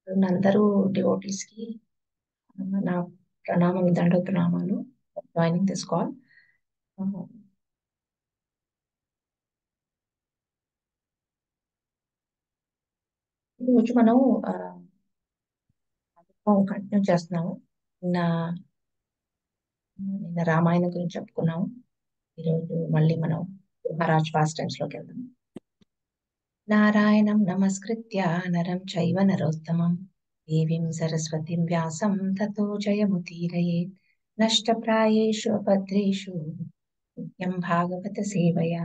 అందరూ డివోటీస్ కి నా ప్రణామం దండ ప్రణామాలు జాయినింగ్ దిస్ కాల్ ఈరోజు మనం కంటిన్యూ చేస్తున్నాము నిన్న నిన్న రామాయణం గురించి చెప్పుకున్నాము ఈరోజు మళ్ళీ మనం మహారాజ్ ఫాస్ట్ టైమ్స్ లోకి వెళ్దాం నారాయణం నమస్కృత్య నరం చైవ నరోత్తమం దేవీం సరస్వతిం వ్యాసం తతో జయముదీరయేత్ నష్టప్రాయేషు అభద్రేషు నిత్యం భాగవత సేవయా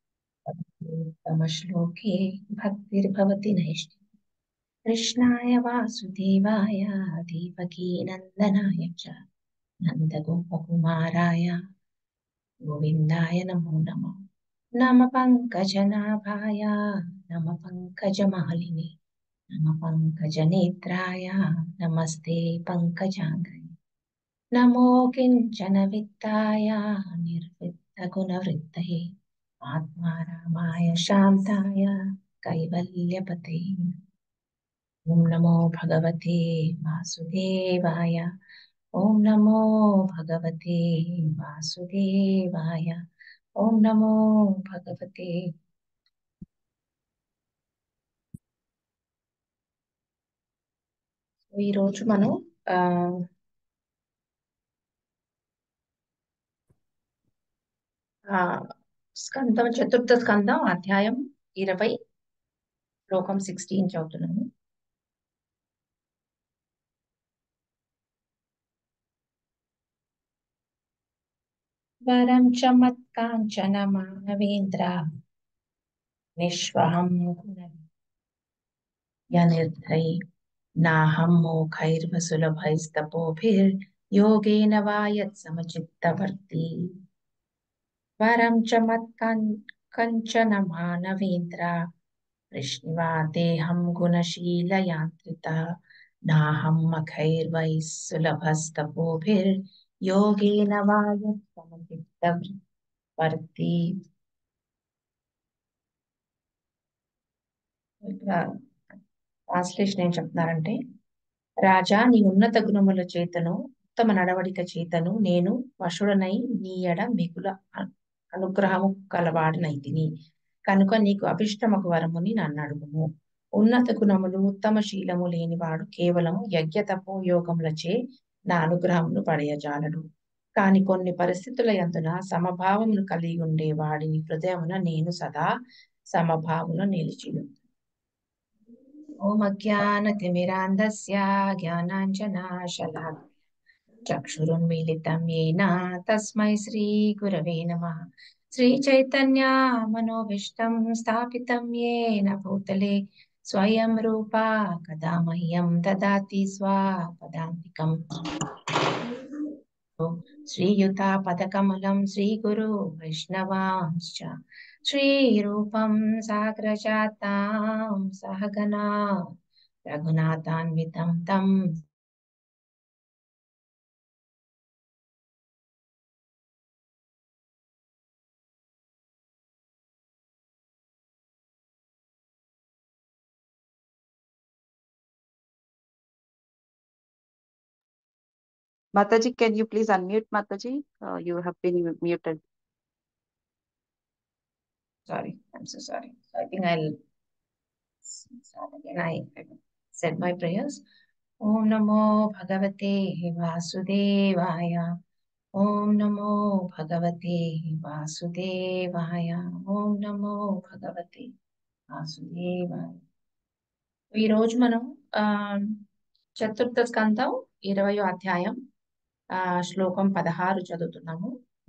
శ్లోకే భక్తిర్భవతి నైష్టి కృష్ణాయ వాసుదేవాయ దేవకీ నందనాయ చ నందగోపకుమారాయ గోవిందాయ నమో నమ నమ పంకజనాభాయ నమ పంకజమాలిని నమ పంకజనేత్రాయ నమస్తే పంకజాంగ్రయ నమో కించన విత్తాయ నిర్విత్తగుణవృత్తయే ఆత్మారామాయ శాంతాయ కైవల్యపతే ఓం నమో భగవతే వాసుదేవాయ ఓం నమో భగవతే వాసుదేవాయ ఓం నమో భగవతే ఈరోజు మనం ఆ ఆ స్కందం చతుర్థ స్కందం అధ్యాయం ఇరవై శ్లోకం సిక్స్టీన్ చదువుతున్నాను వరం చ మత్కాంచన మానవేంద్ర నిష్వహం యనిర్ధై నాహం మోఖైర్వసులభైస్తపోభిర్యోగేన వా యత్సమచిత్తవర్తి వరం చ మత్కంచన మానవేంద్ర వృష్ణివాదేహం గుణశీలయాంత్రిత నాహం మఖైర్వై సులభస్తపోభిర్యోగేన వా యత్సమచిత్తవర్తి ట్రాన్స్లేషన్ ఏం చెప్తున్నారంటే రాజా నీ ఉన్నత గుణముల చేతను ఉత్తమ నడవడిక చేతను నేను వశుడనై నీ ఎడ మిగుల అనుగ్రహము కలవాడనైతిని కనుక నీకు అభిష్టమకు వరముని నన్ను అడుగుము ఉన్నత గుణములు ఉత్తమ శీలము లేనివాడు కేవలం యజ్ఞ తపోయోగములచే నా అనుగ్రహమును పడయజాలడు కాని కొన్ని పరిస్థితుల యందున సమభావమును కలిగి ఉండే వాడిని హృదయమున నేను సదా సమభావమును నిలిచిను ఓమజ్ఞానతిమిరాంధస్య జ్ఞానాంజనాశలా చక్షురున్మీలితం येन తస్మై శ్రీగురవే నమః శ్రీచైతన్య మనోభీష్టం స్థాపితం येन భూతలే స్వయం రూపా కదా మह्यं దదాతి స్వాపదాంతికం శ్రీయుతా పదకమలం శ్రీగురు వైష్ణవాంశ్చ శ్రీరూపం సాగ్రజాతాం సహగనా రఘునాథాన్వితం తం Mataji, can you please unmute Mataji? Uh, you have been muted. Sorry, I'm so sorry. So I think I'll start again. I, I said my prayers. Om Namo Bhagavate Vasudevaya. Om Namo Bhagavate Vasudevaya. Om Namo Bhagavate Vasudevaya. ఈరోజు మనం ఆ చతుర్థ స్కందం ఇరవయో అధ్యాయం ఆ శ్లోకం పదహారు చదువుతున్నాము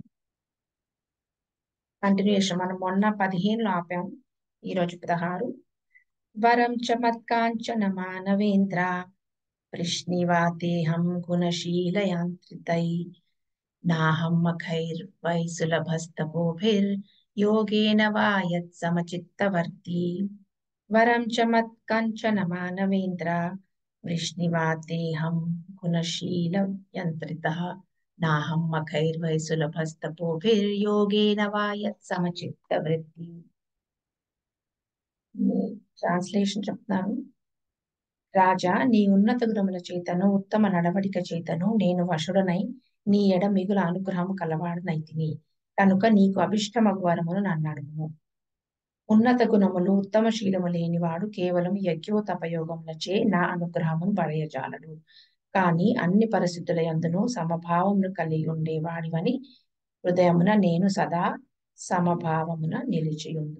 కంటిన్యూషన్ మనం మొన్న పదిహేనులో ఆపాం ఈరోజు పదహారు వరం చ మత్కాంచన మానవేంద్ర వృష్ణివాతేహం గుణశీలయాంత్రితై నాహం మఖైర్ వై సులభస్తపోభిర్ యోగేన వా యత్ సమచిత్తవర్తి వరం చ మత్కంచన మానవేంద్ర వృష్ణివాతేహం గుణశీలయంత్రితః నాహం మఖైర్వై సులభస్తపోభిర్యోగేన వా యత్ సమచిత్తవృత్తి ట్రాన్స్లేషన్ చెప్తాను రాజా నీ ఉన్నత గుణముల చేతను ఉత్తమ నడవడిక చేతను నేను వశుడనై నీ ఎడ మిగుల అనుగ్రహము కలవాడనైతిని కనుక నీకు అభిష్టమగు వరమును నన్ను అడుగుము ఉన్నత గుణములు ఉత్తమ శీలము లేనివాడు కేవలం యజ్ఞోతపయోగములచే నా అనుగ్రహమును పడయజాలడు కానీ అన్ని పరిస్థితుల యందును సమభావమును కలిగి ఉండేవాడివని హృదయమున నేను సదా సమభావమున నిలిచియుండు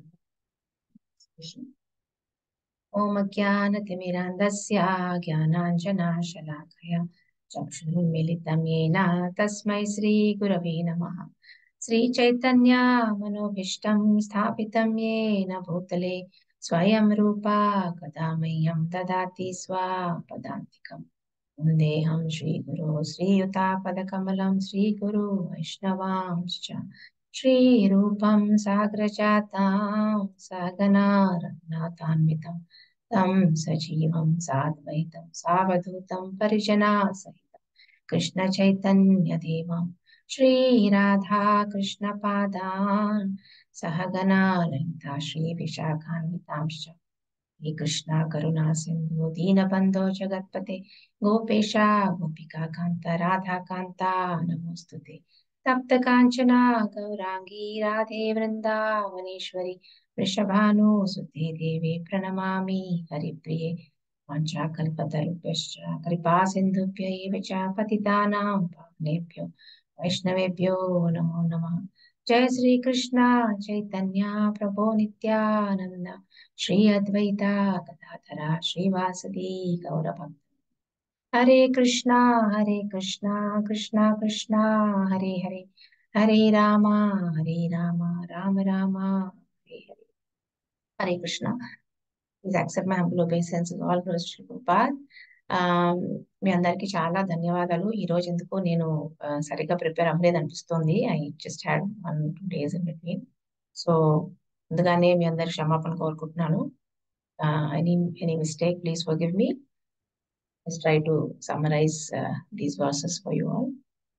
ఓం జ్ఞానతిమిరాంధస్య జ్ఞానాంజనాశలాకయ చక్షుర్మిలితం येन తస్మై శ్రీగురవే నమః శ్రీచైతన్య మనోభీష్టం స్థాపితం येन భూతలే స్వయం రూపా కదా మह्यं దదాతి స్వపదాంతికం వందేహం శ్రీగురు శ్రీయుతాపదకమలం శ్రీగురు వైష్ణవాంశ్చ శ్రీరూపం సాగ్రజాతాం సగనా రఘునాథాన్వితం తం సజీవం సాద్వైతం సావధూతం పరిజనా సహితం కృష్ణ చైతన్య దేవం శ్రీరాధా కృష్ణ పాదాన్ సహగనా లలితా శ్రీ విశాఖాన్వితాంశ్చ హే కృష్ణ కరుణా సింధు దీనబంధో జగత్పతే గోపేశ గోపికా కాంత రాధా కాంత నమోస్తుతే తప్త కాంచన గౌరాంగీ రాధే వృందావనేశ్వరి వృషభాను సుతే దేవి ప్రణమామి హరిప్రియ వాంఛాకల్పతరుభ్యశ్చ కృపా సింధుభ్య ఏవ చ పతితానాం పావనేభ్యో వైష్ణవేభ్యో నమో నమః జయ శ్రీ కృష్ణ చైతన్య ప్రభో నిత్యానంద శ్రీ అద్వైత గదాధర శ్రీవాసది గౌరభక్త హరే కృష్ణ హరే కృష్ణ కృష్ణ కృష్ణ హరే హరే హరే రామ హరే రామ రామ రామ హరే హరే Hare Krishna please accept my humble obeisances all glories కృపాద్ మీ అందరికీ చాలా ధన్యవాదాలు ఈ రోజు ఎందుకో నేను ఆ, సరిగ్గా ప్రిపేర్ అవ్వలేదు అనిపిస్తుంది I just had one two days in between so ముందుగానే మీ అందరి క్షమాపణ కోరుకుంటున్నాను any any mistake please forgive me Let's try to summarize uh, these verses for you all.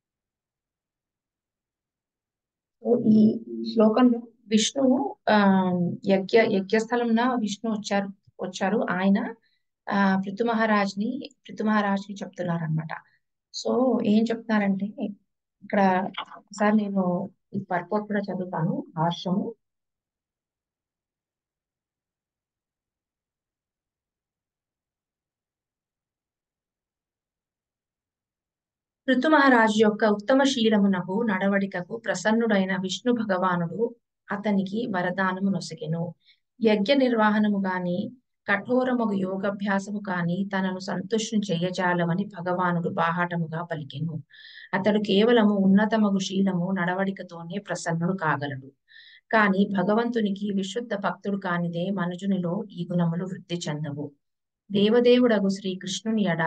So, ఈ శ్లోకంలో విష్ణువు ఆ, యజ్ఞ యజ్ఞస్థలంన విష్ణు వచ్చారు వచ్చారు ఆయన ఆ పృథు మహారాజ్ని పృథు మహారాజ్కి చెప్తున్నారు అనమాట సో ఏం చెప్తున్నారంటే ఇక్కడ ఒకసారి నేను ఈ పర్పస్ కూడా చదువుతాను హార్షము ఋతు మహారాజు యొక్క ఉత్తమ శీలమునకు నడవడికకు ప్రసన్నుడైన విష్ణు భగవానుడు అతనికి వరదానము నొసగెను యజ్ఞ నిర్వహణము గాని కఠోరమగు యోగాభ్యాసము కాని తనను సంతుష్టిని చెయ్యజాలమని భగవానుడు బాహాటముగా పలికెను అతడు కేవలము ఉన్నతమగు శీలము నడవడికతోనే ప్రసన్నుడు కాగలడు కాని భగవంతునికి విశుద్ధ భక్తుడు కానిదే మనుజునిలో ఈ గుణములు వృద్ధి చెందవు దేవదేవుడగు శ్రీకృష్ణుని ఎడ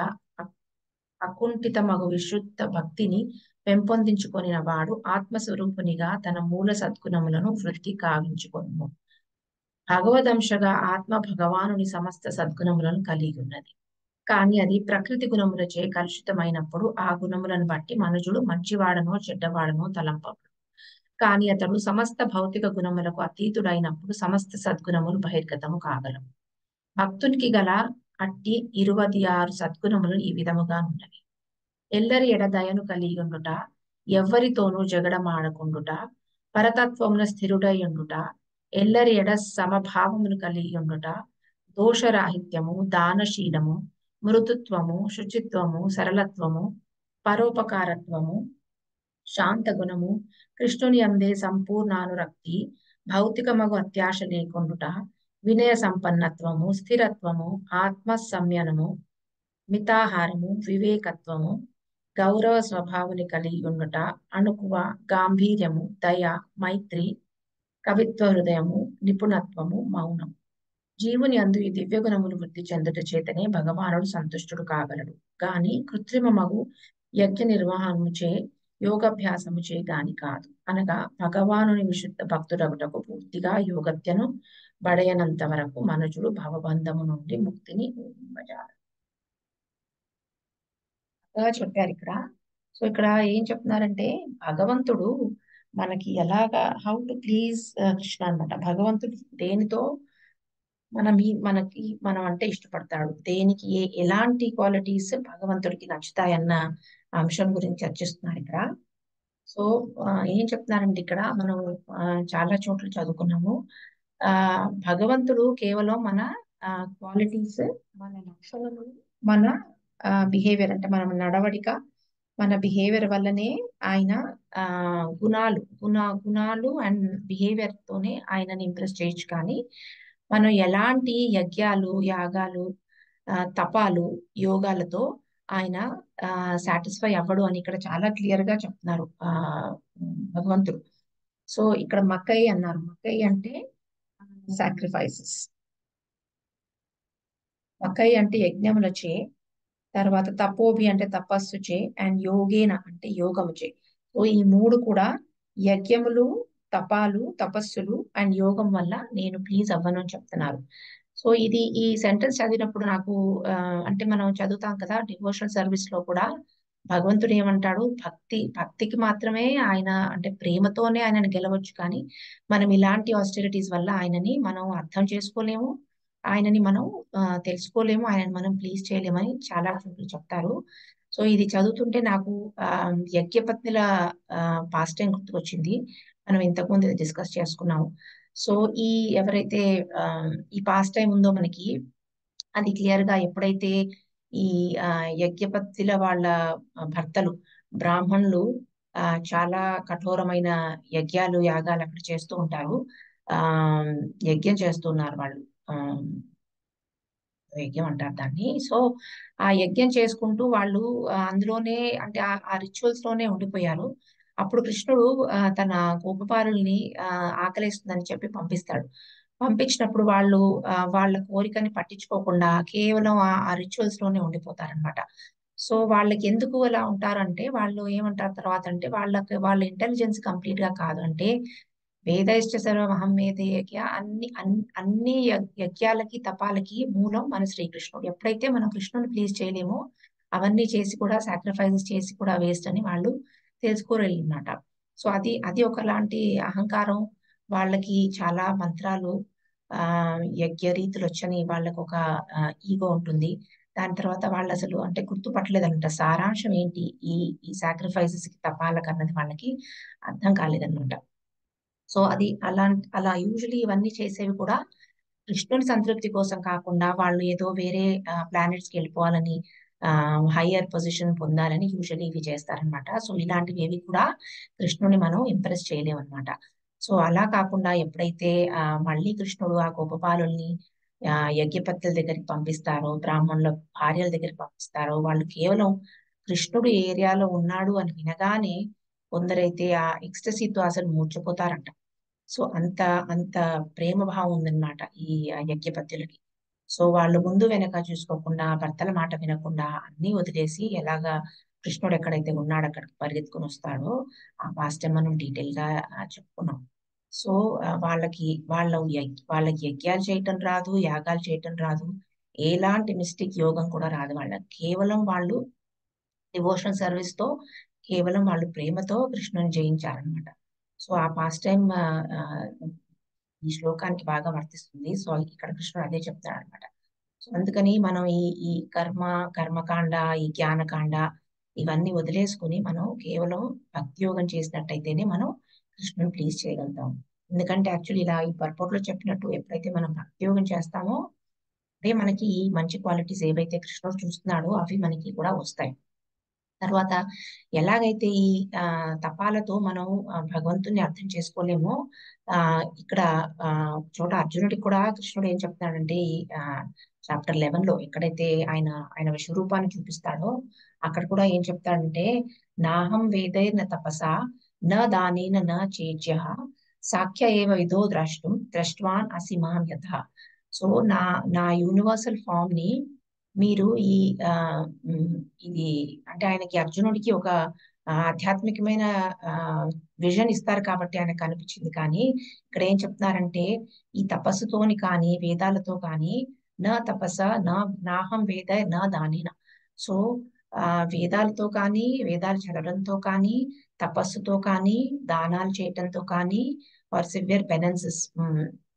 అకుంఠితమగు విశుద్ధ భక్తిని పెంపొందించుకొనిన వాడు ఆత్మస్వరూపునిగా తన మూల సద్గుణములను వృద్ధి కావించుకొను భగవదంశగా ఆత్మ భగవానుని సమస్త సద్గుణములను కలిగి ఉన్నది కానీ అది ప్రకృతి గుణములచే కలుషితమైనప్పుడు ఆ గుణములను బట్టి మనుజుడు మంచివాడనో చెడ్డవాడనో తలంపడు కానీ అతడు సమస్త భౌతిక గుణములకు అతీతుడైనప్పుడు సమస్త సద్గుణములు బహిర్గతము కాగలవు భక్తునికి గల అట్టి ఇరువది ఆరు సద్గుణములు ఈ విధముగా ఉన్నవి ఎల్లరి ఎడ దయను కలిగి ఉండుట ఎవ్వరితోనూ జగడమాడకుండుట పరతత్వమున స్థిరుడై ఉండుట ఎల్లరి ఎడ సమభావమును కలిగి ఉండుట దోషరాహిత్యము దానశీలము మృదుత్వము శుచిత్వము సరళత్వము పరోపకారత్వము శాంత గుణము కృష్ణుని అందే సంపూర్ణానురక్తి భౌతికమగు అత్యాశ లేకుండుట వినయ సంపన్నత్వము స్థిరత్వము ఆత్మ సంయనము మితాహారము వివేకత్వము గౌరవ స్వభావుని కలిగి ఉండుట అణుకువ గాంభీర్యము దయ మైత్రి కవిత్వ హృదయము నిపుణత్వము మౌనం జీవుని అందు ఈ దివ్య గుణములు వృద్ధి చెందుట చేతనే భగవానుడు సంతుష్టుడు కాగలడు గాని కృత్రిమమగు యజ్ఞ నిర్వహణముచే యోగాభ్యాసముచే గాని కాదు అనగా భగవానుని విశుద్ధ భక్తుడగుటకు పూర్తిగా యోగత్యను బడయనంత వరకు మనుజుడు భవబంధము నుండి ముక్తిని ఊహింపజాలడు చక్కగా చెప్పారు ఇక్కడ సో ఇక్కడ ఏం చెప్తున్నారంటే భగవంతుడు మనకి ఎలాగా హౌ టు ప్లీజ్ కృష్ణ అన్నమాట భగవంతుడు దేనితో మన మీ మనకి మనం అంటే ఇష్టపడతాడు దేనికి ఏ ఎలాంటి క్వాలిటీస్ భగవంతుడికి నచ్చుతాయన్న అంశం గురించి చర్చిస్తున్నారు ఇక్కడ సో ఆ, ఏం చెప్తున్నారంటే ఇక్కడ మనం ఆ, చాలా చోట్ల చదువుకున్నాము ఆ భగవంతుడు కేవలం మన క్వాలిటీస్ మన లక్షణములు మన బిహేవియర్ అంటే మన నడవడిక మన బిహేవియర్ వల్లనే ఆయన ఆ గుణాలు గుణ గుణాలు అండ్ బిహేవియర్ తోనే ఆయనని ఇంప్రెస్ చేయొచ్చు కానీ మనం ఎలాంటి యజ్ఞాలు యాగాలు ఆ, తపాలు యోగాలతో ఆయన సాటిస్ఫై అవ్వడు అని ఇక్కడ చాలా క్లియర్ గా చెప్తున్నారు ఆ భగవంతుడు సో ఇక్కడ మక్కై అన్నారు మక్కై అంటే సాక్రిఫైసెస్ మక్కై అంటే యజ్ఞములచే తర్వాత తపోభి అంటే తపస్సు చే అండ్ యోగేన అంటే యోగము చే సో ఈ మూడు కూడా యజ్ఞములు తపాలు తపస్సులు అండ్ యోగం వల్ల నేను ప్లీజ్ అవ్వను అని చెప్తున్నారు సో ఇది ఈ సెంటెన్స్ చదివినప్పుడు నాకు ఆ, అంటే మనం చదువుతాం కదా డివోషనల్ సర్వీస్ లో కూడా భగవంతుడు ఏమంటాడు భక్తి భక్తికి మాత్రమే ఆయన అంటే ప్రేమతోనే ఆయనను గెలవచ్చు కానీ మనం ఇలాంటి ఆస్టెరిటీస్ వల్ల ఆయనని మనం అర్థం చేసుకోలేము ఆయనని మనం ఆ, తెలుసుకోలేము ఆయనని మనం ప్లీజ్ చేయలేమని చాలా చోట్ల చెప్తారు సో ఇది చదువుతుంటే నాకు ఆ, యజ్ఞపత్నుల పాస్ట్ టైం గుర్తుకొచ్చింది మనం ఇంతకుముందు ఇది డిస్కస్ చేసుకున్నాము సో ఈ ఎవరైతే ఆ, ఈ పాస్ట్ టైం ఉందో మనకి అది క్లియర్ గా ఎప్పుడైతే ఈ ఆ, యజ్ఞపత్తుల వాళ్ళ ఆ, భర్తలు బ్రాహ్మణులు ఆ, చాలా కఠోరమైన యజ్ఞాలు యాగాలు అక్కడ చేస్తూ ఉంటారు ఆ యజ్ఞం చేస్తున్నారు వాళ్ళు ఆ, యజ్ఞం అంటారు దాన్ని సో ఆ యజ్ఞం చేసుకుంటూ వాళ్ళు ఆ, అందులోనే అంటే ఆ- ఆ రిచువల్స్ లోనే ఉండిపోయారు అప్పుడు కృష్ణుడు ఆ, తన గోపబాలుల్ని ఆ, ఆకలేస్తుందని చెప్పి పంపిస్తాడు పంపించినప్పుడు వాళ్ళు ఆ, వాళ్ళ కోరికని పట్టించుకోకుండా కేవలం ఆ ఆ రిచువల్స్ లోనే ఉండిపోతారనమాట సో వాళ్ళకి ఎందుకు అలా ఉంటారంటే వాళ్ళు ఏమంటారు తర్వాత అంటే వాళ్ళకి వాళ్ళ ఇంటెలిజెన్స్ కంప్లీట్ గా కాదు అంటే వేదైశ్చ సర్వమహం వేదయజ్ఞ అన్ని అన్ని అన్ని యగ్- యజ్ఞాలకి తపాలకి మూలం మన శ్రీకృష్ణుడు ఎప్పుడైతే మనం కృష్ణుని ప్లీజ్ చేయలేమో అవన్నీ చేసి కూడా సాక్రిఫైసెస్ చేసి కూడా వేస్ట్ అని వాళ్ళు తెలుసుకోరన్నమాట సో అది అది ఒకలాంటి అహంకారం వాళ్ళకి చాలా మంత్రాలు ఆ యజ్ఞ రీతులు వచ్చని వాళ్ళకి ఒక ఈగో ఉంటుంది దాని తర్వాత వాళ్ళు అసలు అంటే గుర్తుపట్టలేదంట సారాంశం ఏంటి ఈ ఈ సాక్రిఫైసెస్ కి తపాలకు అన్నది వాళ్ళకి అర్థం కాలేదన్నమాట సో అది అలా అలా యూజువలీ ఇవన్నీ చేసేవి కూడా కృష్ణుని సంతృప్తి కోసం కాకుండా వాళ్ళు ఏదో వేరే ప్లానెట్స్ కి వెళ్ళిపోవాలని హయ్యర్ పొజిషన్ పొందాలని యూజువల్లీ ఇవి చేస్తారనమాట సో ఇలాంటివి ఏవి కూడా కృష్ణుని మనం ఇంప్రెస్ చేయలేము అనమాట సో అలా కాకుండా ఎప్పుడైతే ఆ, మళ్ళీ కృష్ణుడు ఆ గోపబాలుల్ని ఆ, యజ్ఞపత్తుల దగ్గరికి పంపిస్తారో బ్రాహ్మణుల భార్యల దగ్గరికి పంపిస్తారో వాళ్ళు కేవలం కృష్ణుడు ఏ ఏరియాలో ఉన్నాడు అని వినగానే కొందరైతే ఆ ఎక్స్టసీతో అసలు మూర్ఛపోతారంట సో అంత అంత ప్రేమ భావం ఉందన్నమాట ఈ ఆ యజ్ఞపత్యులకి సో వాళ్ళు ముందు వెనక చూసుకోకుండా భర్తల మాట వినకుండా అన్ని వదిలేసి ఎలాగా కృష్ణుడు ఎక్కడైతే ఉన్నాడో అక్కడికి పరిగెత్తుకుని వస్తాడో ఆ పాస్ట్ టైం మనం డీటెయిల్ గా ఆ, చెప్పుకున్నాం సో ఆ, వాళ్ళకి వాళ్ళ యజ్ఞ- వాళ్ళకి యజ్ఞాలు చేయటం రాదు యాగాలు చేయటం రాదు ఎలాంటి మిస్టేక్ యోగం కూడా రాదు వాళ్ళకి కేవలం వాళ్ళు డివోషనల్ సర్వీస్ తో కేవలం వాళ్ళు ప్రేమతో కృష్ణుని జయించారనమాట సో ఆ పాస్ట్ టైం ఈ శ్లోకానికి బాగా వర్తిస్తుంది సో ఇక్కడ కృష్ణుడు అదే చెప్తాడు అనమాట సో అందుకని మనం ఈ ఈ కర్మ కర్మకాండ ఈ జ్ఞానకాండ ఇవన్నీ వదిలేసుకుని మనం కేవలం భక్తి యోగం చేసినట్టయితేనే మనం కృష్ణుని ప్లీజ్ చేయగలుగుతాం ఎందుకంటే యాక్చువల్లీ ఇలా ఈ పర్పోర్ట్లో చెప్పినట్టు ఎప్పుడైతే మనం భక్తి యోగం చేస్తామో అదే మనకి ఈ మంచి క్వాలిటీస్ ఏవైతే కృష్ణుడు చూస్తున్నాడో అవి మనకి కూడా వస్తాయి తర్వాత ఎలాగైతే ఈ ఆ, తపాలతో మనం ఆ, భగవంతుని అర్థం చేసుకోలేమో ఆ ఇక్కడ ఆ చోట అర్జునుడికి కూడా కృష్ణుడు ఏం చెప్తున్నాడంటే ఈ చాప్టర్ లెవెన్ లో ఎక్కడైతే ఆయన ఆయన విశ్వరూపాన్ని చూపిస్తాడో అక్కడ కూడా ఏం చెప్తాడంటే నాహం వేదైర్న తపసా న దానేన న చేజ్య సాఖ్య ఏవ విధో ద్రష్టం ద్రష్ట్వాన్ అసిమాం యథ సో నా నా యూనివర్సల్ ఫామ్ ని మీరు ఈ ఆ ఉమ్, ఇది అంటే ఆయనకి అర్జునుడికి ఒక ఆ, ఆధ్యాత్మికమైన విజన్ ఇస్తారు కాబట్టి ఆయనకు అనిపించింది కానీ ఇక్కడ ఏం చెప్తున్నారంటే ఈ తపస్సుతోని కానీ వేదాలతో కానీ నా తపస్స నా నాహం వేద నా దానిన సో ఆ వేదాలతో కానీ వేదాలు చదవడంతో కానీ తపస్సుతో కానీ దానాలు చేయటంతో కానీ ఆర్ సివియర్ పెనెన్సెస్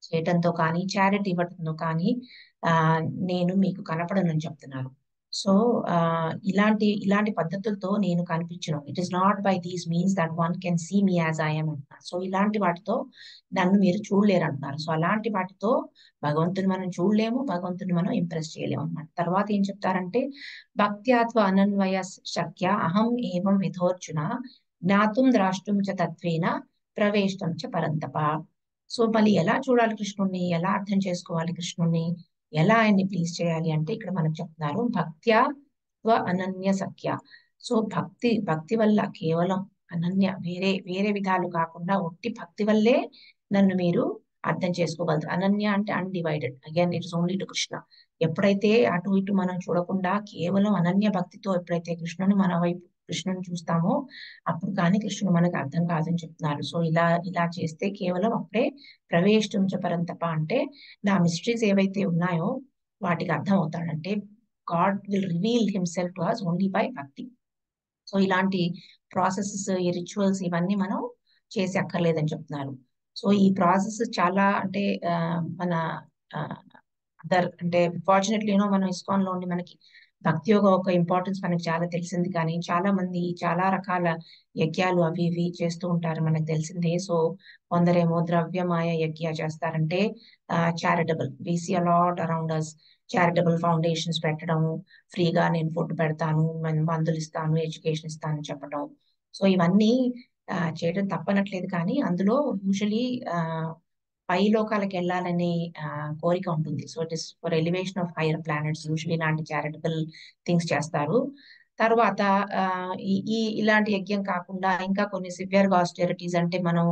చేయటంతో కానీ చారిటీ ఇవ్వటంతో కానీ ఆ నేను మీకు కనపడనని చెప్తున్నారు సో ఆ ఇలాంటి ఇలాంటి పద్ధతులతో నేను కనిపించను it is not by these means that one can see me as I am అంటున్నారు సో ఇలాంటి వాటితో నన్ను మీరు చూడలేరు అంటున్నారు సో అలాంటి వాటితో భగవంతుని మనం చూడలేము భగవంతుని మనం ఇంప్రెస్ చేయలేము అన్నమాట తర్వాత ఏం చెప్తారంటే భక్త్యాత్వ అనన్వయ శక్య అహం ఏవం విధోర్జున జ్ఞాతుం ద్రాష్టుం చ తత్వేన ప్రవేశం చ పరంతప సో మళ్ళీ ఎలా చూడాలి కృష్ణుణ్ణి ఎలా అర్థం చేసుకోవాలి కృష్ణుణ్ణి ఎలా ఆయన్ని ప్లీజ్ చేయాలి అంటే ఇక్కడ మనకు చెప్తున్నారు భక్త్యా త్వ అనన్య సఖ్య సో భక్తి భక్తి వల్ల కేవలం అనన్య వేరే వేరే విధాలు కాకుండా ఒట్టి భక్తి వల్లే నన్ను మీరు అర్థం చేసుకోగలరు అనన్య అంటే undivided again it is only to Krishna ఎప్పుడైతే అటు ఇటు మనం చూడకుండా కేవలం అనన్య భక్తితో ఎప్పుడైతే కృష్ణుని మన వైపు కృష్ణుని చూస్తామో అప్పుడు కానీ కృష్ణుడు మనకు అర్థం కాదని చెప్తున్నారు సో ఇలా ఇలా చేస్తే కేవలం అప్పుడే ప్రవేశించ పరంతప అంటే నా మిస్టరీస్ ఏవైతే ఉన్నాయో వాటికి అర్థం అవుతాడంటే God will reveal himself to us only by bhakti so ఇలాంటి ప్రాసెసెస్ ఈ రిచువల్స్ ఇవన్నీ మనం చేసి అక్కర్లేదని చెప్తున్నారు సో ఈ ప్రాసెస్ చాలా అంటే ఆ, మన అదర్ అంటే ఫార్చునేట్లీ యూనో మనం ఇస్కాన్ లో ఉండి మనకి భక్తి యొక్క ఒక ఇంపార్టెన్స్ మనకి చాలా తెలిసింది కానీ చాలా మంది చాలా రకాల యజ్ఞాలు అవి ఇవి చేస్తూ ఉంటారు మనకు తెలిసిందే సో కొందరేమో ద్రవ్యమాయ యజ్ఞ చేస్తారంటే charitable we see a lot around us charitable foundations పెట్టడం ఫ్రీగా నేను ఫుడ్ పెడతాను మన్- మందులు ఇస్తాను ఎడ్యుకేషన్ ఇస్తాను చెప్పడం సో ఇవన్నీ ఆ, చేయడం తప్పనట్లేదు కానీ అందులో యూజువలీ పై లోకాలకు వెళ్ళాలనే ఆ, కోరిక ఉంటుంది so it is for elevation of higher planets usually ఇలాంటి చారిటబుల్ థింగ్స్ చేస్తారు తర్వాత ఆ, ఈ ఈ ఇలాంటి యజ్ఞం కాకుండా ఇంకా కొన్ని సివియర్ గా ఆస్టెరిటీస్ అంటే మనం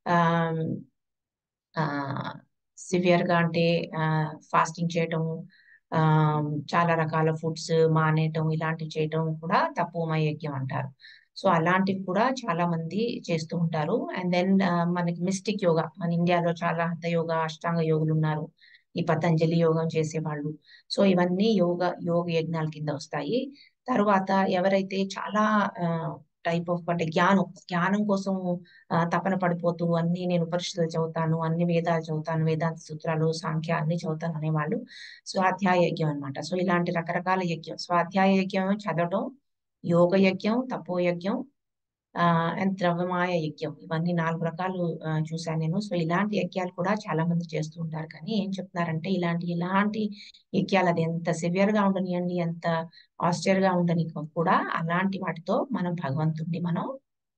సివియర్ గా అంటే ఫాస్టింగ్ చేయటం ఆ, చాలా రకాల ఫుడ్స్ మానేయటం ఇలాంటివి చేయటం కూడా తపోమయ యజ్ఞం అంటారు సో అలాంటివి కూడా చాలా మంది చేస్తూ ఉంటారు అండ్ దెన్ మనకి మిస్టిక్ యోగా మన ఇండియాలో చాలా హఠ యోగా అష్టాంగ యోగులు ఉన్నారు ఈ పతంజలి యోగం చేసేవాళ్ళు సో ఇవన్నీ యోగ యోగ యజ్ఞాల కింద వస్తాయి తర్వాత ఎవరైతే చాలా టైప్ ఆఫ్ అంటే జ్ఞానం జ్ఞానం కోసం ఆ, తపన పడిపోతూ అన్ని నేను ఉపనిషత్తులు చదువుతాను అన్ని వేదాలు చదువుతాను వేదాంత సూత్రాలు సాంఖ్య అన్ని చదువుతాను అనేవాళ్ళు స్వాధ్యాయ యజ్ఞం అన్నమాట సో ఇలాంటి రకరకాల యజ్ఞం స్వాధ్యాయ యజ్ఞం చదవడం యోగ యజ్ఞం తపో యజ్ఞం ఆ అండ్ ద్రవ్యమాయ యజ్ఞం ఇవన్నీ నాలుగు రకాలు ఆ, చూశాను నేను సో ఇలాంటి యజ్ఞాలు కూడా చాలా మంది చేస్తూ ఉంటారు కానీ ఏం చెప్తున్నారంటే ఇలాంటి ఇలాంటి యజ్ఞాలు అది ఎంత సివియర్ గా ఉండనియండి ఎంత ఆస్టర్ గా ఉండని కూడా అలాంటి వాటితో మనం భగవంతుడిని మనం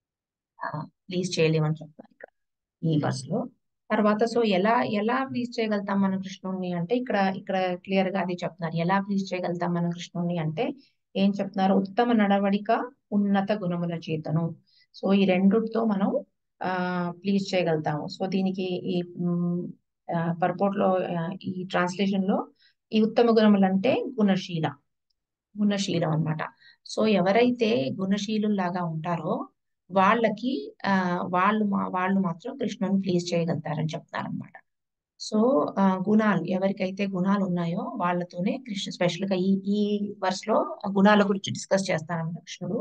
ప్లీజ్ చేయలేమని చెప్తున్నారు ఇక్కడ ఈ బస్ లో తర్వాత సో ఎలా ఎలా ప్లీజ్ చేయగలుగుతాం మనం కృష్ణుడిని అంటే ఇక్కడ ఇక్కడ క్లియర్ గా అది చెప్తున్నారు ఎలా ప్లీజ్ చేయగలుగుతాం మనం కృష్ణుడిని అంటే ఏం చెప్తున్నారు ఉత్తమ నడవడిక ఉన్నత గుణముల చేతను సో ఈ రెండుతో మనం ఆ ప్లీజ్ చేయగలుగుతాము సో దీనికి ఈ పర్పోర్ట్ లో ఆ, ఈ ట్రాన్స్లేషన్ లో ఈ ఉత్తమ గుణములు అంటే గుణశీల గుణశీలం అన్నమాట సో ఎవరైతే గుణశీలులాగా ఉంటారో వాళ్ళకి ఆ వాళ్ళు మా వాళ్ళు మాత్రం కృష్ణుని ప్లీజ్ చేయగలుగుతారని చెప్తున్నారు అనమాట సో ఆ, గుణాలు ఎవరికైతే గుణాలు ఉన్నాయో వాళ్ళతోనే కృష్ణ స్పెషల్ గా ఈ ఈ వర్స్ లో గుణాల గురించి డిస్కస్ చేస్తారన్నమాట కృష్ణుడు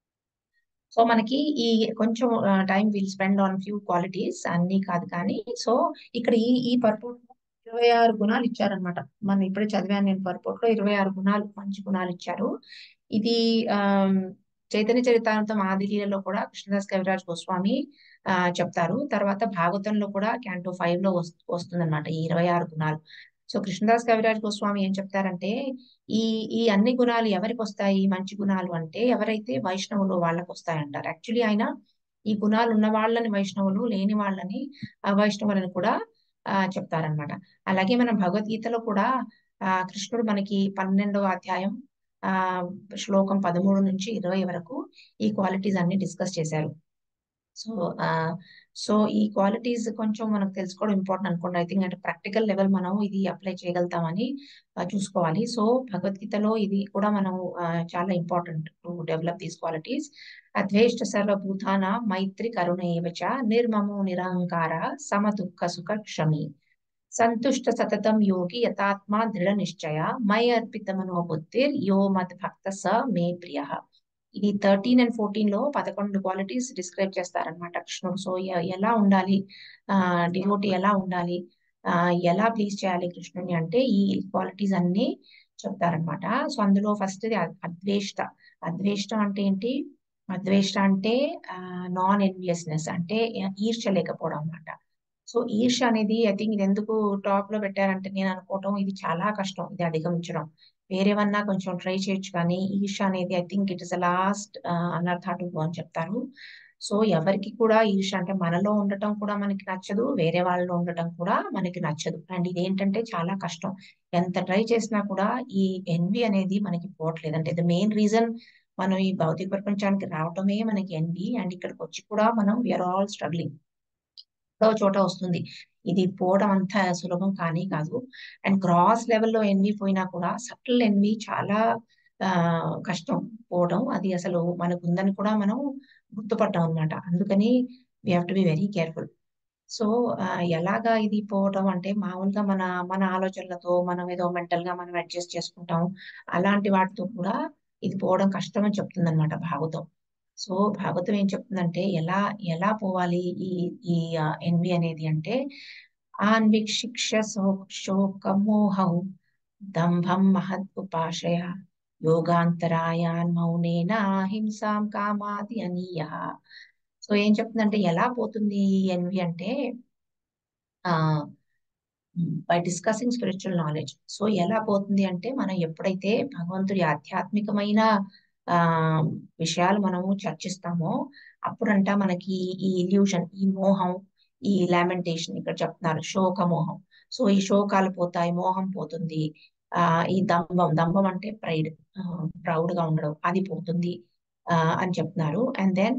సో మనకి ఈ కొంచెం time will spend on few qualities అన్ని కాదు కానీ సో ఇక్కడ ఈ ఈ పర్పోర్ట్ లో ఇరవై ఆరు గుణాలు ఇచ్చారనమాట మనం ఇప్పుడే చదివాను నేను పర్పోర్ట్ లో ఇరవై ఆరు గుణాలు మంచి గుణాలు ఇచ్చారు ఇది ఆ చైతన్య చరితామృతం ఆదిలీలలో కూడా కృష్ణదాస్ కవిరాజ్ గోస్వామి ఆ చెప్తారు తర్వాత భాగవతంలో కూడా క్యాంటో ఫైవ్ లో వస్తుంది అనమాట ఈ ఇరవై ఆరు గుణాలు సో కృష్ణదాస్ కవిరాజ్ గోస్వామి ఏం చెప్తారంటే ఈ ఈ అన్ని గుణాలు ఎవరికి వస్తాయి ఈ మంచి గుణాలు అంటే ఎవరైతే వైష్ణవులు వాళ్ళకి వస్తాయంటారు యాక్చువల్లీ ఆయన ఈ గుణాలు ఉన్న వాళ్ళని వైష్ణవులు లేని వాళ్ళని అవైష్ణవులని కూడా ఆ చెప్తారనమాట అలాగే మన భగవద్గీతలో కూడా ఆ కృష్ణుడు మనకి పన్నెండవ అధ్యాయం ఆ శ్లోకం పదమూడు నుంచి ఇరవై వరకు ఈ క్వాలిటీస్ అన్ని డిస్కస్ చేశారు సో ఆ సో ఈ క్వాలిటీస్ కొంచెం మనకు తెలుసుకోవడం ఇంపార్టెంట్ అనుకోండి ఐ థింక్ అంటే ప్రాక్టికల్ లెవెల్ మనం ఇది అప్లై చేయగలుగుతామని ఆ, చూసుకోవాలి సో భగవద్గీతలో ఇది కూడా మనం ఆ, చాలా important to develop these qualities అద్వేష్ట సర్వభూతాన మైత్రి కరుణ ఏవచ నిర్మమో నిరహంకార సమదుఃఖ సుఖ క్షమి సంతుష్ట సతతం యోగి యథాత్మా దృఢ నిశ్చయ మై అర్పిత మనోబుద్ధిర్ యో మద్ భక్త స మే ప్రియ ఇది థర్టీన్ అండ్ ఫోర్టీన్ లో పదకొండు క్వాలిటీస్ డిస్క్రైబ్ చేస్తారనమాట కృష్ణుడు సో ఎ- ఎలా ఉండాలి ఆ డివోటి ఎలా ఉండాలి ఆ, ఎలా ప్లీజ్ చేయాలి కృష్ణుని అంటే ఈ క్వాలిటీస్ అన్ని చెప్తారనమాట సో అందులో ఫస్ట్ అద్వేష్ట అద్వేష్ట అంటే ఏంటి అద్వేష్ట అంటే నాన్ ఎన్వియస్నెస్ అంటే ఈర్ష్య లేకపోవడం అన్నమాట సో ఈర్ష్య అనేది ఐ థింక్ ఇది ఎందుకు టాప్ లో పెట్టారంటే నేను అనుకోవటం ఇది చాలా కష్టం ఇది అధిగమించడం వేరేవన్నా కొంచెం ట్రై చేయొచ్చు కానీ ఈర్ష్య అనేది I think it is the last anartha to go అని చెప్తారు సో ఎవరికి కూడా ఈర్ష్య అంటే మనలో ఉండటం కూడా మనకి నచ్చదు వేరే వాళ్ళలో ఉండటం కూడా మనకి నచ్చదు అండ్ ఇదేంటంటే చాలా కష్టం ఎంత ట్రై చేసినా కూడా ఈ ఎన్వి అనేది మనకి పోవట్లేదు అంటే ద మెయిన్ రీజన్ మనం ఈ భౌతిక ప్రపంచానికి రావటమే మనకి ఎన్వి అండ్ ఇక్కడికి వచ్చి కూడా మనం వీఆర్ ఆల్ స్ట్రగ్లింగ్ ఎక్కడో చోట వస్తుంది ఇది పోవడం అంత సులభం కానీ కాదు అండ్ క్రాస్ లెవెల్లో ఎన్వి పోయినా కూడా సటిల్ ఎన్వి చాలా ఆ కష్టం పోవడం అది అసలు మనకు ఉందని కూడా మనం గుర్తుపట్టాం అనమాట అందుకని we have to be very careful so ఎలాగా ఇది పోవటం అంటే మామూలుగా మన మన ఆలోచనలతో మనం ఏదో మెంటల్ గా మనం అడ్జస్ట్ చేసుకుంటాం అలాంటి వాటితో కూడా ఇది పోవడం కష్టం అని చెప్తుంది అనమాట భాగవతం సో భాగవతం ఏం చెప్తుందంటే ఎలా ఎలా పోవాలి ఈ ఈ ఎన్వి అనేది అంటే ఆన్విక్షిక్ష శోకమోహం దంభం మహద్ ఉపాశయ యోగాంతరాయాన్ మౌనేన హింసాం కామాది అనీయ సో ఏం చెప్తుందంటే ఎలా పోతుంది ఈ ఎన్వి అంటే ఆ by discussing spiritual knowledge so ఎలా పోతుంది అంటే మనం ఎప్పుడైతే భగవంతుడి ఆధ్యాత్మికమైన ఆ విషయాలు మనము చర్చిస్తామో అప్పుడంట మనకి ఈ ఇల్యూషన్ ఈ మోహం ఈ లామెంటేషన్ ఇక్కడ చెప్తున్నారు శోక మోహం సో ఈ శోకాలు పోతాయి మోహం పోతుంది ఆ ఈ దంభం దంభం అంటే ప్రైడ్ ప్రౌడ్ గా ఉండడం అది పోతుంది ఆ అని చెప్తున్నారు అండ్ దెన్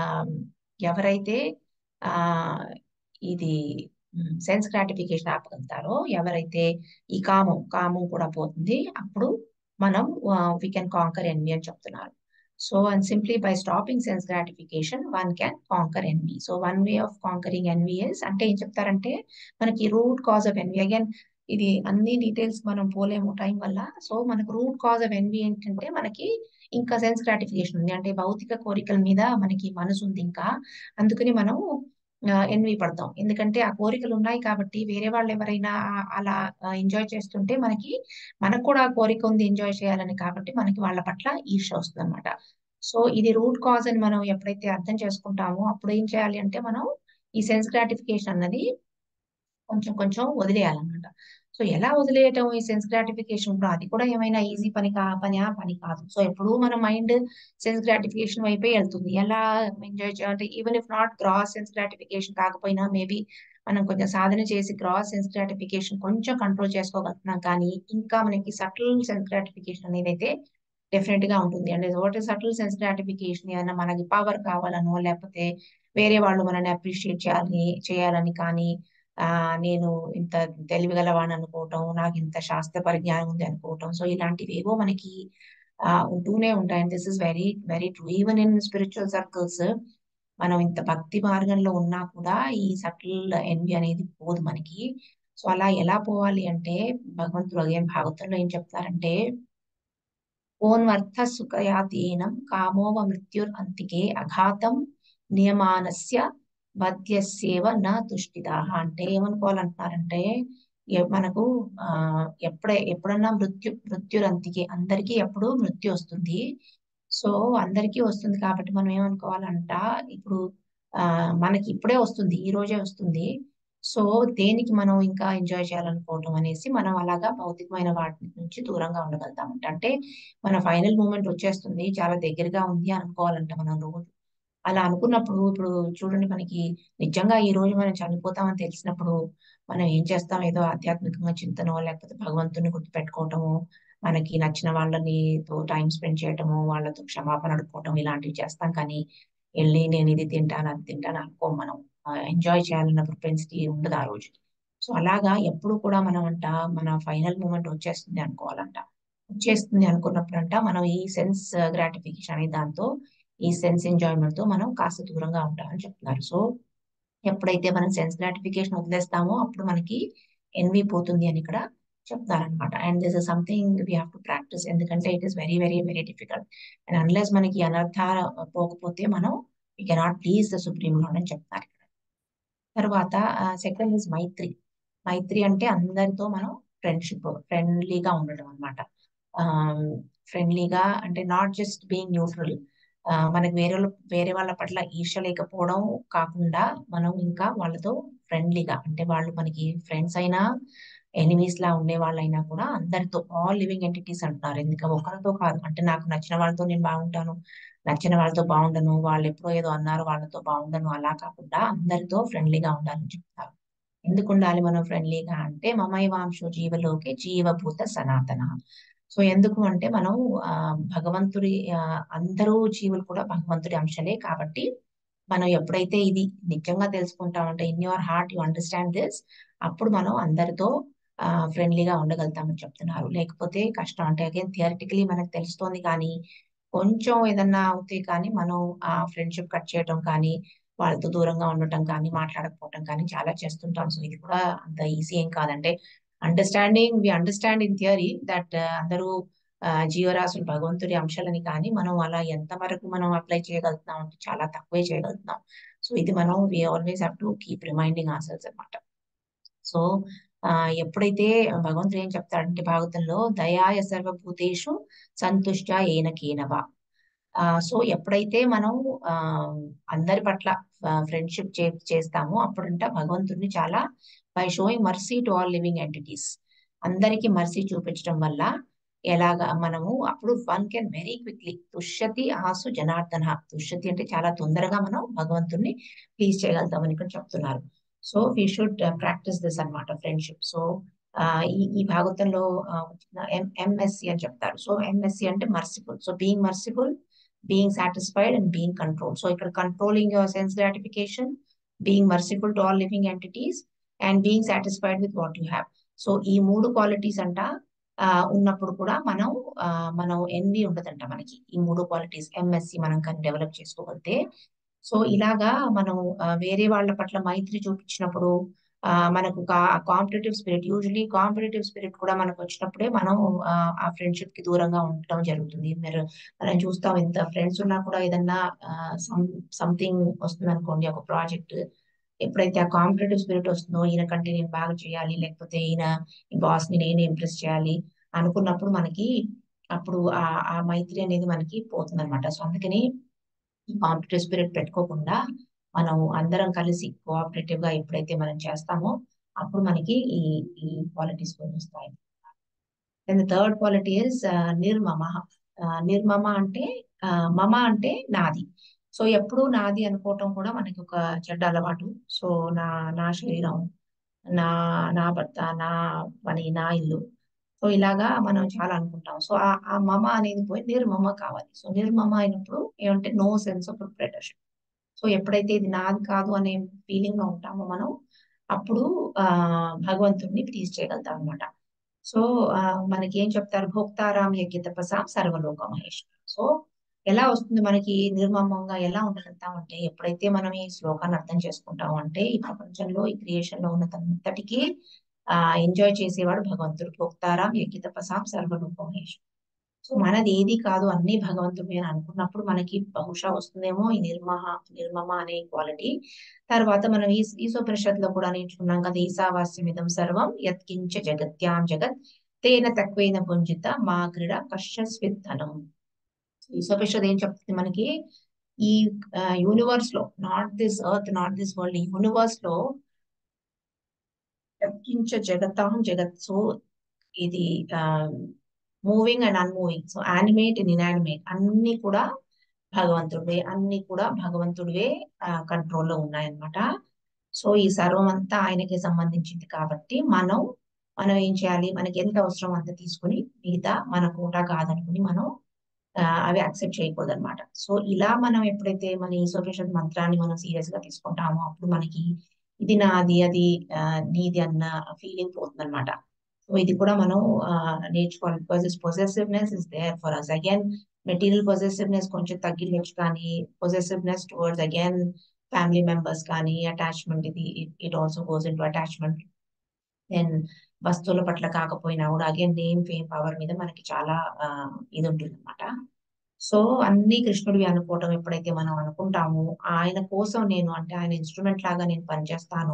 ఎవరైతే ఆ ఇది సెన్స్ గ్రాటిఫికేషన్ ఆపగలుగుతారో ఎవరైతే ఈ కామం కామం కూడా పోతుంది అప్పుడు మనం వి కెన్ కాంకర్ ఎన్వి అని చెప్తున్నారు so and simply by stopping sense gratification one can conquer envy so one way of conquering envy is అంటే ఏం చెప్తారంటే మనకి root cause of envy again ఇది అన్ని డీటెయిల్స్ మనం పోలేము టైం వల్ల సో మనకు రూట్ కాజ్ ఆఫ్ ఎన్వి ఏంటంటే మనకి ఇంకా సెన్స్ గ్రాటిఫికేషన్ ఉంది అంటే భౌతిక కోరికల మీద మనకి మనసు ఉంది ఇంకా అందుకని మనం ఎన్వి పడతాం ఎందుకంటే ఆ కోరికలు ఉన్నాయి కాబట్టి వేరే వాళ్ళు ఎవరైనా అలా ఎంజాయ్ చేస్తుంటే మనకి మనకు కూడా ఆ కోరిక ఉంది ఎంజాయ్ చేయాలని కాబట్టి మనకి వాళ్ళ పట్ల ఈర్ష వస్తుంది అనమాట సో ఇది రూట్ కాజ్ అని మనం ఎప్పుడైతే అర్థం చేసుకుంటామో అప్పుడు ఏం చేయాలి అంటే మనం ఈ సెన్స్ గ్రాటిఫికేషన్ అన్నది కొంచెం కొంచెం వదిలేయాలన్నమాట సో ఎలా వదిలేయటం ఈ సెన్స్ గ్రాటిఫికేషన్ ఇప్పుడు అది కూడా ఏమైనా ఈజీ పని కా పని ఆ పని కాదు సో ఎప్పుడు మన మైండ్ సెన్స్ గ్రాటిఫికేషన్ వైపే వెళ్తుంది ఎలా ఎంజాయ్ చేయాలంటే even if not gross sense gratification కాకపోయినా మేబీ మనం కొంచెం సాధన చేసి గ్రాస్ సెన్స్ గ్రాటిఫికేషన్ కొంచెం కంట్రోల్ చేసుకోగలుగుతున్నాం కానీ ఇంకా మనకి సటిల్ సెన్స్ గ్రాటిఫికేషన్ అనేది అయితే డెఫినెట్ గా ఉంటుంది అంటే what is subtle sense gratification ఏదైనా మనకి పవర్ కావాలనో లేకపోతే వేరే వాళ్ళు మనల్ని అప్రిషియేట్ చేయాలని చేయాలని కానీ ఆ నేను ఇంత తెలివిగలవాణ్ణి అనుకోవటం నాకు ఇంత శాస్త్ర పరిజ్ఞానం ఉంది అనుకోవటం సో ఇలాంటివి ఏవో మనకి ఆ ఉంటూనే ఉంటాయి this is very very true even in spiritual circles మనం ఇంత భక్తి మార్గంలో ఉన్నా కూడా ఈ సటిల్ ఎన్వి అనేది పోదు మనకి సో అలా ఎలా పోవాలి అంటే భగవంతుడు అగేం భాగవతంలో ఏం చెప్తారంటే ఓన్వర్ధ సుఖయాతీనం కామోవ మృత్యుర్ అంతికే అఘాతం నియమానస్య వద్యస్యేవ నా తుష్టిదాహ అంటే ఏమనుకోవాలంటున్నారంటే మనకు ఆ ఎప్పుడే ఎప్పుడన్నా మృత్యు మృత్యురంతికి అందరికీ ఎప్పుడు మృత్యు వస్తుంది సో అందరికీ వస్తుంది కాబట్టి మనం ఏమనుకోవాలంట ఇప్పుడు ఆ మనకి ఇప్పుడే వస్తుంది ఈ రోజే వస్తుంది సో దేనికి మనం ఇంకా ఎంజాయ్ చేయాలనుకోవటం అనేసి మనం అలాగా భౌతికమైన వాటి నుంచి దూరంగా ఉండగలుగుతామంట అంటే మన ఫైనల్ మూమెంట్ వచ్చేస్తుంది చాలా దగ్గరగా ఉంది అనుకోవాలంట మనం రోజు అలా అనుకున్నప్పుడు ఇప్పుడు చూడండి మనకి నిజంగా ఈ రోజు మనం చనిపోతామని తెలిసినప్పుడు మనం ఏం చేస్తాం ఏదో ఆధ్యాత్మికంగా చింతనో లేకపోతే భగవంతుని గుర్తుపెట్టుకోవటము మనకి నచ్చిన వాళ్ళని తో టైం స్పెండ్ చేయటము వాళ్ళతో క్షమాపణ అడుక్కోవటం ఇలాంటివి చేస్తాం కానీ వెళ్ళి నేను ఇది తింటాను అది తింటాను అనుకో మనం ఎంజాయ్ చేయాలన్న ప్రొపెన్సిటీ ఉండదు ఆ రోజు సో అలాగా ఎప్పుడు కూడా మనం అంట మన ఫైనల్ మూమెంట్ వచ్చేస్తుంది అనుకోవాలంట వచ్చేస్తుంది అనుకున్నప్పుడు అంట మనం ఈ సెన్స్ గ్రాటిఫికేషన్ అనే దాంతో ఈ సెన్స్ ఎంజాయ్మెంట్ తో మనం కాస్త దూరంగా ఉంటామని చెప్తున్నారు సో ఎప్పుడైతే మనం సెన్స్ గ్రాటిఫికేషన్ వదిలేస్తామో అప్పుడు మనకి ఎన్వి పోతుంది అని ఇక్కడ చెప్తారనమాట and this is something we have to practice ఎందుకంటే it is very very very difficult and unless మనకి అనర్థ పోకపోతే మనం we cannot please the supreme lord అని చెప్తారు ఇక్కడ తర్వాత సెకండ్ ఇస్ మైత్రి మైత్రి అంటే అందరితో మనం ఫ్రెండ్షిప్ ఫ్రెండ్లీగా ఉండడం అనమాట ఫ్రెండ్లీగా అంటే నాట్ జస్ట్ బీయింగ్ న్యూట్రల్ మనకి వేరే వాళ్ళ- వేరే వాళ్ళ పట్ల ఈర్ష్య లేకపోవడం కాకుండా మనం ఇంకా వాళ్ళతో ఫ్రెండ్లీగా అంటే వాళ్ళు మనకి ఫ్రెండ్స్ అయినా ఎనిమీస్ లా ఉండే వాళ్ళైనా కూడా అందరితో ఆల్ లివింగ్ ఎంటిటీస్ అంటున్నారు ఎందుకంటే ఒకరితో కాదు అంటే నాకు నచ్చిన వాళ్ళతో నేను బాగుంటాను నచ్చిన వాళ్ళతో బాగుండను వాళ్ళు ఎప్పుడో ఏదో అన్నారు వాళ్ళతో బాగుండను అలా కాకుండా అందరితో ఫ్రెండ్లీగా ఉండాలని చెప్తారు ఎందుకు ఉండాలి మనం ఫ్రెండ్లీగా అంటే మమైవాంశో జీవలోకే జీవభూత సనాతన సో ఎందుకు అంటే మనం ఆ భగవంతుడి ఆ, అందరూ జీవులు కూడా భగవంతుడి అంశలే కాబట్టి మనం ఎప్పుడైతే ఇది నిజంగా తెలుసుకుంటామంటే in your heart you understand this అప్పుడు మనం అందరితో ఫ్రెండ్లీగా ఉండగలుగుతామని చెప్తున్నారు లేకపోతే కష్టం అంటే అగైన్ థియరిటికలీ మనకు తెలుస్తోంది కానీ కొంచెం ఏదన్నా అవుతే కానీ మనం ఆ ఫ్రెండ్షిప్ కట్ చేయడం కానీ వాళ్ళతో దూరంగా ఉండటం కానీ మాట్లాడకపోవటం కానీ చాలా చేస్తుంటాం సో ఇది కూడా అంత ఈజీ ఏం కాదంటే understanding we understand in theory that అందరూ ఆ, జీవరాశులు భగవంతుడి అంశాలని కానీ మనం అలా ఎంత వరకు మనం అప్లై చేయగలుగుతున్నాం అంటే చాలా తక్కువే చేయగలుగుతున్నాం సో ఇది మనం we always have to keep reminding ourselves అనమాట సో ఆ ఎప్పుడైతే భగవంతుడు ఏం చెప్తాడంటే భాగవతంలో దయాయ సర్వభూతేషు సంతుష్ట ఏన కేనవా ఆ సో ఎప్పుడైతే మనం ఆ అందరి పట్ల ఫ్రెండ్షిప్ చే చేస్తామో అప్పుడంట భగవంతుడిని చాలా by showing mercy to all living entities అందరికి మర్సీ చూపించడం వల్ల ఎలాగా మనము అప్పుడు వన్ కెన్ వెరీ క్విక్లీ తుష్యతి ఆసు జనార్దన తుష్యతి అంటే చాలా తొందరగా మనం భగవంతుడిని ప్లీజ్ చేయగలుగుతామని ఇక్కడ చెప్తున్నారు so we should practice this అన్నమాట ఫ్రెండ్షిప్ సో ఈ ఈ భాగవతంలో ఎంఎస్సి అని చెప్తారు సో ఎంఎస్సి అంటే merciful so being merciful being satisfied and being control so ఇక్కడ controlling your sense gratification being merciful to all living entities and being satisfied with what you have so ఈ మూడు క్వాలిటీస్ అంట ఆ, ఉన్నప్పుడు కూడా మనం ఆ, మనం ఎన్వి ఉండదంట మనకి ఈ మూడు క్వాలిటీస్ ఎంఎస్సి మనం కానీ డెవలప్ చేసుకోగలిగితే సో ఇలాగా మనం ఆ, వేరే వాళ్ళ పట్ల మైత్రి చూపించినప్పుడు ఆ, మనకు competitive spirit usually competitive spirit కూడా మనకు వచ్చినప్పుడే మనం ఆ, ఆ ఫ్రెండ్షిప్ కి దూరంగా ఉండటం జరుగుతుంది మీరు మనం చూస్తాం ఇంత ఫ్రెండ్స్ ఉన్నా కూడా ఏదన్నా సంథింగ్ వస్తుంది అనుకోండి ఒక ప్రాజెక్ట్ ఎప్పుడైతే ఆ కాంపిటేటివ్ స్పిరిట్ వస్తుందో ఈయన కంటే నేను బాగా చేయాలి లేకపోతే ఈయన ఈ బాస్ ని నేను ఇంప్రెస్ చేయాలి అనుకున్నప్పుడు మనకి అప్పుడు ఆ ఆ మైత్రి అనేది మనకి పోతుంది అనమాట సో అందుకని ఈ కాంపిటేటివ్ స్పిరిట్ పెట్టుకోకుండా మనం అందరం కలిసి కోఆపరేటివ్ గా ఎప్పుడైతే మనం చేస్తామో అప్పుడు మనకి ఈ ఈ క్వాలిటీస్ కొన్ని వస్తాయి and the third quality is nirmama ఆ, నిర్మమ అంటే ఆ, మమ అంటే నాది సో ఎప్పుడు నాది అనుకోవటం కూడా మనకి ఒక చెడ్డ అలవాటు సో నా నా శరీరం నా నా భర్త నా పని నా ఇల్లు సో ఇలాగా మనం చాలా అనుకుంటాం సో ఆ ఆ మమ అనేది పోయి నిర్మమ కావాలి సో నిర్మమ అయినప్పుడు ఏమంటే no sense of proprietorship so ఎప్పుడైతే ఇది నాది కాదు అనే ఫీలింగ్ లో ఉంటామో మనం అప్పుడు ఆ భగవంతుడిని ప్లీజ్ చేయగలుగుతాం అనమాట సో ఆ, మనకి ఏం చెప్తారు భోక్తారాం యజ్ఞ తపసాం సర్వలోక మహేశ్వర సో ఎలా వస్తుంది మనకి నిర్మమంగా ఎలా ఉండగలుగుతాం అంటే ఎప్పుడైతే మనం ఈ శ్లోకాన్ని అర్థం చేసుకుంటాం అంటే ఈ ప్రపంచంలో ఈ క్రియేషన్ లో ఉన్నంతటికి ఆ ఎంజాయ్ చేసేవాడు భగవంతుడు భోక్తారాం యజ్ఞ తపసాం సర్వలోక మహేశ్వర సో మనది ఏది కాదు అన్ని భగవంతుడే అని అనుకున్నప్పుడు మనకి బహుశా వస్తుందేమో ఈ నిర్మహ నిర్మమ అనే క్వాలిటీ తర్వాత మనం ఈ ఈశోపనిషత్ లో కూడా నేర్చుకున్నాం కదా ఈశావాస్యమిదం సర్వం యత్కించ జగత్యాం జగత్ తేన తక్వేన పుంజిత మా క్రీడ కశ్యస్విత్తనం ఈశోపనిషత్ ఏం చెప్తుంది మనకి ఈ యూనివర్స్ లో not this earth not this world ఈ యూనివర్స్ లో యత్కించ జగతాం జగత్ సో ఇది moving and unmoving so animate and inanimate అన్ని కూడా భగవంతుడివే అన్ని కూడా భగవంతుడివే కంట్రోల్లో ఉన్నాయన్నమాట సో ఈ సర్వం అంతా ఆయనకి సంబంధించింది కాబట్టి మనం మనం ఏం చేయాలి మనకి ఎంత అవసరం అంత తీసుకుని మిగతా మన కోటా కాదనుకుని మనం ఆ, అవి యాక్సెప్ట్ చేయకూడదు అనమాట సో ఇలా మనం ఎప్పుడైతే మన ఈశ్వరేషన్ మంత్రాన్ని మనం సీరియస్ గా తీసుకుంటామో అప్పుడు మనకి ఇది నాది అది ఆ, నీది అన్న ఫీలింగ్ పోతుంది అనమాట సో ఇది కూడా మనం ఆ, నేర్చుకోవాలి because is possessiveness is there for us again material possessiveness కొంచెం తగ్గించచ్చు కానీ possessiveness towards again family members కానీ అటాచ్మెంట్ ఇది it also goes into attachment then వస్తువుల పట్ల కాకపోయినా కూడా అగైన్ నేమ్ ఫేమ్ పవర్ మీద మనకి చాలా ఆ, ఇది ఉంటుంది అనమాట సో అన్ని కృష్ణుడివి అనుకోవటం ఎప్పుడైతే మనం అనుకుంటామో ఆయన కోసం నేను అంటే ఆయన ఇన్స్ట్రుమెంట్ లాగా నేను పనిచేస్తాను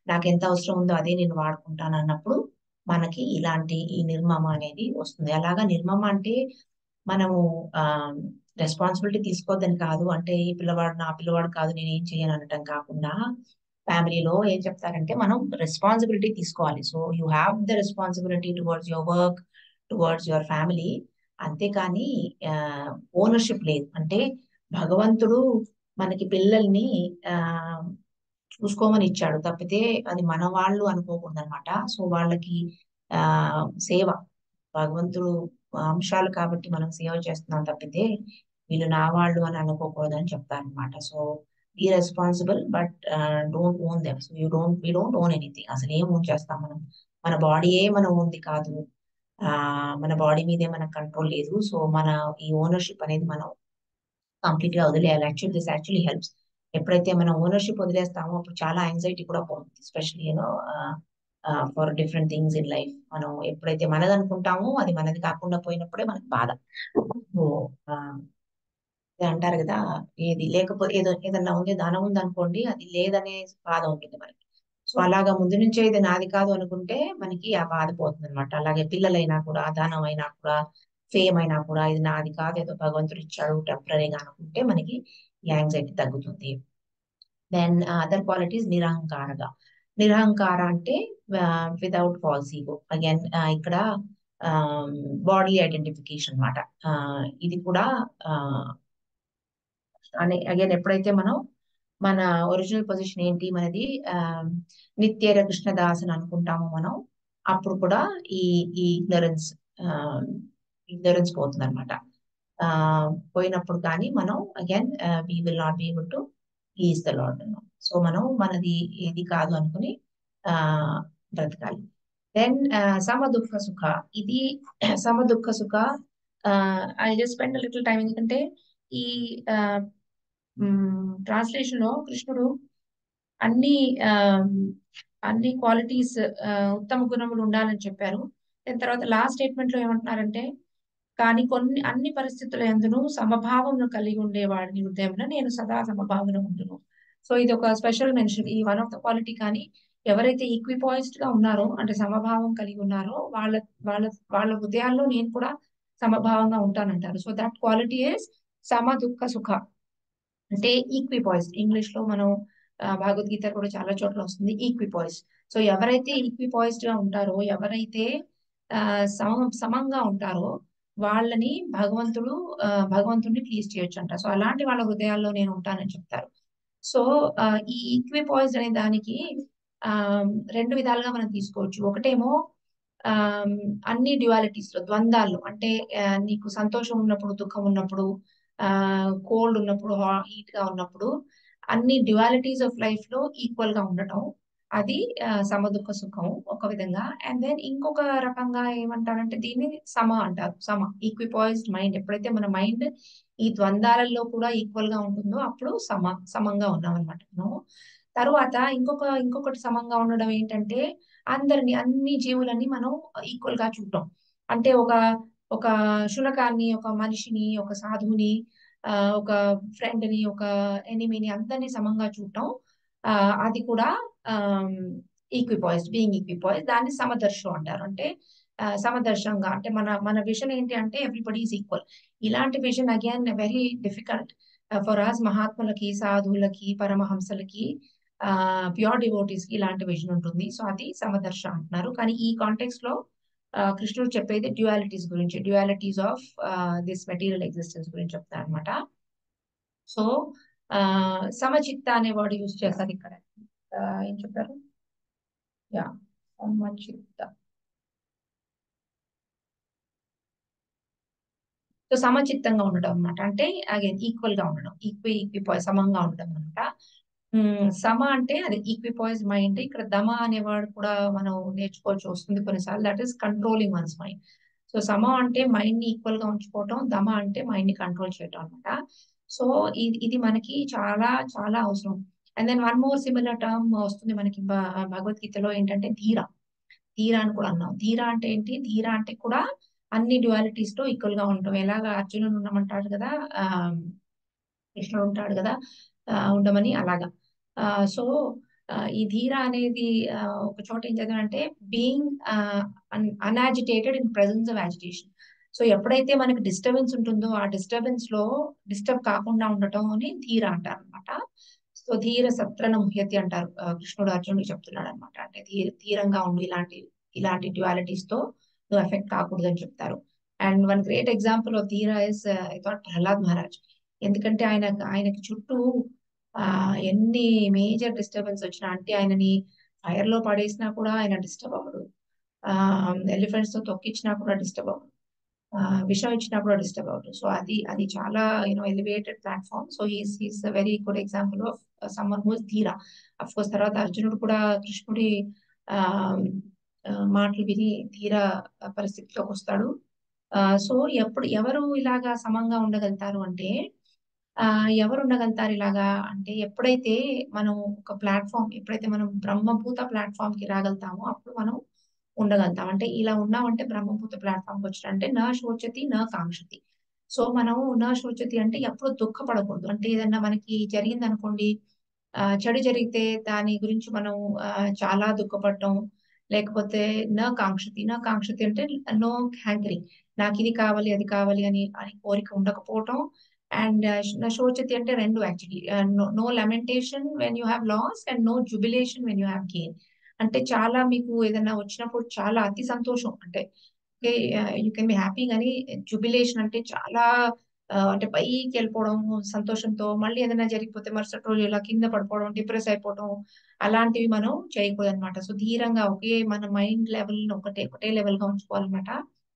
నాకు ఎంత అవసరం ఉందో అదే నేను వాడుకుంటాను అన్నప్పుడు మనకి ఇలాంటి ఈ నిర్మమ అనేది వస్తుంది అలాగా నిర్మమ అంటే మనము ఆ రెస్పాన్సిబిలిటీ తీసుకోవద్దని కాదు అంటే ఈ పిల్లవాడు నా పిల్లవాడు కాదు నేను ఏం చేయను అనటం కాకుండా ఫ్యామిలీలో ఏం చెప్తారంటే మనం రెస్పాన్సిబిలిటీ తీసుకోవాలి so you have the responsibility towards your work towards your family అంతేకాని ఓనర్షిప్ లేదు అంటే భగవంతుడు మనకి పిల్లల్ని ఆ చూసుకోమని ఇచ్చాడు తప్పితే అది మన వాళ్ళు అనుకోకూడదు అనమాట సో వాళ్ళకి ఆ సేవ భగవంతుడు అంశాలు కాబట్టి మనం సేవ చేస్తున్నాం తప్పితే వీళ్ళు నా వాళ్ళు అని అనుకోకూడదు అని చెప్తారనమాట so be responsible but don't own them so you don't we don't own anything అసలు ఏం ఓన్ చేస్తాం మనం మన బాడీయే మనం ఉంది కాదు ఆ మన బాడీ మీదే మనకు కంట్రోల్ లేదు సో మన ఈ ఓనర్షిప్ అనేది మనం కంప్లీట్ గా వదిలేయాలి యాక్చువల్లీ దిస్ యాక్చువల్లీ హెల్ప్స్ ఎప్పుడైతే మనం ఓనర్షిప్ వదిలేస్తామో అప్పుడు చాలా యాంగ్జైటీ కూడా పోతుంది especially you know for different things in life మనం ఎప్పుడైతే మనది అనుకుంటామో అది మనది కాకుండా పోయినప్పుడే మనకి బాధ సో ఇది అంటారు కదా ఏది లేకపోతే ఏదో ఏదన్నా ఉంది ధనం ఉంది అనుకోండి అది లేదనే బాధ ఉంటుంది మనకి సో అలాగా ముందు నుంచే ఇది నాది కాదు అనుకుంటే మనకి ఆ బాధ పోతుంది అనమాట అలాగే పిల్లలైనా కూడా ధనం అయినా కూడా ఫేమ్ అయినా కూడా ఇది నాది కాదు ఏదో భగవంతుడు ఇచ్చాడు టెంపరీగా అనుకుంటే మనకి ఈ యాంగ్జైటీ తగ్గుతుంది దెన్ అదర్ క్వాలిటీస్ నిరహంకారగా నిరహంకార అంటే వితౌట్ ఫాల్స్ ఈగో అగైన్ ఇక్కడ బాడీ ఐడెంటిఫికేషన్ అనమాట ఇది కూడా అనే అగైన్ ఎప్పుడైతే మనం మన ఒరిజినల్ పొజిషన్ ఏంటి మనది నిత్యర కృష్ణదాస్ అని అనుకుంటామో మనం అప్పుడు కూడా ఈ ఈ ఇగ్నరెన్స్ ఇగ్నరెన్స్ పోతుంది అనమాట పోయినప్పుడు కానీ మనం again we will not be able to ఈజ్ ద లాడ్ సో మనం మనది ఏది కాదు అనుకుని ఆ బ్రతకాలి దెన్ సమ దుఃఖ సుఖ ఇది సమ దుఃఖ సుఖ I just spend little time ఎందుకంటే ఈ ట్రాన్స్లేషన్ లో కృష్ణుడు అన్ని అన్ని క్వాలిటీస్ ఉత్తమ గుణములు ఉండాలని చెప్పారు దాని తర్వాత లాస్ట్ స్టేట్మెంట్ లో ఏమంటున్నారంటే కానీ కొన్ని అన్ని పరిస్థితుల ఎందును సమభావమును కలిగి ఉండేవాడిని హృదయంలో నేను సదా సమభావన ఉండును సో ఇది ఒక స్పెషల్ మెన్షన్ ఈ వన్ ఆఫ్ ద క్వాలిటీ కానీ ఎవరైతే ఈక్విపాయిస్డ్ గా ఉన్నారో అంటే సమభావం కలిగి ఉన్నారో వాళ్ళ వాళ్ళ వాళ్ళ హృదయాల్లో నేను కూడా సమభావంగా ఉంటానంటారు so that quality is sama దుఃఖ సుఖ అంటే ఈక్విపాయిస్డ్ ఇంగ్లీష్ లో మనం భగవద్గీత కూడా చాలా చోట్ల వస్తుంది ఈక్విపాయిస్డ్ సో ఎవరైతే ఈక్విపాయిస్డ్ గా ఉంటారో ఎవరైతే ఆ సమ సమంగా ఉంటారో వాళ్ళని భగవంతుడు భగవంతుడిని ప్లీజ్ చేయొచ్చు అంట సో అలాంటి వాళ్ళ హృదయాల్లో నేను ఉంటానని చెప్తారు సో ఈ ఈక్విపాయిస్డ్ అనే దానికి ఆ రెండు విధాలుగా మనం తీసుకోవచ్చు ఒకటేమో ఆ అన్ని డ్యువాలిటీస్ లో ద్వంద్వాల్లో అంటే నీకు సంతోషం ఉన్నప్పుడు దుఃఖం ఉన్నప్పుడు ఆ కోల్డ్ ఉన్నప్పుడు హీట్ గా ఉన్నప్పుడు అన్ని డ్యువాలిటీస్ ఆఫ్ లైఫ్ లో ఈక్వల్ గా ఉండటం అది సమదుఖ సుఖం ఒక విధంగా అండ్ దెన్ ఇంకొక రకంగా ఏమంటారంటే దీన్ని సమ అంటారు సమ ఈక్విపాయిజ్డ్ మైండ్ ఎప్పుడైతే మన మైండ్ ఈ ద్వంద్వాలలో కూడా ఈక్వల్ గా ఉంటుందో అప్పుడు సమ సమంగా ఉన్నాం అనమాట మనము తరువాత ఇంకొక ఇంకొకటి సమంగా ఉండడం ఏంటంటే అందరిని అన్ని జీవులని మనం ఈక్వల్ గా చూడటం అంటే ఒక ఒక శునకాన్ని ఒక మనిషిని ఒక సాధువుని ఒక ఫ్రెండ్ ని ఒక ఎనిమిని అందరినీ సమంగా చూడటం అది కూడా ఈక్విపాయిస్డ్ బీయింగ్ ఈక్విపాయిస్ దాన్ని సమదర్శం అంటారు అంటే సమదర్శంగా అంటే మన మన విజన్ ఏంటి అంటే ఎవ్రీబడి ఈజ్ ఈక్వల్ ఇలాంటి vision again very difficult for us మహాత్ములకి సాధువులకి పరమహంసలకి ఆ ప్యూర్ డివోటీస్ కి ఇలాంటి విజన్ ఉంటుంది సో అది సమదర్శ అంటున్నారు కానీ ఈ కాంటెక్స్ట్ లో కృష్ణుడు చెప్పేది డ్యువాలిటీస్ గురించి dualities of this material existence గురించి చెప్తారు అనమాట సో ఆ సమచిత్త అనే వర్డ్ యూజ్ చేస్తారు ఇక్కడ ఏం చెప్పారు యా సమచిత్త సో సమచిత్తంగా ఉండడం అనమాట అంటే అగైన్ ఈక్వల్ గా ఉండడం ఈక్వి ఈక్విపాయ్ సమంగా ఉండడం అనమాట సమ అంటే అది ఈక్విపాయిస్ మైండ్ ఇక్కడ దమ అనే వర్డ్ కూడా మనం నేర్చుకోవచ్చు వస్తుంది కొన్నిసార్లు that is controlling one's mind so సమ అంటే మైండ్ ని ఈక్వల్ గా ఉంచుకోవటం దమ అంటే మైండ్ ని కంట్రోల్ చేయటం అనమాట సో ఇది మనకి చాలా చాలా అవసరం and then one more similar term వస్తుంది మనకి భగవద్గీతలో ఏంటంటే ధీర ధీర అని కూడా అన్నాం ధీర అంటే ఏంటి ధీర అంటే కూడా అన్ని డ్యువాలిటీస్ లో ఈక్వల్ గా ఉంటాం ఎలాగా అర్జునుడు ఉండమంటాడు కదా ఆ కృష్ణుడు ఉంటాడు కదా ఉండమని అలాగా సో ఆ, ఈ ధీర అనేది ఆ, ఒక చోట ఏం చదివానంటే being unagitated in presence of agitation so ఎప్పుడైతే మనకి డిస్టర్బెన్స్ ఉంటుందో ఆ డిస్టర్బెన్స్ లో డిస్టర్బ్ కాకుండా ఉండటం అని ధీర అంటారు అనమాట సో ధీర సత్రన ముహ్యతి అంటారు ఆ, కృష్ణుడు అర్జునుడికి చెప్తున్నాడు అనమాట అంటే ధీర ధీరంగా ఉండు ఇలాంటి ఇలాంటి డ్యువాలిటీస్ తో నువ్వు ఎఫెక్ట్ కాకూడదు అని చెప్తారు and one great example of dhira is I thought Prahlad Maharaj ఎందుకంటే ఆయన ఆయనకి చుట్టూ ఆ ఎన్ని మేజర్ డిస్టర్బెన్స్ వచ్చినా అంటే ఆయనని ఫైర్ లో పడేసినా కూడా ఆయన డిస్టర్బ్ అవ్వడు ఆ ఎలిఫెంట్స్ తో తొక్కిచ్చినా కూడా డిస్టర్బ్ అవ్వడు ఆ, విషం ఇచ్చినా కూడా డిస్టర్బ్ అవ్వదు సో అది అది చాలా you know elevated platform so he's he's very good example of someone whose dhira of course తర్వాత అర్జునుడు కూడా కృష్ణుడి ఆ ఆ, మాటలు విని ధీర పరిస్థితిలోకి వస్తాడు ఆ సో ఎప్పుడు ఎవరు ఇలాగా సమంగా ఉండగలుగుతారు అంటే ఆ ఎవరు ఉండగలుగుతారు ఇలాగా అంటే ఎప్పుడైతే మనం ఒక ప్లాట్ఫామ్ ఎప్పుడైతే మనం బ్రహ్మభూత ప్లాట్ఫామ్ కి రాగలుగుతామో అప్పుడు మనం ఉండగలుగుతాం అంటే ఇలా ఉన్నామంటే బ్రహ్మభూత ప్లాట్ఫామ్ కి వచ్చిన అంటే నా శోచతి నా కాంక్షతి సో మనం నా శోచతి అంటే ఎప్పుడు దుఃఖపడకూడదు అంటే ఏదన్నా మనకి జరిగింది అనుకోండి ఆ, చెడు జరిగితే దాని గురించి మనం ఆ, చాలా దుఃఖపడటం లేకపోతే నా కాంక్షతి నా కాంక్షతి అంటే నో హ్యాంకరింగ్ నాకు ఇది కావాలి అది కావాలి అని అని కోరిక ఉండకపోవటం అండ్ నా శోచతి అంటే రెండు actually no lamentation when you have loss and no jubilation when you have gain అంటే చాలా మీకు ఏదైనా వచ్చినప్పుడు చాలా అతి సంతోషం అంటే okay you can be happy కానీ జుబిలేషన్ అంటే చాలా ఆ, అంటే పైకి వెళ్ళిపోవడం సంతోషంతో మళ్ళీ ఏదైనా జరిగిపోతే మరుసటి రోజు ఇలా కింద పడిపోవడం డిప్రెస్ అయిపోవడం అలాంటివి మనం చేయకూడదు అనమాట సో ధీరంగా ఒకే మన మైండ్ లెవెల్ ఒకటే ఒకటే లెవెల్ గా ఉంచుకోవాలన్నమాట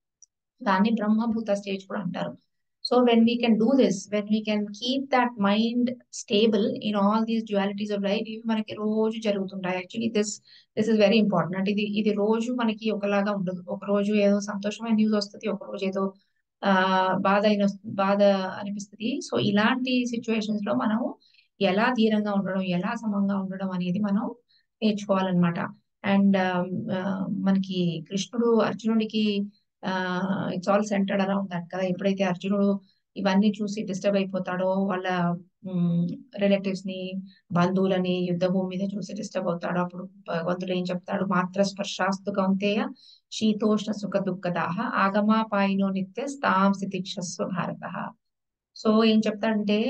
దాన్ని బ్రహ్మభూత స్టేజ్ కూడా అంటారు so when we can do this when we can keep that mind stable in all these dualities of life ఇవి మనకి రోజు జరుగుతుంటాయి actually this this is very important అంటే ఇది ఇది రోజు మనకి ఒకలాగా ఉండదు ఒక రోజు ఏదో సంతోషమైన న్యూస్ వస్తుంది ఒక రోజు ఏదో ఆ బాధ అయిన బాధ అనిపిస్తుంది సో ఇలాంటి సిచ్యువేషన్స్ లో మనం ఎలా ధీరంగా ఉండడం ఎలా సమంగా ఉండడం అనేది మనం నేర్చుకోవాలన్నమాట అండ్ మనకి కృష్ణుడు అర్జునుడికి ఆ it's all centered around that కదా ఎప్పుడైతే అర్జునుడు ఇవన్నీ చూసి డిస్టర్బ్ అయిపోతాడో వాళ్ళ రిలేటివ్స్ ని బంధువులని యుద్ధ భూమి మీద చూసి డిస్టర్బ్ అవుతాడో అప్పుడు భగవంతుడు ఏం చెప్తాడు మాత్ర స్పర్శాస్తు కౌంతేయ శీతోష్ణ సుఖ దుఃఖదాహ ఆగమాపాయినో నిత్య స్థాం స్థితిక్షస్వ భారత సో ఏం చెప్తాడంటే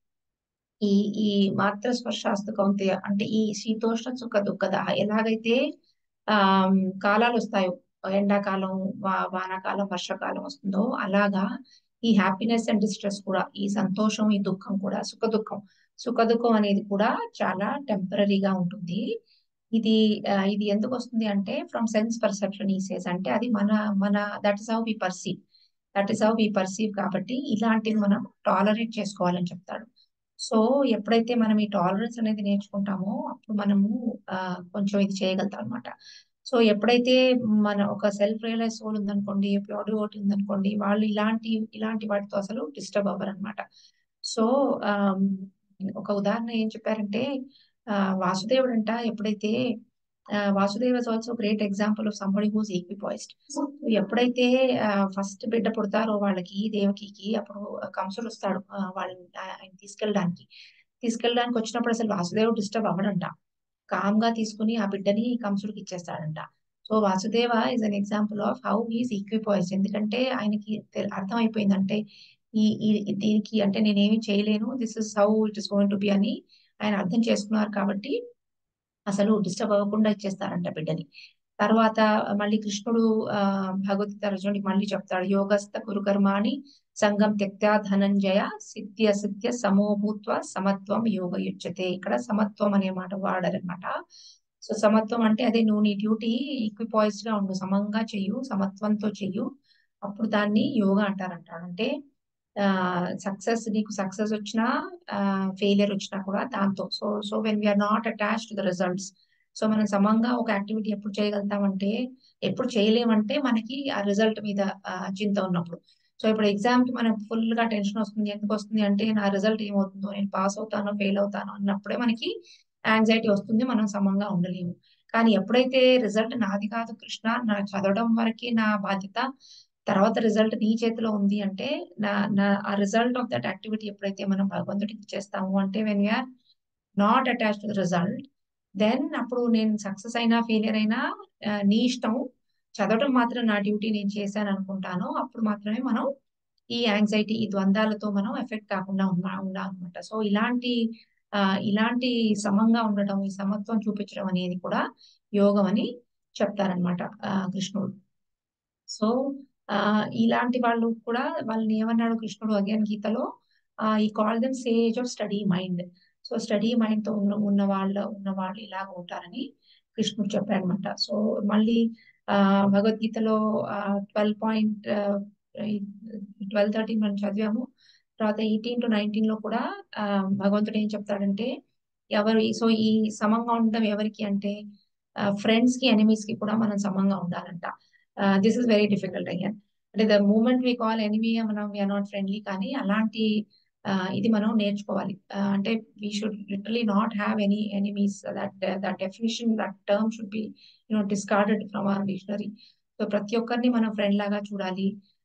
ఈ ఈ మాత్ర స్పర్శాస్తు కౌంతేయ అంటే ఈ శీతోష్ణ సుఖ దుఃఖదాహ ఎలాగైతే ఆ కాలాలు వస్తాయో ఎండాకాలం వా వానాకాలం వర్షాకాలం వస్తుందో అలాగా ఈ హ్యాపీనెస్ అండ్ డిస్ట్రెస్ కూడా ఈ సంతోషం ఈ దుఃఖం కూడా సుఖ దుఃఖం సుఖ దుఃఖం అనేది కూడా చాలా టెంపరీగా ఉంటుంది ఇది ఆ, ఇది ఎందుకు వస్తుంది అంటే ఫ్రమ్ సెన్స్ పర్సెప్షన్ ఈ సేస్ అంటే అది మన మన that is how we perceive that is how we perceive కాబట్టి ఇలాంటివి మనం టాలరేట్ చేసుకోవాలని చెప్తాడు సో ఎప్పుడైతే మనం ఈ టాలరెన్స్ అనేది నేర్చుకుంటామో అప్పుడు మనము ఆ, కొంచెం ఇది చేయగలుగుతాం అనమాట సో ఎప్పుడైతే మన ఒక సెల్ఫ్ రియలైజ్ సోల్ ఉందనుకోండి ప్యూర్ డివోట్ ఉందనుకోండి వాళ్ళు ఇలాంటి ఇలాంటి వాటితో అసలు డిస్టర్బ్ అవ్వరు అనమాట సో ఆమ్, ఒక ఉదాహరణ ఏం చెప్పారంటే ఆ, వాసుదేవుడు అంట ఎప్పుడైతే Vasudev is also great example of somebody who's equipoised ఎప్పుడైతే ఫస్ట్ బిడ్డ పుడతారో వాళ్ళకి దేవకికి అప్పుడు కంసుడు వస్తాడు ఆ, వాళ్ళని ఆ, ఆయన తీసుకెళ్ళడానికి తీసుకెళ్ళడానికి వచ్చినప్పుడు అసలు వాసుదేవుడు డిస్టర్బ్ అవ్వడంట కామ్ గా తీసుకుని ఆ బిడ్డని కంసుడికి ఇచ్చేస్తాడంట so Vasudeva is an example of how he's equipoised ఎందుకంటే ఆయనకి తె- అర్థమైపోయింది అంటే ఈ ఈ దీనికి అంటే నేనేమి చేయలేను this is how it is going to be అని ఆయన అర్థం చేసుకున్నారు కాబట్టి అసలు డిస్టర్బ్ అవ్వకుండా ఇచ్చేస్తారంట బిడ్డని తర్వాత మళ్ళీ కృష్ణుడు ఆ భగవద్గీత అర్జునుడికి మళ్ళీ చెప్తాడు యోగస్థ కురు కర్మాణి సంగం త్యక్త్యా ధనంజయ సిద్ధ్య సిద్ధ్య సమోభూత్వ సమత్వం యోగ యుజ్యతే ఇక్కడ సమత్వం అనే మాట వాడారనమాట సో సమత్వం అంటే అదే నువ్వు నీ డ్యూటీ ఈక్విపాయిస్డ్ గా ఉండు సమంగా చెయ్యు సమత్వంతో చెయ్యు అప్పుడు దాన్ని యోగా అంటారంటాడు అంటే ఆ సక్సెస్ నీకు సక్సెస్ వచ్చినా ఫెయిలియర్ వచ్చినా కూడా దాంతో so so when we are not attach to the results so మనం సమంగా ఒక యాక్టివిటీ ఎప్పుడు చేయగలుగుతామంటే ఎప్పుడు చేయలేమంటే మనకి ఆ రిజల్ట్ మీద ఆ, చింత ఉన్నప్పుడు సో ఇప్పుడు ఎగ్జామ్ కి మనకు ఫుల్ గా టెన్షన్ వస్తుంది ఎందుకు వస్తుంది అంటే నా రిజల్ట్ ఏమవుతుందో నేను పాస్ అవుతానో ఫెయిల్ అవుతానో అన్నప్పుడే మనకి యాంగ్జైటీ వస్తుంది మనం సమంగా ఉండలేము కానీ ఎప్పుడైతే రిజల్ట్ నాది కాదు కృష్ణ నా చదవడం వరకే నా బాధ్యత తర్వాత రిజల్ట్ నీ చేతిలో ఉంది అంటే నా నా ఆ రిజల్ట్ ఆఫ్ దట్ యాక్టివిటీ ఎప్పుడైతే మనం భగవంతుడికి చేస్తాము అంటే when you are not attach to the result then అప్పుడు నేను సక్సెస్ అయినా ఫెయిలియర్ అయినా ఆ, నీ ఇష్టం చదవటం మాత్రం నా డ్యూటీ నేను చేశాను అనుకుంటాను అప్పుడు మాత్రమే మనం ఈ యాంగ్జైటీ ఈ ద్వంద్వాలతో మనం ఎఫెక్ట్ కాకుండా ఉన్నా ఉండాలన్నమాట సో ఇలాంటి ఆ, ఇలాంటి సమంగా ఉండటం ఈ సమత్వం చూపించడం అనేది కూడా యోగం అని చెప్తారనమాట కృష్ణుడు సో ఆ, ఇలాంటి వాళ్ళు కూడా వాళ్ళని ఏమన్నాడు కృష్ణుడు అగైన్ గీతలో ఈ call them sage of steady mind so steady mind తో ఉన్న ఉన్న వాళ్ళ ఉన్న వాళ్ళు ఇలాగ ఉంటారని కృష్ణుడు చెప్పాడనమాట సో మళ్ళీ ఆ భగవద్గీతలో ట్వెల్వ్ పాయింట్ ట్వెల్వ్ థర్టీన్ మనం చదివాము తర్వాత ఎయిటీన్ టు నైన్టీన్ లో కూడా ఆ, భగవంతుడు ఏం చెప్తాడంటే ఎవరు సో ఈ సమంగా ఉండడం ఎవరికి అంటే ఫ్రెండ్స్ కి ఎనిమీస్ కి కూడా మనం సమంగా ఉండాలంట దిస్ ఇస్ వెరీ డిఫికల్ట్ అయ్యాన్ అంటే the moment we call enemy మనం వీఆర్ నాట్ ఫ్రెండ్లీ కానీ అలాంటి ఆ, ఇది మనం నేర్చుకోవాలి ఆ, అంటే we should literally not have any enemies that that definition that term should be you know discarded from our dictionary so ప్రతి ఒక్కరిని మనం ఫ్రెండ్ లాగా చూడాలి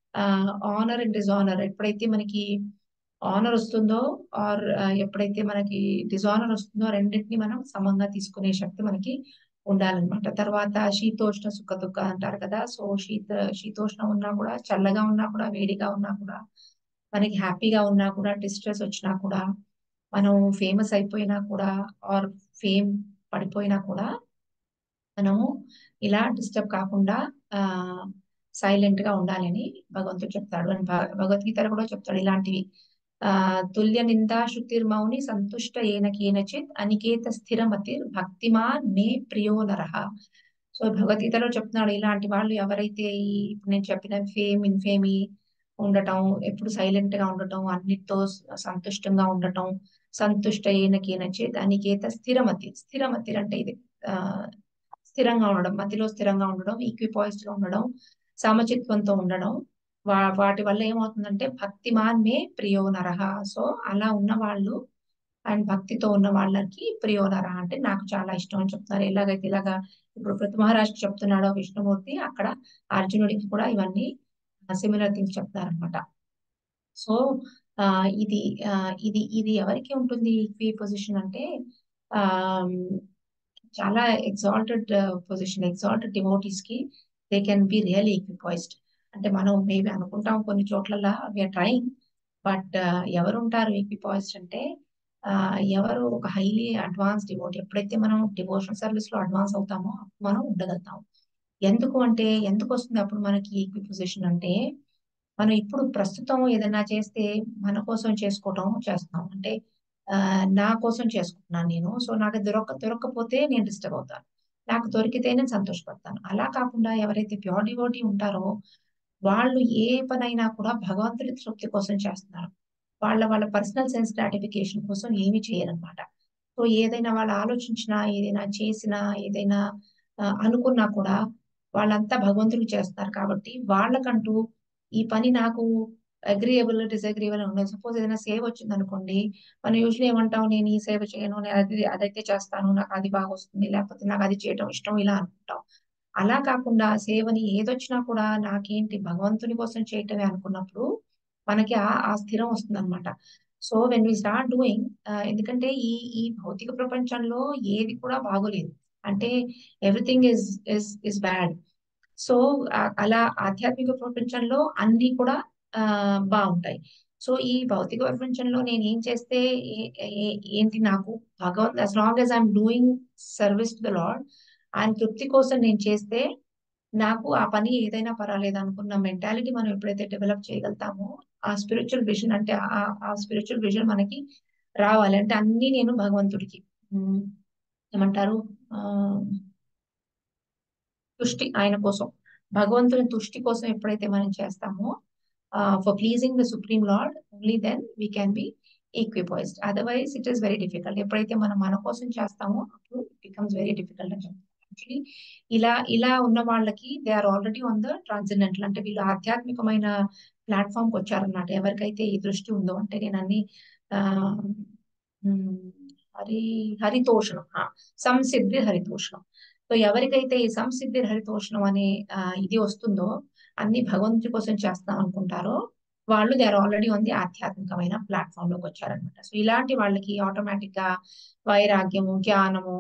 ఆనర్ అండ్ డిజానర్ ఎప్పుడైతే మనకి ఆనర్ వస్తుందో ఆర్ ఎప్పుడైతే మనకి డిజానర్ వస్తుందో రెండింటిని మనం సమంగా తీసుకునే శక్తి మనకి ఉండాలన్నమాట తర్వాత శీతోష్ణ సుఖ దుఃఖ అంటారు కదా సో శీత శీతోష్ణం ఉన్నా కూడా చల్లగా ఉన్నా కూడా వేడిగా ఉన్నా కూడా మనకి హ్యాపీగా ఉన్నా కూడా డిస్ట్రెస్ వచ్చినా కూడా మనం ఫేమస్ అయిపోయినా కూడా ఆర్ ఫేమ్ పడిపోయినా కూడా మనము ఇలా డిస్టర్బ్ కాకుండా ఆ సైలెంట్ గా ఉండాలని భగవంతుడు చెప్తాడు అని భ- భగవద్గీతలో కూడా చెప్తాడు ఇలాంటివి ఆ తుల్య నిందా శృతిర్మౌని సంతుష్ట ఏన కేనచిత్ అనికేత స్థిరమతిర్ భక్తిమాన్ మే ప్రియో నరః సో భగవద్గీతలో చెప్తున్నాడు ఇలాంటి వాళ్ళు ఎవరైతే ఈ ఇప్పుడు నేను చెప్పిన ఫేమ్ ఇన్ఫేమి ఉండటం ఎప్పుడు సైలెంట్ గా ఉండటం అన్నిటితో స- సంతుష్టంగా ఉండటం సంతుష్ట ఏన కేనచిత్ అనికేత స్థిరమతి స్థిరమతి అంటే ఇది ఆ స్థిరంగా ఉండడం మతిలో స్థిరంగా ఉండడం ఈక్విపాయిస్డ్ గా ఉండడం సమచిత్వంతో ఉండడం వా వాటి వల్ల ఏమవుతుందంటే భక్తిమాన్ మే ప్రియో నరః సో అలా ఉన్న వాళ్ళు అండ్ భక్తితో ఉన్న వాళ్ళకి ప్రియో నరః అంటే నాకు చాలా ఇష్టం అని చెప్తున్నారు ఎలాగైతే ఇలాగా ఇప్పుడు పృథు మహారాజ్కి చెప్తున్నాడో విష్ణుమూర్తి అక్కడ అర్జునుడికి కూడా ఇవన్నీ సిమిలర్ థింగ్స్ చెప్తారనమాట సో ఆ ఇది ఆ, ఇది ఇది ఎవరికి ఉంటుంది ఈక్వి పొజిషన్ అంటే ఆ చాలా ఎగ్జాల్టెడ్ పొజిషన్ ఎగ్జాల్టెడ్ డివోటీస్ కి they can be really equipoised అంటే మనం మేబీ అనుకుంటాం కొన్ని చోట్ల విఆర్ ట్రైంగ్ బట్ ఎవరు ఉంటారు ఈక్విపాయిస్డ్ అంటే ఆ, ఎవరు ఒక హైలీ అడ్వాన్స్ డివోటీ ఎప్పుడైతే మనం డివోషనల్ సర్వీస్ లో అడ్వాన్స్ అవుతామో అప్పుడు మనం ఉండగలుగుతాం ఎందుకు అంటే ఎందుకు వస్తుంది అప్పుడు మనకి ఈక్వి పొజిషన్ అంటే మనం ఇప్పుడు ప్రస్తుతం ఏదైనా చేస్తే మన కోసం చేసుకోవటం చేస్తాం అంటే ఆ, నా కోసం చేసుకుంటున్నాను నేను సో నాకు దొరక దొరకకపోతే నేను డిస్టర్బ్ అవుతాను నాకు దొరికితే నేను సంతోషపడతాను అలా కాకుండా ఎవరైతే ప్యూర్ డివోటీ ఉంటారో వాళ్ళు ఏ పనైనా కూడా భగవంతుడి తృప్తి కోసం చేస్తున్నారు వాళ్ళ వాళ్ళ పర్సనల్ సెన్స్ గ్రాటిఫికేషన్ కోసం ఏమీ చేయరన్నమాట సో ఏదైనా వాళ్ళు ఆలోచించినా ఏదైనా చేసినా ఏదైనా ఆ, అనుకున్నా కూడా వాళ్ళంతా భగవంతుడికి చేస్తున్నారు కాబట్టి వాళ్ళకంటూ ఈ పని నాకు అగ్రియబుల్ డిసగ్రియబుల్ ఉండదు సపోజ్ ఏదైనా సేవ వచ్చింది అనుకోండి మనం యూజువల్లీ ఏమంటాం నేను ఈ సేవ చేయను నేను అది అదైతే చేస్తాను నాకు అది బాగా వస్తుంది లేకపోతే నాకు అది చేయటం ఇష్టం ఇలా అనుకుంటాం అలా కాకుండా సేవని ఏదొచ్చినా కూడా నాకేంటి భగవంతుని కోసం చేయటమే అనుకున్నప్పుడు మనకి ఆ ఆ స్థిరం వస్తుంది అనమాట so when we start doing ఎందుకంటే ఈ ఈ భౌతిక ప్రపంచంలో ఏది కూడా బాగోలేదు అంటే everything is is is bad so ఆ- అలా ఆధ్యాత్మిక ప్రపంచంలో అన్ని కూడా ఆ బాగుంటాయి సో ఈ భౌతిక ప్రపంచంలో నేను ఏం చేస్తే ఏ- ఏ- ఏంటి నాకు భగవంత్ as long as I'm doing service to the Lord ఆయన తృప్తి కోసం నేను చేస్తే నాకు ఆ పని ఏదైనా పర్వాలేదు అనుకున్న మెంటాలిటీ మనం ఎప్పుడైతే డెవలప్ చేయగలుగుతామో ఆ స్పిరిచువల్ విజన్ అంటే ఆ ఆ స్పిరిచువల్ విజన్ మనకి రావాలి అంటే అన్ని నేను భగవంతుడికి ఉమ్, ఏమంటారు ఆ తుష్టి ఆయన కోసం భగవంతుని తుష్టి కోసం ఎప్పుడైతే మనం చేస్తామో for pleasing the supreme Lord only then we can be equipoised otherwise it is very difficult ఎప్పుడైతే మనం మన కోసం చేస్తామో అప్పుడు ఇట్ బికమ్స్ వెరీ డిఫికల్ట్ అని చెప్తాం యాక్చువల్లీ ఇలా ఇలా ఉన్న వాళ్ళకి they are already on the transcendental అంటే వీళ్ళు ఆధ్యాత్మికమైన ప్లాట్ఫామ్ కి వచ్చారన్నమాట ఎవరికైతే ఈ దృష్టి ఉందో అంటే నేను అన్ని ఆ, ఉమ్, హరి హరితోషణం ఆ, సంసిద్ధి హరితోషణం సో ఎవరికైతే ఈ సంసిద్ధి హరితోషణం అనే ఆ, ఇది వస్తుందో అన్ని భగవంతుడి కోసం చేస్తాం అనుకుంటారో వాళ్ళు దే ఆర్ ఆల్రెడీ ఉంది ఆధ్యాత్మికమైన ప్లాట్ఫామ్ లోకి వచ్చారనమాట సో ఇలాంటి వాళ్ళకి ఆటోమేటిక్ గా వైరాగ్యము జ్ఞానము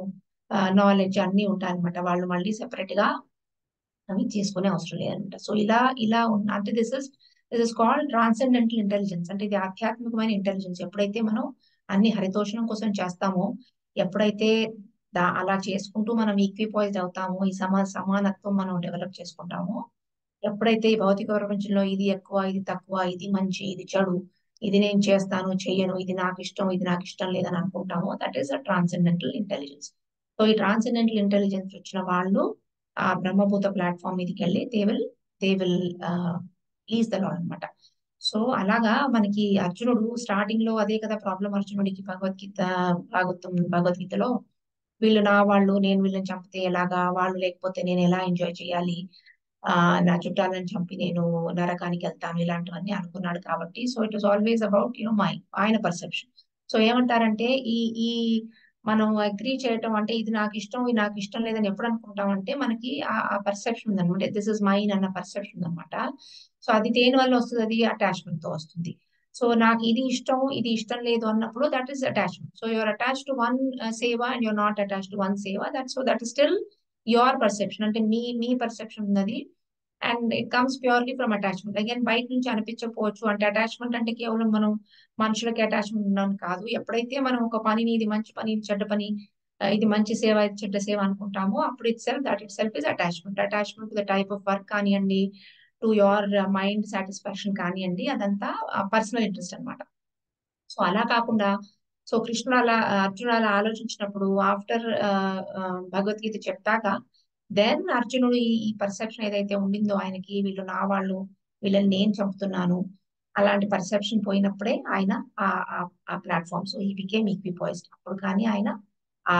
నాలెడ్జ్ అన్ని ఉంటాయన్నమాట వాళ్ళు మళ్ళీ సెపరేట్ గా అవి చేసుకునే అవసరం లేదనమాట సో ఇలా ఇలా ఉన్న అంటే this is this is called transcendental intelligence అంటే ఇది ఆధ్యాత్మికమైన ఇంటెలిజెన్స్ ఎప్పుడైతే మనం అన్ని హరితోషణం కోసం చేస్తామో ఎప్పుడైతే దా అలా చేసుకుంటూ మనం ఈక్విపాయిజ్డ్ అవుతామో ఈ సమా సమానత్వం మనం డెవలప్ చేసుకుంటామో ఎప్పుడైతే ఈ భౌతిక ప్రపంచంలో ఇది ఎక్కువ ఇది తక్కువ ఇది మంచి ఇది చెడు ఇది నేను చేస్తాను చెయ్యను ఇది నాకు ఇష్టం ఇది నాకు ఇష్టం లేదని అనుకుంటామో that is a transcendental intelligence so ఈ ట్రాన్సెండెంటల్ ఇంటెలిజెన్స్ వచ్చిన వాళ్ళు ఆ బ్రహ్మభూత ప్లాట్ఫామ్ మీదకి వెళ్ళి they will they will please the Lord అనమాట సో అలాగా మనకి అర్జునుడు స్టార్టింగ్ లో అదే కదా ప్రాబ్లం అర్జునుడికి భగవద్గీత భాగవతం భగవద్గీతలో వీళ్ళు నా వాళ్ళు నేను వీళ్ళని చంపితే ఎలాగా వాళ్ళు లేకపోతే నేను ఎలా ఎంజాయ్ చేయాలి ఆ నా చుట్టాలను చంపి నేను నరకానికి వెళ్తాను ఇలాంటివన్నీ అనుకున్నాడు కాబట్టి so it was always about you know my ఆయన పర్సెప్షన్ సో ఏమంటారంటే ఈ ఈ మనం అగ్రీ చేయటం అంటే ఇది నాకు ఇష్టం ఇది నాకు ఇష్టం లేదని ఎప్పుడు అనుకుంటాం అంటే మనకి ఆ పర్సెప్షన్ ఉందన్నమాట దిస్ ఇస్ మైన్ అన్న పర్సెప్షన్ ఉందన్నమాట సో అది దేని వల్ల వస్తుంది అది అటాచ్మెంట్ తో వస్తుంది సో నాకు ఇది ఇష్టం ఇది ఇష్టం లేదు అన్నప్పుడు that is attachment so your attach to one సేవ and your not attach to one సేవ that so that is still your perception అంటే మీ మీ పర్సెప్షన్ ఉన్నది and it comes purely from attachment again బయట నుంచి అనిపించకపోవచ్చు అంటే అటాచ్మెంట్ అంటే కేవలం మనం మనుషులకి అటాచ్మెంట్ ఉన్నాం కాదు ఎప్పుడైతే మనం ఒక పనిని ఇది మంచి పని ఇది చెడ్డ పని ఆ, ఇది మంచి సేవ ఇది చెడ్డ సేవ అనుకుంటామో అప్పుడు itself that itself is attachment attachment to the type of work కానివ్వండి టు యువర్ మైండ్ సాటిస్ఫాక్షన్ కానివ్వండి అదంతా పర్సనల్ ఇంట్రెస్ట్ అన్నమాట సో అలా కాకుండా సో కృష్ణుడు అలా అర్జునుడు అలా ఆలోచించినప్పుడు ఆఫ్టర్ భగవద్గీత చెప్తాక దెన్ అర్జునుడు ఈ ఈ పర్సెప్షన్ ఏదైతే ఉండిందో ఆయనకి వీళ్ళు నా వాళ్ళు వీళ్ళని నేను చంపుతున్నాను అలాంటి పర్సెప్షన్ పోయినప్పుడే ఆయన ఆ ఆ platform so he became equipoised అప్పుడు కానీ ఆయన ఆ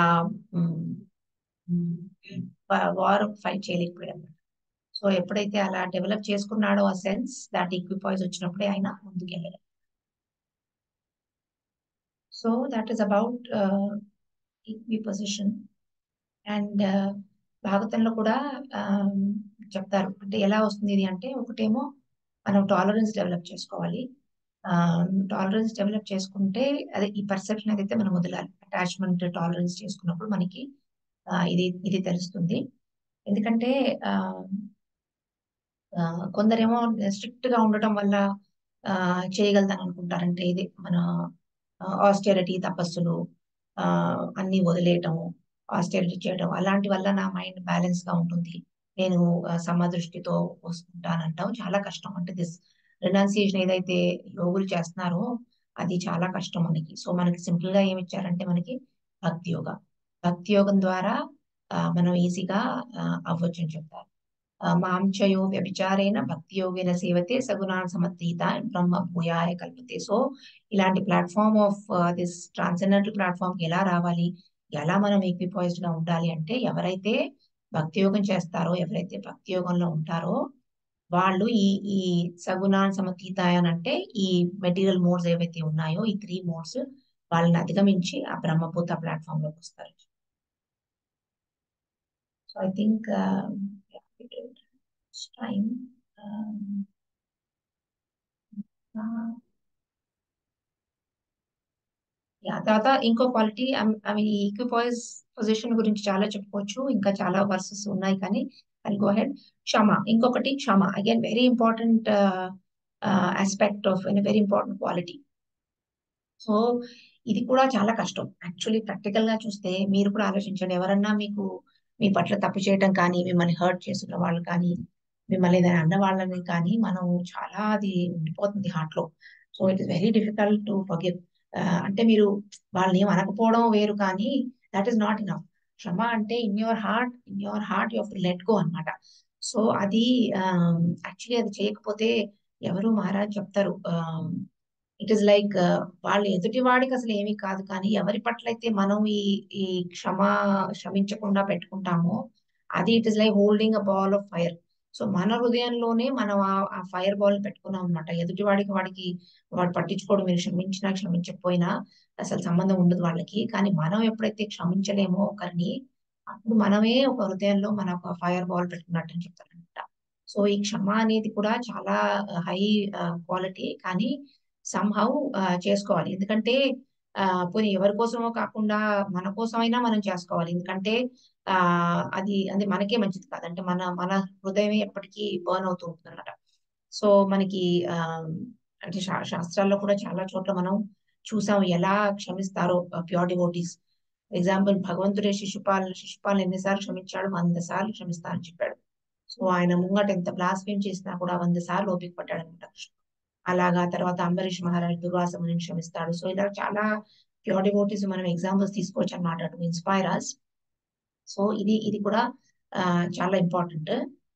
వార్ ఫైట్ చేయలేకపోయాడు సో ఎప్పుడైతే అలా డెవలప్ చేసుకున్నాడో ఆ సెన్స్ దాట్ ఈక్విపాయిజ్ వచ్చినప్పుడే ఆయన ముందుకు వెళ్ళాడు so that is about equi position and భాగవతంలో కూడా um, చెప్తారు అంటే ఎలా వస్తుంది ఇది అంటే ఒకటేమో మనం టాలరెన్స్ డెవలప్ చేసుకోవాలి టాలరెన్స్ డెవలప్ చేసుకుంటే అదే ఈ పర్సెప్షన్ ఏదైతే మనం వదలాలి అటాచ్మెంట్ టాలరెన్స్ చేసుకున్నప్పుడు మనకి ఆ, ఇది ఇది తెలుస్తుంది ఎందుకంటే ఆ, ఆ, కొందరేమో స్ట్రిక్ట్ గా ఉండటం వల్ల ఆ, చేయగలుగుతాను అనుకుంటారంటే ఇది మన ఆస్టెరిటీ తపస్సులు ఆ, అన్ని వదిలేయటము ఆస్టెరిటీ చేయడం అలాంటి వల్ల నా మైండ్ బ్యాలెన్స్ గా ఉంటుంది నేను ఆ, సమదృష్టితో వస్తుంటానంటాం చాలా కష్టం అంటే దిస్ రినౌన్సియేషన్ ఏదైతే యోగులు చేస్తున్నారో అది చాలా కష్టం మనకి సో మనకి సింపుల్ గా ఏమి ఇచ్చారంటే మనకి భక్తి యోగ భక్తి యోగం ద్వారా ఆ, మనం ఈజీగా అవ్వచ్చు అని చెప్తారు ఆ, మాంచయో వ్యభిచారేణ భక్తి యోగేన సేవతే సగుణాన్ సమతీత బ్రహ్మ భూయాయ కల్పతే సో ఇలాంటి platform of this transcendental platform కి ఎలా రావాలి ఎలా మనం ఈక్విపాయిజ్డ్ గా ఉండాలి అంటే ఎవరైతే భక్తి యోగం చేస్తారో ఎవరైతే భక్తి యోగంలో ఉంటారో వాళ్ళు ఈ ఈ సగుణాన్ సమతీతాయ అని అంటే ఈ మెటీరియల్ మోడ్స్ ఏవైతే ఉన్నాయో ఈ త్రీ మోడ్స్ వాళ్ళని అధిగమించి ఆ బ్రహ్మభూత ప్లాట్ఫామ్ లోకి వస్తారు so I think time yeah తర్వాత ఇంకో క్వాలిటీ అవి ఈక్విపాయిజ్ పొజిషన్ గురించి చాలా చెప్పుకోవచ్చు ఇంకా చాలా వర్సెస్ ఉన్నాయి కానీ ఐ గో హెడ్ క్షమ ఇంకొకటి క్షమ again very important aspect of very important quality so ఇది కూడా చాలా కష్టం యాక్చువల్లీ ప్రాక్టికల్ గా చూస్తే మీరు కూడా ఆలోచించండి ఎవరన్నా మీకు మీ పట్ల తప్పు చేయడం కానీ మిమ్మల్ని హర్ట్ చేస్తున్న వాళ్ళు కానీ మిమ్మల్ని ఏదైనా అన్న వాళ్ళని కానీ మనం చాలా అది ఉండిపోతుంది హార్ట్ లో so it is very difficult to forgive అంటే మీరు వాళ్ళని ఏం అనకపోవడం వేరు కానీ దట్ ఈస్ నాట్ ఇనఫ్ క్షమ అంటే in your heart in your heart you to let go అనమాట సో అది యాక్చువల్లీ అది చేయకపోతే ఎవరు మహారాజ్ చెప్తారు ఇట్ ఈస్ లైక్ వాళ్ళు ఎదుటి వాడికి అసలు ఏమీ కాదు కానీ ఎవరి పట్ల అయితే మనం ఈ ఈ క్షమ క్షమించకుండా పెట్టుకుంటామో అది it is like holding a ball of fire so మన హృదయంలోనే మనం ఆ ఫైర్ బాల్ పెట్టుకున్నాం అనమాట ఎదుటి వాడికి వాడికి వాడు పట్టించుకోడు మీరు క్షమించినా క్షమించకపోయినా అసలు సంబంధం ఉండదు వాళ్ళకి కానీ మనం ఎప్పుడైతే క్షమించలేమో ఒకరిని అప్పుడు మనమే ఒక హృదయంలో మన ఒక ఫైర్ బాల్ పెట్టుకున్నట్టు అని చెప్తారనమాట సో ఈ క్షమ అనేది కూడా చాలా హై క్వాలిటీ కానీ సంహౌ చేసుకోవాలి ఎందుకంటే ఆ పోనీ ఎవరి కోసమో కాకుండా మన కోసమైనా మనం చేసుకోవాలి ఎందుకంటే ఆ అది అది మనకే మంచిది కాదు అంటే మన మన హృదయమే ఎప్పటికీ బర్న్ అవుతూ ఉంటుంది అనమాట సో మనకి ఆ అంటే శా- శాస్త్రాల్లో కూడా చాలా చోట్ల మనం చూసాం ఎలా క్షమిస్తారో ప్యూర్ డివోటీస్ ఎగ్జాంపుల్ భగవంతుడే శిశుపాల్ శిశుపాల్ ఎన్నిసార్లు క్షమించాడు వంద సార్లు క్షమిస్తానని చెప్పాడు సో ఆయన ముంగట ఎంత బ్లాస్ఫేమ్ చేసినా కూడా వంద సార్లు ఓపిక పట్టాడు అనమాట అలాగా తర్వాత అంబరీష్ మహారాజ్ దుర్వాస మునిని క్షమిస్తాడు సో ఇలా చాలా ప్యూర్ డివోటీస్ మనం ఎగ్జాంపుల్స్ తీసుకోవచ్చు అనమాట టు ఇన్స్పైర్ అస్ సో ఇది ఇది కూడా ఆ, చాలా ఇంపార్టెంట్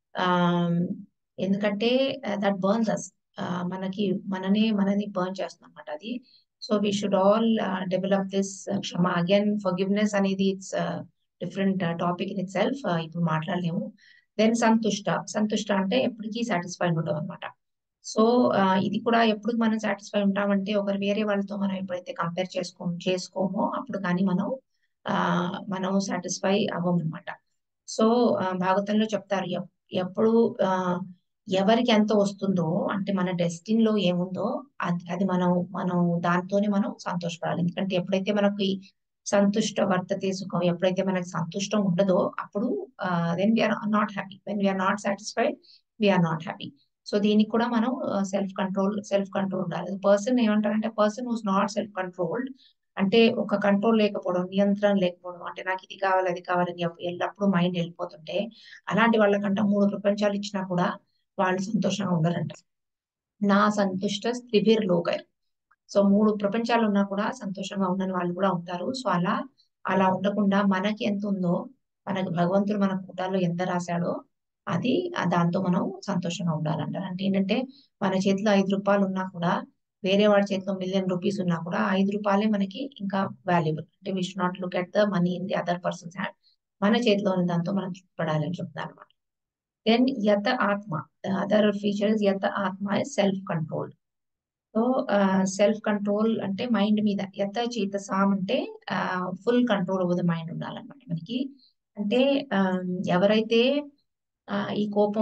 ఎందుకంటే దట్ బర్న్స్ అస్ మనకి మననే మనని బర్న్ చేస్తుంది అనమాట అది so we should all develop this క్షమ అగైన్ ఫర్గివ్నెస్ అనేది it's different topic in itself ఇప్పుడు మాట్లాడలేము దెన్ సంతుష్ట సంతుష్ట అంటే ఎప్పటికీ సాటిస్ఫై ఉండడం అనమాట సో ఇది కూడా ఎప్పుడు మనం సాటిస్ఫై ఉంటామంటే ఒకరు వేరే వాళ్ళతో మనం ఎప్పుడైతే కంపేర్ చేసుకో చేసుకోమో అప్పుడు కానీ మనం ఆ మనం సాటిస్ఫై అవ్వమన్నమాట సో ఆ, భాగవతంలో చెప్తారు ఎప్- ఎప్పుడు ఆ, ఎవరికి ఎంత వస్తుందో అంటే మన డెస్టిన్ లో ఏముందో అది అది మనం మనం దాంతోనే మనం సంతోషపడాలి ఎందుకంటే ఎప్పుడైతే మనకి సంతుష్ట వర్తతే సుఖం ఎప్పుడైతే మనకి సంతుష్టం ఉండదో అప్పుడు then we are not happy when we are not satisfied we are not happy so దీనికి కూడా మనం సెల్ఫ్ కంట్రోల్ సెల్ఫ్ కంట్రోల్ ఉండాలి పర్సన్ ఏమంటారంటే person who's not self controlled అంటే ఒక కంట్రోల్ లేకపోవడం నియంత్రణ లేకపోవడం అంటే నాకు ఇది కావాలి అది కావాలని ఎప్- ఎల్లప్పుడూ మైండ్ వెళ్ళిపోతుంటే అలాంటి వాళ్ళకంట మూడు ప్రపంచాలు ఇచ్చినా కూడా వాళ్ళు సంతోషంగా ఉండరంట నా సంతుష్ట స్థిభిర్ లోకర్ సో మూడు ప్రపంచాలు ఉన్నా కూడా సంతోషంగా ఉండని వాళ్ళు కూడా ఉంటారు సో అలా అలా ఉండకుండా మనకి ఎంత ఉందో మనకి భగవంతుడు మన కూటాల్లో ఎంత రాశాడో అది ఆ దాంతో మనం సంతోషంగా ఉండాలంటారు అంటే ఏంటంటే మన చేతిలో ఐదు రూపాయలు ఉన్నా కూడా వేరే వాడి చేతిలో మిలియన్ రూపీస్ ఉన్నా కూడా ఆ ఐదు రూపాయలే మనకి ఇంకా వాల్యుబుల్ అంటే we should not look at the money in the other person's hand మన చేతిలో ఉన్న దాంతో మనం పడాలి అని చెప్తాను అనమాట దెన్ యత ఆత్మ ద అదర్ ఫీచర్స్ యత ఆత్మ is self control so self control అంటే మైండ్ మీద యత చేతసాం అంటే full control over the mind ఉండాలన్నమాట మనకి అంటే ఆ, ఎవరైతే ఆ, ఈ కోపం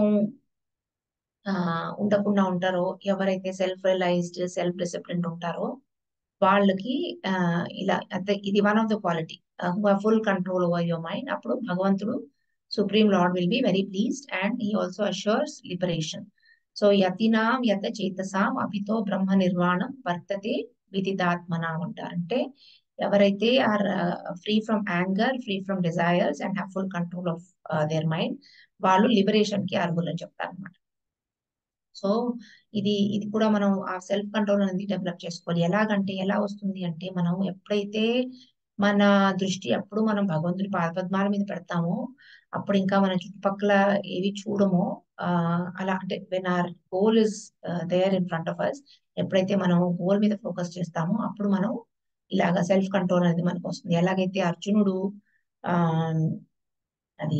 ఆ, ఉండకుండా ఉంటారో ఎవరైతే సెల్ఫ్ రియలైజ్డ్ సెల్ఫ్ డిసిప్లిన్ ఉంటారో వాళ్ళకి ఆ, ఇలా అంటే ఇది one of the quality full control over your mind అప్పుడు భగవంతుడు supreme Lord will be very pleased and he also assures liberation so యతినాం యత చేతసాం అభితో బ్రహ్మ నిర్వాణం వర్తతే విదితాత్మనాం అంటారు అంటే ఎవరైతే are free from anger free from desires and have full control of their mind వాళ్ళు లిబరేషన్ కి అర్హులు అని చెప్తారు అనమాట సో ఇది ఇది కూడా మనం ఆ సెల్ఫ్ కంట్రోల్ అనేది డెవలప్ చేసుకోవాలి ఎలాగంటే ఎలా వస్తుంది అంటే మనం ఎప్పుడైతే మన దృష్టి ఎప్పుడు మనం భగవంతుడి పాదపద్మాల మీద పెడతామో అప్పుడు ఇంకా మన చుట్టుపక్కల ఏవి చూడమో ఆ అలా అంటే when our goal is there in front of us ఎప్పుడైతే మనం గోల్ మీద ఫోకస్ చేస్తామో అప్పుడు మనం ఇలాగా సెల్ఫ్ కంట్రోల్ అనేది మనకు వస్తుంది ఎలాగైతే అర్జునుడు ఆ అది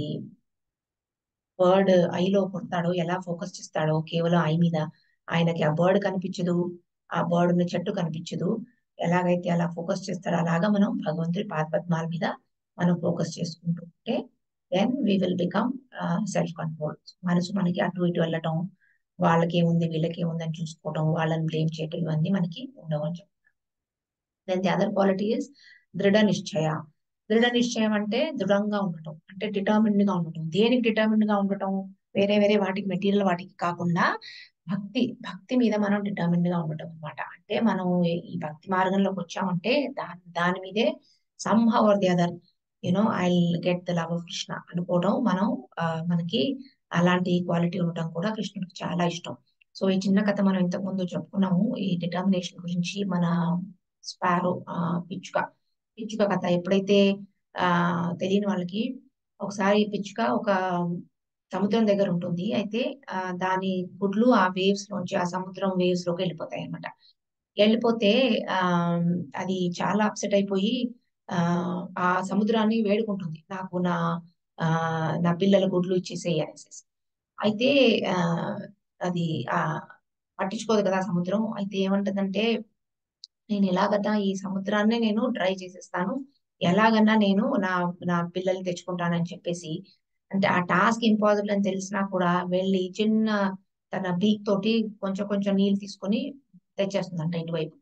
బర్డ్ ఐలో కొడతాడో ఎలా ఫోకస్ చేస్తాడో కేవలం ఐ మీద ఆయనకి ఆ బర్డ్ కనిపించదు ఆ బర్డ్ ఉన్న చెట్టు కనిపించదు ఎలాగైతే అలా ఫోకస్ చేస్తాడో అలాగా మనం భగవంతుడి పాదపద్మాల మీద మనం ఫోకస్ చేసుకుంటూ ఉంటే then we will become self control మనసు మనకి అటు ఇటు వెళ్ళటం వాళ్ళకి ఏముంది వీళ్ళకి ఏముంది అని చూసుకోవడం వాళ్ళని బ్లేమ్ చేయటం ఇవన్నీ మనకి ఉండవు అని then the other quality is దృఢ నిశ్చయ దృఢ నిశ్చయం అంటే దృఢంగా ఉండటం అంటే డిటర్మిన్డ్ గా ఉండటం దేనికి డిటర్మిన్డ్ గా ఉండటం వేరే వేరే వాటికి మెటీరియల్ వాటికి కాకుండా భక్తి భక్తి మీద మనం డిటర్మిన్డ్ గా ఉండటం అనమాట అంటే మనం ఈ భక్తి మార్గంలోకి వచ్చామంటే దాని దాని మీదే somehow are the other you know I get the love of Krishna అనుకోవడం మనం ఆ, మనకి అలాంటి క్వాలిటీ ఉండటం కూడా కృష్ణుడికి చాలా ఇష్టం సో ఈ చిన్న కథ మనం ఇంతకు ముందు చెప్పుకున్నాము ఈ డిటర్మినేషన్ గురించి మన స్పారో పిచ్చుక పిచ్చుక కథ ఎప్పుడైతే ఆ తెలియని వాళ్ళకి ఒకసారి పిచ్చుక ఒక సముద్రం దగ్గర ఉంటుంది అయితే ఆ దాని గుడ్లు ఆ వేవ్స్ లోంచి ఆ సముద్రం వేవ్స్ లోకి వెళ్ళిపోతాయి అన్నమాట వెళ్ళిపోతే ఆ అది చాలా అప్సెట్ అయిపోయి ఆ ఆ సముద్రాన్ని వేడుకుంటుంది నాకు నా ఆ నా పిల్లల గుడ్లు ఇచ్చేసేయి అనేసి అయితే ఆ అది ఆ పట్టించుకోదు కదా సముద్రం అయితే ఏమంటదంటే నేను ఎలాగన్నా ఈ సముద్రాన్ని నేను డ్రై చేసేస్తాను ఎలాగన్నా నేను నా నా పిల్లల్ని తెచ్చుకుంటానని చెప్పేసి అంటే ఆ టాస్క్ ఇంపాసిబుల్ అని తెలిసినా కూడా వెళ్ళి చిన్న తన బీక్ తోటి కొంచెం కొంచెం నీళ్ళు తీసుకొని తెచ్చేస్తుందంట ఇటువైపు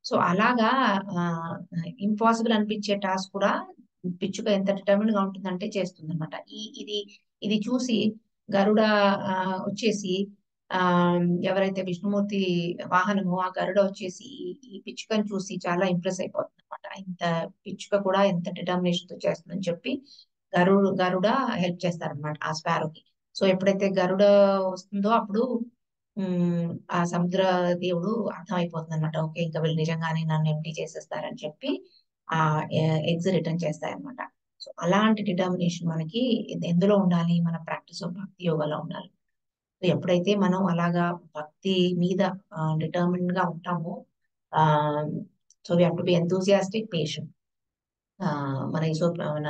సో అలాగా ఇంపాసిబుల్ అనిపించే టాస్క్ కూడా పిచ్చుక ఎంత డిటర్మిన్ గా ఉంటుందంటే చేస్తుంది అనమాట ఈ ఇది ఇది చూసి గరుడ ఆ, వచ్చేసి ఆ ఎవరైతే విష్ణుమూర్తి వాహనమో ఆ గరుడ వచ్చేసి ఈ- ఈ పిచ్చుకను చూసి చాలా ఇంప్రెస్ అయిపోతుంది అనమాట ఇంత పిచ్చుక కూడా ఎంత డిటర్మినేషన్ తో చేస్తుందని చెప్పి గరుడు గరుడ హెల్ప్ చేస్తారనమాట ఆ స్పారోకి సో ఎప్పుడైతే గరుడ వస్తుందో అప్పుడు ఉమ్, ఆ సముద్ర దేవుడు అర్థమైపోతుంది అనమాట ఓకే ఇంకా వీళ్ళు నిజంగానే నన్ను ఎంటీ చేసేస్తారని చెప్పి ఆ ఎగ్స్ రిటర్న్ చేస్తాయన్నమాట సో అలాంటి డిటర్మినేషన్ మనకి ఎందులో ఉండాలి మన ప్రాక్టీస్ ఆఫ్ భక్తి యోగాలో ఉండాలి సో ఎప్పుడైతే మనం అలాగా భక్తి మీద డిటర్మిన్ గా ఉంటామో ఆ so we have to be enthusiastic patient మన ఇసో మన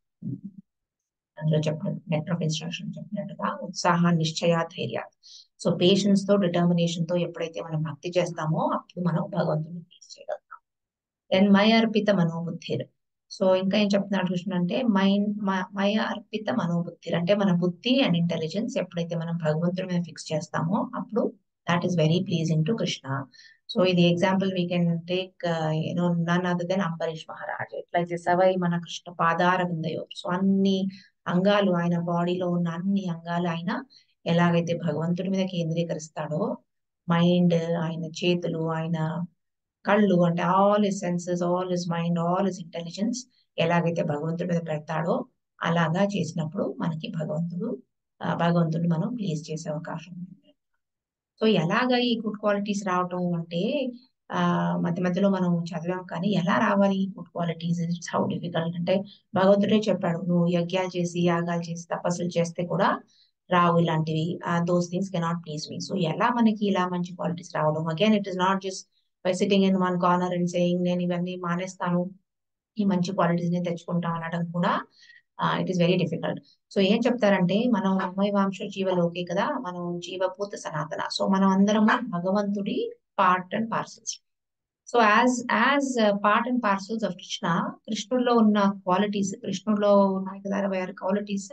అందులో చెప్పినట్టు నెట్ ఆఫ్ ఇన్స్ట్రక్షన్ చెప్పినట్టుగా ఉత్సాహ నిశ్చయ ధైర్య సో పేషెన్స్ తో డిటర్మినేషన్ తో ఎప్పుడైతే మనం భక్తి చేస్తామో అప్పుడు మనం భగవంతుని ప్లీజ్ చేయగలుగుతాం దెన్ మయ అర్పిత మనోబుద్ధిర్ సో ఇంకా ఏం చెప్తున్నాడు కృష్ణ అంటే మైండ్ మయ అర్పిత మనోబుద్ధిర్ అంటే మన బుద్ధి అండ్ ఇంటెలిజెన్స్ ఎప్పుడైతే మనం భగవంతుడి మీద ఫిక్స్ చేస్తామో అప్పుడు that is very pleasing to Krishna so ఇది example we can take you know none other then Ambarish Maharaj ఎట్లయితే సవై మన కృష్ణ పాదార విందయో సో అన్ని అంగాలు ఆయన బాడీలో ఉన్న అన్ని అంగాలు ఆయన ఎలాగైతే భగవంతుడి మీద కేంద్రీకరిస్తాడో మైండ్ ఆయన చేతులు ఆయన కళ్ళు అంటే all his senses all his mind all his intelligence ఎలాగైతే భగవంతుడి మీద పెడతాడో అలాగా చేసినప్పుడు మనకి భగవంతుడు ఆ, భగవంతుడిని మనం ప్లీజ్ చేసే అవకాశం ఉంది సో ఎలాగ ఈ గుడ్ క్వాలిటీస్ రావటం అంటే ఆ మధ్య మధ్యలో మనం చదివాం కానీ ఎలా రావాలి ఈ good qualities it's how difficult అంటే భగవంతుడే చెప్పాడు నువ్వు యజ్ఞాలు చేసి యాగాలు చేసి తపస్సులు చేస్తే కూడా రావు ఇలాంటివి those things cannot please me so ఎలా మనకి ఇలా మంచి క్వాలిటీస్ రావడం again it is not just by sitting in one corner and saying నేను ఇవన్నీ మానేస్తాను ఈ మంచి క్వాలిటీస్ ని తెచ్చుకుంటాం అనడం కూడా it is very difficult so ఏం చెప్తారంటే మనం అమ్మాయి వంశ జీవలోకి కదా మనం జీవభూత సనాతన సో మనం అందరము భగవంతుడి part and parcels so as as part and parcels of Krishna కృష్ణుడిలో ఉన్న క్వాలిటీస్ కృష్ణుడిలో ఉన్నాయి కదా అరవై ఆరు qualities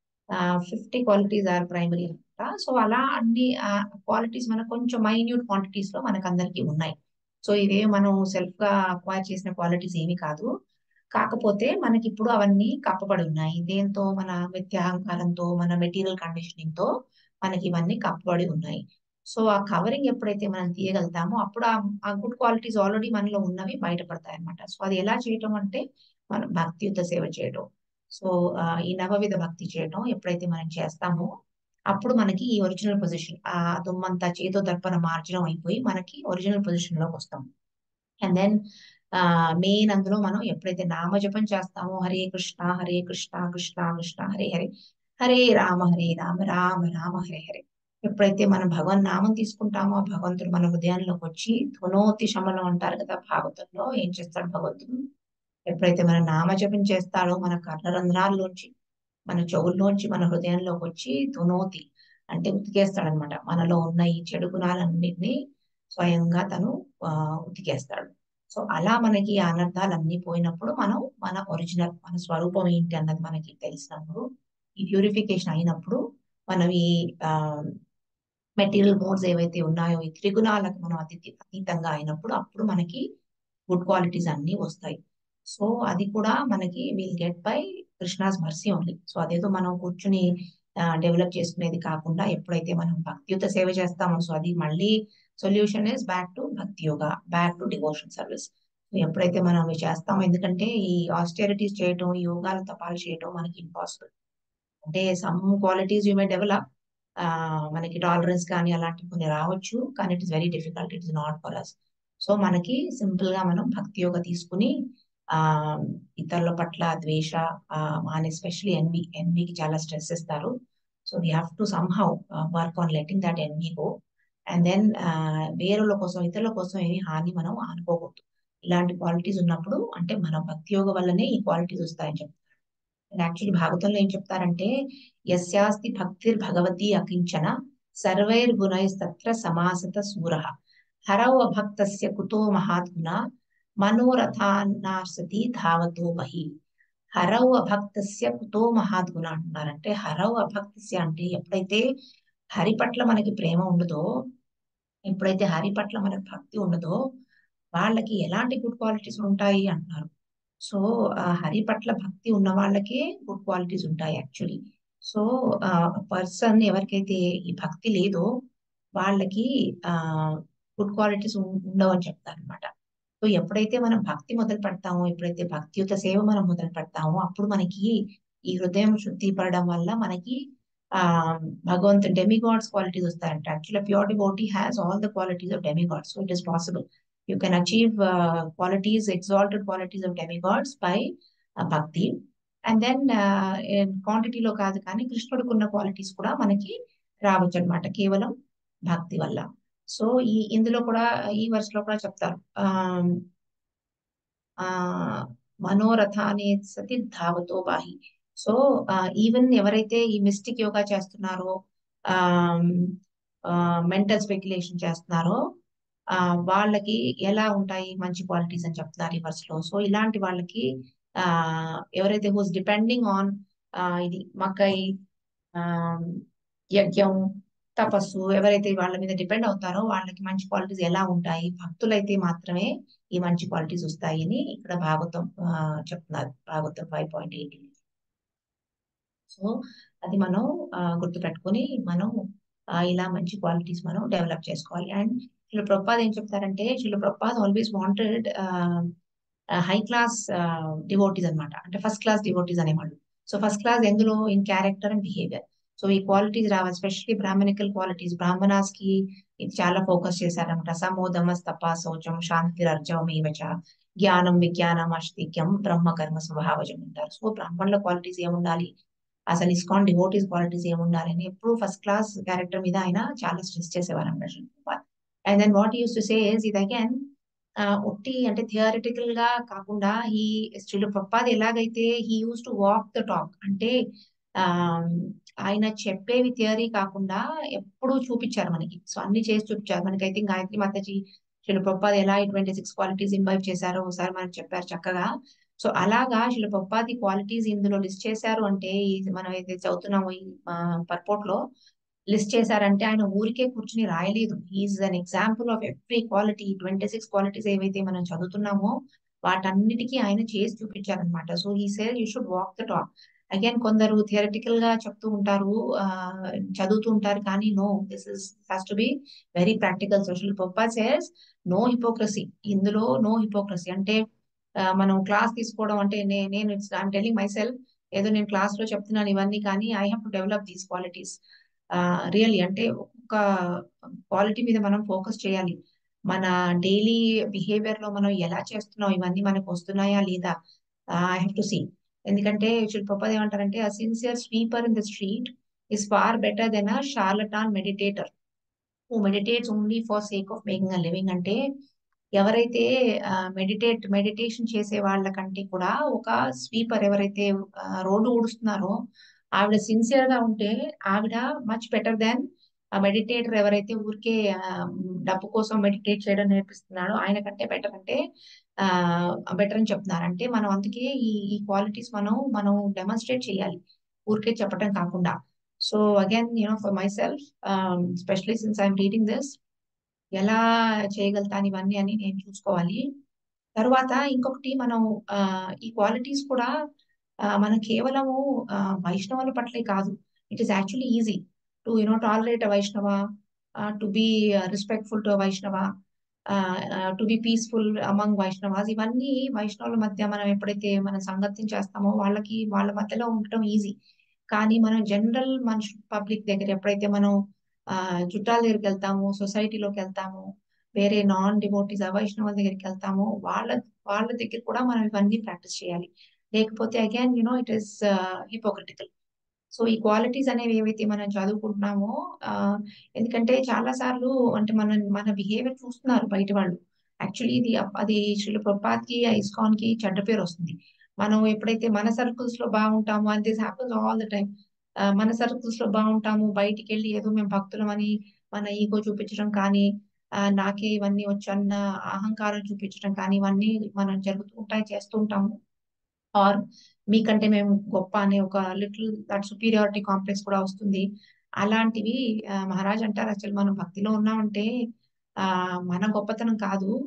fifty qualities are primary అనమాట సో అలా అన్ని క్వాలిటీస్ మనకు కొంచెం మైన్యూట్ క్వాంటిటీస్ లో మనకు అందరికీ ఉన్నాయి సో ఇవే మనం సెల్ఫ్ గా అక్వైర్ చేసిన క్వాలిటీస్ ఏమి కాదు కాకపోతే మనకి ఇప్పుడు అవన్నీ కప్పబడి ఉన్నాయి దేంతో మన మిథ్యాహంకారంతో మన మెటీరియల్ కండిషనింగ్ తో మనకి ఇవన్నీ కప్పబడి ఉన్నాయి సో ఆ కవరింగ్ ఎప్పుడైతే మనం తీయగలుగుతామో అప్పుడు ఆ గుడ్ క్వాలిటీస్ ఆల్రెడీ మనలో ఉన్నవి బయటపడతాయి అన్నమాట సో అది ఎలా చేయటం అంటే మనం భక్తియుత సేవ చేయటం సో ఈ నవవిధ భక్తి చేయటం ఎప్పుడైతే మనం చేస్తామో అప్పుడు మనకి ఈ ఒరిజినల్ పొజిషన్ ఆ దుమ్మంతా చేతో దర్పణ మార్జనం అయిపోయి మనకి ఒరిజినల్ పొజిషన్ లోకి వస్తాం అండ్ దెన్ ఆ మెయిన్ అందులో మనం ఎప్పుడైతే నామజపం చేస్తామో హరే కృష్ణ హరే కృష్ణ కృష్ణ కృష్ణ హరే హరే హరే రామ హరే రామ రామ రామ హరే హరే ఎప్పుడైతే మనం భగవన్ నామం తీసుకుంటామో ఆ భగవంతుడు మన హృదయంలోకి వచ్చి ధునోతి శమనం అంటారు కదా భాగవతంలో ఏం చేస్తాడు భగవంతుడు ఎప్పుడైతే మన నామజపం చేస్తాడో మన కర్ణరంధ్రాల్లోంచి మన చెవుల్లోంచి మన హృదయంలోకి వచ్చి ధునోతి అంటే ఉతికేస్తాడనమాట మనలో ఉన్న ఈ చెడు గుణాలన్నింటినీ స్వయంగా తను ఆ ఉతికేస్తాడు సో అలా మనకి ఆ అనర్థాలన్నీ పోయినప్పుడు మనం మన ఒరిజినల్ మన స్వరూపం ఏంటి అన్నది మనకి తెలిసినప్పుడు ఈ ప్యూరిఫికేషన్ అయినప్పుడు మనం ఈ ఆ మెటీరియల్ మోడ్స్ ఏవైతే ఉన్నాయో ఈ త్రిగుణాలకు మనం అతి అతీతంగా అయినప్పుడు అప్పుడు మనకి గుడ్ క్వాలిటీస్ అన్ని వస్తాయి సో అది కూడా మనకి will get by Krishna's mercy only so అదేదో మనం కూర్చుని డెవలప్ చేసుకునేది కాకుండా ఎప్పుడైతే మనం భక్తియుత సేవ చేస్తామో సో అది మళ్ళీ solution is back to bhakti yoga back to devotion service ఎప్పుడైతే మనం అవి చేస్తామో ఎందుకంటే ఈ ఆస్టెరిటీస్ చేయటం ఈ యోగాలు తపాలు చేయటం మనకి ఇంపాసిబుల్ అంటే some qualities you may develop మనకి టాలరెన్స్ కానీ అలాంటివి కొన్ని రావచ్చు కానీ it is very difficult it is not for us so మనకి సింపుల్ గా మనం భక్తి యోగ తీసుకుని ఆ ఇతరుల పట్ల ద్వేష అండ్ ఎస్పెషలీ ఎన్వి ఎన్వికి చాలా స్ట్రెస్ ఇస్తారు so we have to somehow work on letting that envy go and then వేరుల కోసం ఇతరుల కోసం ఏమి హాని మనం అనుకోకూడదు ఇలాంటి క్వాలిటీస్ ఉన్నప్పుడు అంటే మన భక్తి యోగ వల్లనే ఈ క్వాలిటీస్ వస్తాయని చెప్తారు యాక్చువల్లీ భాగవతంలో ఏం చెప్తారంటే యస్యాస్తి భక్తిర్ భగవతి అకించన సర్వైర్ గుణైస్తత్ర సమాసత సూర హరౌ అభక్తస్య కుతో మహాత్మున మనోరథాన్నార్సతి ధావతో బహి హరౌ అభక్తస్య కుతో మహాద్గుణ అంటున్నారంటే హరౌ అభక్తస్య అంటే ఎప్పుడైతే హరి పట్ల మనకి ప్రేమ ఉండదో ఎప్పుడైతే హరి పట్ల మనకి భక్తి ఉండదో వాళ్ళకి ఎలాంటి గుడ్ క్వాలిటీస్ ఉంటాయి అంటున్నారు సో హరి పట్ల భక్తి ఉన్న వాళ్ళకే గుడ్ క్వాలిటీస్ ఉంటాయి యాక్చువల్లీ సో పర్సన్ ఎవరికైతే ఈ భక్తి లేదో వాళ్ళకి ఆ గుడ్ క్వాలిటీస్ ఉండవు అని చెప్తారు అనమాట సో ఎప్పుడైతే మనం భక్తి మొదలు పెడతామో ఎప్పుడైతే భక్తియుత సేవ మనం మొదలు పెడతామో అప్పుడు మనకి ఈ హృదయం శుద్ధి పడడం వల్ల మనకి ఆ భగవంతు డెమిగాడ్స్ క్వాలిటీస్ వస్తాయంట actually pure devotee has all the qualities of demigods so it is possible you can achieve qualities exalted qualities of demigods by bhakti and then క్వాంటిటీలో కాదు కానీ కృష్ణుడికి ఉన్న క్వాలిటీస్ కూడా మనకి రావచ్చు అనమాట కేవలం భక్తి వల్ల సో ఈ ఇందులో కూడా ఈ వర్స్ లో కూడా చెప్తారు ఆ మనోరథానే సతి ధావతో బాహి సో ఈవెన్ ఎవరైతే ఈ మిస్టిక్ యోగా చేస్తున్నారో మెంటల్ స్పెక్యులేషన్ చేస్తున్నారో ఆ వాళ్ళకి ఎలా ఉంటాయి మంచి క్వాలిటీస్ అని చెప్తున్నారు ఈ వర్స్ లో సో ఇలాంటి వాళ్ళకి ఆ ఎవరైతే హూస్ డిపెండింగ్ ఆన్ ఇది మకై ఆ యజ్ఞం తపస్సు ఎవరైతే వాళ్ళ మీద డిపెండ్ అవుతారో వాళ్ళకి మంచి క్వాలిటీస్ ఎలా ఉంటాయి భక్తులైతే మాత్రమే ఈ మంచి క్వాలిటీస్ వస్తాయి అని ఇక్కడ భాగవతం చెప్తున్నారు భాగవతం ఫైవ్ పాయింట్ ఎయిట్ సో అది మనం గుర్తు పెట్టుకుని మనం ఇలా మంచి క్వాలిటీస్ మనం డెవలప్ చేసుకోవాలి అండ్ శిల ప్రపాద్ ఏం చెప్తారంటే Srila Prabhupad always wanted high class devotees అనమాట అంటే ఫస్ట్ క్లాస్ డివోటీస్ అనేవాళ్ళు సో ఫస్ట్ క్లాస్ ఎందులో in character and behaviour so ఈ క్వాలిటీస్ రావాలి ఎస్పెషల్లీ బ్రాహ్మణికల్ క్వాలిటీస్ బ్రాహ్మణాస్ కి ఇది చాలా ఫోకస్ చేశారనమాట సమోదమ తప శౌచం శాంతి అర్జవం ఏవచ జ్ఞానం విజ్ఞానం అస్తిక్యం బ్రహ్మ కర్మ స్వభావజం అంటారు సో బ్రాహ్మణుల క్వాలిటీస్ ఏముండాలి అసలు ఇస్కాన్ డివోటీస్ క్వాలిటీస్ ఏముండాలి అని ఎప్పుడు ఫస్ట్ క్లాస్ క్యారెక్టర్ మీద ఆయన చాలా స్ట్రెస్ చేసేవారు అనమాట and then what used to say ఇది అగైన్ ఒట్టి అంటే థియరిటికల్ గా కాకుండా ఈ శ్రీలు ప్రపాద్ ఎలాగైతే he used to walk the talk అంటే ఆ ఆయన చెప్పేవి థియరీ కాకుండా ఎప్పుడూ చూపించారు మనకి సో అన్ని చేసి చూపించారు మనకి అయితే గాయత్రి మాతాజీ శిల ప్రపాద్ ఎలా ట్వంటీ సిక్స్ క్వాలిటీస్ ఇంబైవ్ చేశారో ఒకసారి మనకు చెప్పారు చక్కగా సో అలాగా శిల ప్రపాది క్వాలిటీస్ ఇందులో లిస్ట్ చేశారు అంటే మనం అయితే చదువుతున్నాము ఈ పర్పోర్ట్ లో లిస్ట్ చేశారంటే ఆయన ఊరికే కూర్చుని రాయలేదు is an example of every quality twenty six qualities ఏవైతే మనం చదువుతున్నామో వాటన్నిటికీ ఆయన చేసి చూపించారనమాట సో ఈ సేర్ you should walk the talk again కొందరు థియరటికల్ గా చెప్తూ ఉంటారు చదువుతూ ఉంటారు కానీ no this is has to be very practical social purpose says no hypocrisy ఇందులో నో హిపోక్రసీ అంటే మనం క్లాస్ తీసుకోవడం అంటే నేను it's I'm telling myself ఏదో నేను క్లాస్ లో చెప్తున్నాను ఇవన్నీ కానీ I have to develop these qualities really అంటే ఒక్కొక్క క్వాలిటీ మీద మనం ఫోకస్ చేయాలి మన డైలీ బిహేవియర్ లో మనం ఎలా చేస్తున్నాం ఇవన్నీ మనకు వస్తున్నాయా లేదా ఐ హ్యావ్ టు సీ ఎందుకంటే శిల్పపద ఏమంటారంటే a sincere sweeper in the street is far better than a charlatan meditator who meditates only for sake of making a living అంటే ఎవరైతే మెడిటేట్ మెడిటేషన్ చేసే వాళ్ళకంటే కూడా ఒక స్వీపర్ ఎవరైతే రోడ్డు ఊడుస్తున్నారో ఆవిడ సిన్సియర్ గా ఉంటే ఆవిడ మచ్ బెటర్ దాన్ మెడిటేటర్ ఎవరైతే ఊరికే డబ్బు కోసం మెడిటేట్ చేయడం నేర్పిస్తున్నాడో ఆయన కంటే బెటర్ అంటే ఆ బెటర్ అని చెప్తున్నారు అంటే మనం అందుకే ఈ ఈ క్వాలిటీస్ మనం మనం డెమాన్స్ట్రేట్ చేయాలి ఊరికే చెప్పడం కాకుండా so again you know for myself specially since I'm reading this ఎలా చేయగలుగుతాను ఇవన్నీ అని నేను చూసుకోవాలి తర్వాత ఇంకొకటి మనం ఈ క్వాలిటీస్ కూడా మనం కేవలము వైష్ణవుల పట్లే కాదు it is actually easy to you know tolerate a Vaishnava to be respectful to Vaishnava to be peaceful among Vaishnavas ఇవన్నీ వైష్ణవుల మధ్య మనం ఎప్పుడైతే మనం సంగత్యం చేస్తామో వాళ్ళకి వాళ్ళ మధ్యలో ఉండటం ఈజీ కానీ మనం జనరల్ మనుషు పబ్లిక్ దగ్గర ఎప్పుడైతే మనం ఆ చుట్టాల దగ్గరికి వెళ్తాము సొసైటీలోకి వెళ్తాము వేరే నాన్ డివోటీస్ అవైష్ణవుల దగ్గరికి వెళ్తాము వాళ్ళ వాళ్ళ దగ్గర కూడా మనం ఇవన్నీ ప్రాక్టీస్ చేయాలి లేకపోతే again you know it is hypocritical so ఈ క్వాలిటీస్ అనేవి ఏవైతే మనం చదువుకుంటున్నామో ఎందుకంటే చాలా సార్లు అంటే మన మన బిహేవియర్ చూస్తున్నారు బయట వాళ్ళు యాక్చువల్లీ ఇది అది శ్రీల ప్రపాత్ కి ఇస్కాన్ కి చెడ్డ పేరు వస్తుంది మనం ఎప్పుడైతే మన సర్కిల్స్ లో బాగుంటామో and this happens all the time మన సర్కిల్స్ లో బాగుంటాము బయటికి వెళ్ళి ఏదో మేము భక్తులం అని మన ఈగో చూపించడం కానీ నాకే ఇవన్నీ వచ్చన్న అహంకారం చూపించడం కానీ ఇవన్నీ మనం జరుగుతూ ఉంటాయి చేస్తూ ఉంటాము ఆర్ మీకంటే మేము గొప్ప అనే ఒక లిటిల్ దట్ సుపీరియారిటీ కాంప్లెక్స్ కూడా వస్తుంది అలాంటివి మహారాజ్ అంటారు అసలు మనం భక్తిలో ఉన్నామంటే ఆ మన గొప్పతనం కాదు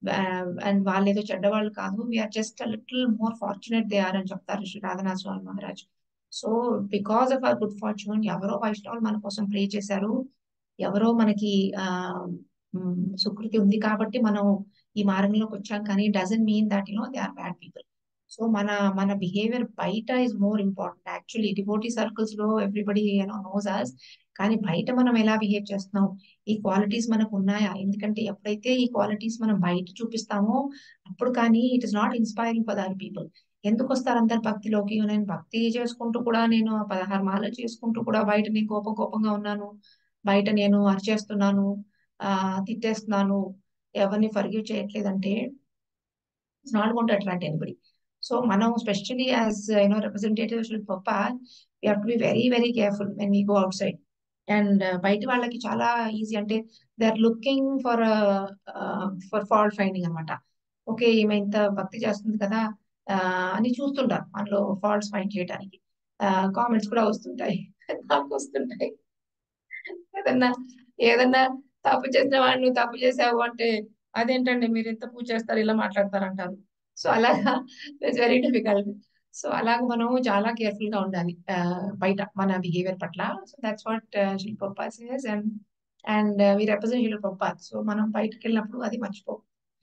అండ్ వాళ్ళు ఏదో చెడ్డవాళ్ళు కాదు we're just little more fortunate they are అని చెప్తారు Shri Radhanath Swami Maharaj so because of our good fortune ఎవరో వైష్ణవులు మన కోసం ప్రే చేశారు ఎవరో మనకి ఆ మ్, సుకృతి ఉంది కాబట్టి మనం ఈ మార్గంలోకి వచ్చాం కానీ doesn't mean that you know they are bad people so మన మన బిహేవియర్ బయట is more important actually devotee circles లో ఎవ్రీబడి యూనో నోస్ అస్ కానీ బయట మనం ఎలా బిహేవ్ చేస్తున్నాం ఈ క్వాలిటీస్ మనకు ఉన్నాయా ఎందుకంటే ఎప్పుడైతే ఈ క్వాలిటీస్ మనం బయట చూపిస్తామో అప్పుడు కానీ it is not inspiring for other people ఎందుకు వస్తారు అందరు భక్తిలోకి నేను భక్తి చేసుకుంటూ కూడా నేను పదహారు మాలలు చేసుకుంటూ కూడా బయట నేను కోపం కోపంగా ఉన్నాను బయట నేను అరిచేస్తున్నాను ఆ తిట్టేస్తున్నాను ఎవరిని ఫర్గివ్ చేయట్లేదంటే it's not gonna attract anybody so మనం స్పెషల్లీ యాజ్ యూనో రిప్రజెంటేటివ్ పప్ప we have to be very very careful when we go outside and బయట వాళ్ళకి చాలా ఈజీ అంటే they are looking for for fault finding అనమాట okay ఈమె ఇంత భక్తి చేస్తుంది కదా ఆ, అని చూస్తుంటారు మనలో ఫాల్ట్స్ ఫైండ్ చేయడానికి కామెంట్స్ కూడా వస్తుంటాయి నాకు వస్తుంటాయి ఏదన్నా ఏదన్నా తప్పు చేసిన వాడు నువ్వు తప్పు చేసావు అంటే అదేంటండి మీరు ఎంత పూజ చేస్తారు ఇలా మాట్లాడతారు అంటారు సో అలాగా ఇట్స్ వెరీ డిఫికల్ట్ సో అలాగ మనం చాలా కేర్ఫుల్ గా ఉండాలి ఆ, బయట మన బిహేవియర్ పట్ల సో దట్స్ వాట్ శిల్పప్ప says and and we represent శిల్పప్ప సో మనం బయటకు వెళ్ళినప్పుడు అది మర్చిపో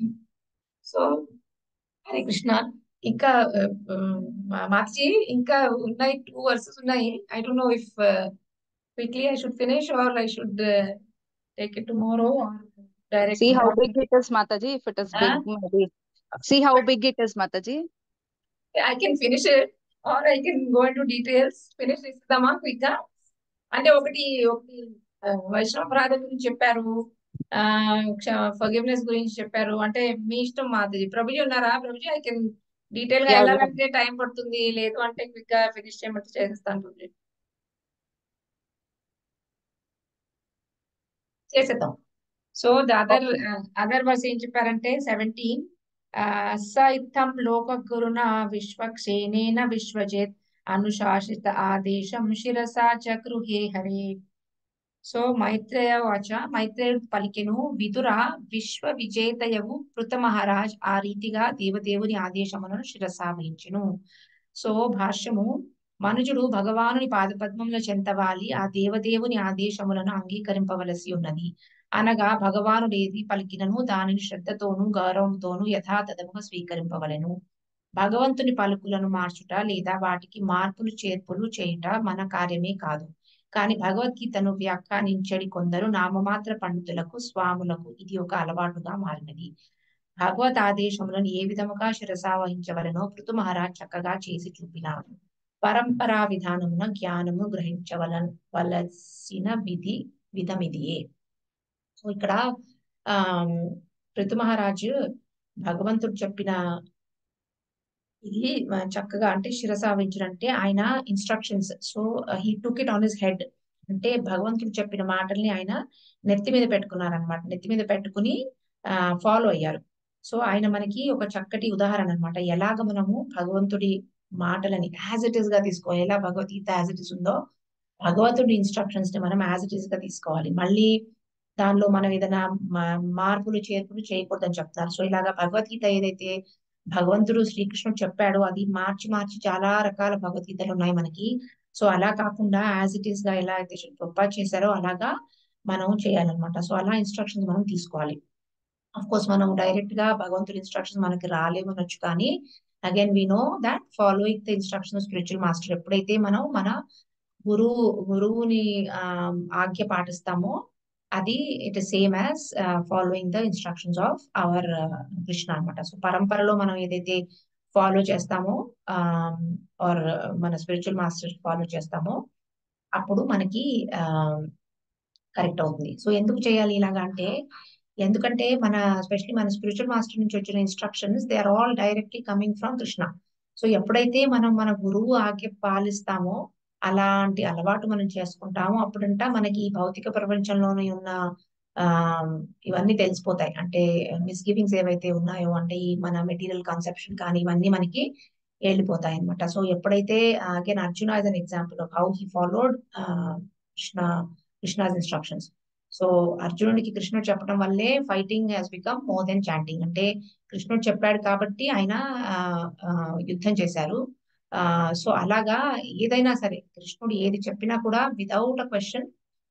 సో హరే కృష్ణ ఇంకా మాతజీ ఇంకా ఉన్నాయి టూ వర్సెస్ ఉన్నాయి I don't know if quickly I should finish or I should take it tomorrow or direct See how big it is, Mataji. If it is big, maybe. See how big it is, Mataji. I can finish it or I can go into details finish ఇస్తామా quick గా అంటే ఒకటి ఒకటి ఆ, వైష్ణవ ప్రార్థన గురించి చెప్పారు ఫర్గివ్నెస్ గురించి చెప్పారు అంటే మీ ఇష్టం మాది ప్రభుజీ ఉన్నారా ప్రభుజీ ఐ కెన్ డీటెయిల్ గా Yeah, yeah. వెళ్ళాలంటే టైం పడుతుంది లేదు అంటే క్విక్ గా ఫినిష్ చేయమంటే చేసేస్తాను ప్రభుజీ చేసేద్దాం so the other other verse ఏం చెప్పారంటే సెవెంటీన్ స ఇత్థం లోక గురున విశ్వక్షేణేన విశ్వజేత్ అనుశాసిత ఆదేశం శిరసా చక్రుహే హరే సో మైత్రేయ వాచ మైత్రేయుడు పలికెను విదుర విశ్వ విజేతయవు పృత మహారాజ్ ఆ రీతిగా దేవదేవుని ఆదేశములను శిరసావహించును సో భాష్యము మనుజుడు భగవానుని పాదపద్మముల చెంతవాలి ఆ దేవదేవుని ఆదేశములను అంగీకరింపవలసి ఉన్నది అనగా భగవానుడేది పలికినను దానిని శ్రద్ధతోనూ గౌరవంతోనూ యథాతథముగా స్వీకరింపవలెను భగవంతుని పలుకులను మార్చుట లేదా వాటికి మార్పులు చేర్పులు చేయుట మన కార్యమే కాదు కాని భగవద్గీతను వ్యాఖ్యానించడి కొందరు నామమాత్ర పండితులకు స్వాములకు ఇది ఒక అలవాటుగా మారినది భగవత్ ఆదేశములను ఏ విధముగా శిరసావహించవలనో పృథు మహారాజ్ చక్కగా చేసి చూపినారు పరంపరా విధానమున జ్ఞానము గ్రహించవల వలసిన విధి విధమిదియే సో ఇక్కడ ఆ పృథు మహారాజు భగవంతుడు చెప్పిన ఇది ఆ, చక్కగా అంటే శిరసావించడం అంటే ఆయన instructions so he took it on his head అంటే భగవంతుడు చెప్పిన మాటల్ని ఆయన నెత్తి మీద పెట్టుకున్నారనమాట నెత్తి మీద పెట్టుకుని ఫాలో అయ్యారు సో ఆయన మనకి ఒక చక్కటి ఉదాహరణ అన్నమాట ఎలాగ మనము భగవంతుడి మాటలని యాజ్ ఇట్ ఈస్ గా తీసుకోవాలి ఎలా భగవద్గీత యాజ్ ఇట్ ఈస్ ఉందో భగవంతుడి ఇన్స్ట్రక్షన్స్ ని మనం యాజ్ ఇట్ ఈస్ గా తీసుకోవాలి మళ్ళీ దానిలో మనం ఏదైనా మా- మార్పులు చేర్పులు చేయకూడదని చెప్తారు సో ఇలాగా భగవద్గీత ఏదైతే భగవంతుడు శ్రీకృష్ణుడు చెప్పాడో అది మార్చి మార్చి చాలా రకాల భగవద్గీతలు ఉన్నాయి మనకి సో అలా కాకుండా యాజ్ ఇట్ ఈస్ గా ఎలా అయితే ప్రొపాజ్ చేశారో అలాగా మనం చేయాలన్నమాట సో అలా ఇన్స్ట్రక్షన్స్ మనం తీసుకోవాలి అఫ్ కోర్స్ మనం డైరెక్ట్ గా భగవంతుడి ఇన్స్ట్రక్షన్స్ మనకి రాలేమనొచ్చు కానీ again we know that following the instruction spiritual master ఎప్పుడైతే మనం మన గురువు గురువుని ఆ, ఆజ్ఞ పాటిస్తామో అది it same as following the instructions of our Krishna అన్నమాట సో పరంపరలో మనం ఏదైతే ఫాలో చేస్తామో ఆర్ మన స్పిరిచువల్ మాస్టర్ ఫాలో చేస్తామో అప్పుడు మనకి కరెక్ట్ అవుతుంది సో ఎందుకు చేయాలి ఇలాగా అంటే ఎందుకంటే మన స్పెషల్లీ మన స్పిరిచువల్ మాస్టర్ నుంచి వచ్చిన instructions they are all directly coming from Krishna so ఎప్పుడైతే మనం మన గురువు ఆజ్ఞ పాలిస్తామో అలాంటి అలవాటు మనం చేసుకుంటామో అప్పుడంట మనకి ఈ భౌతిక ప్రపంచంలోనే ఉన్న ఆ ఇవన్నీ తెలిసిపోతాయి అంటే మిస్గివింగ్స్ ఏవైతే ఉన్నాయో అంటే ఈ మన మెటీరియల్ కన్సెప్షన్ కానీ ఇవన్నీ మనకి వెళ్ళిపోతాయి అనమాట సో ఎప్పుడైతే again Arjuna as an example of how he followed Krishna Krishna's instructions so అర్జునుడికి కృష్ణుడు చెప్పడం వల్లే fighting has become more than chanting అంటే కృష్ణుడు చెప్పాడు కాబట్టి ఆయన ఆ, ఆ, యుద్ధం చేశారు ఆ సో అలాగా ఏదైనా సరే కృష్ణుడు ఏది చెప్పినా కూడా without a question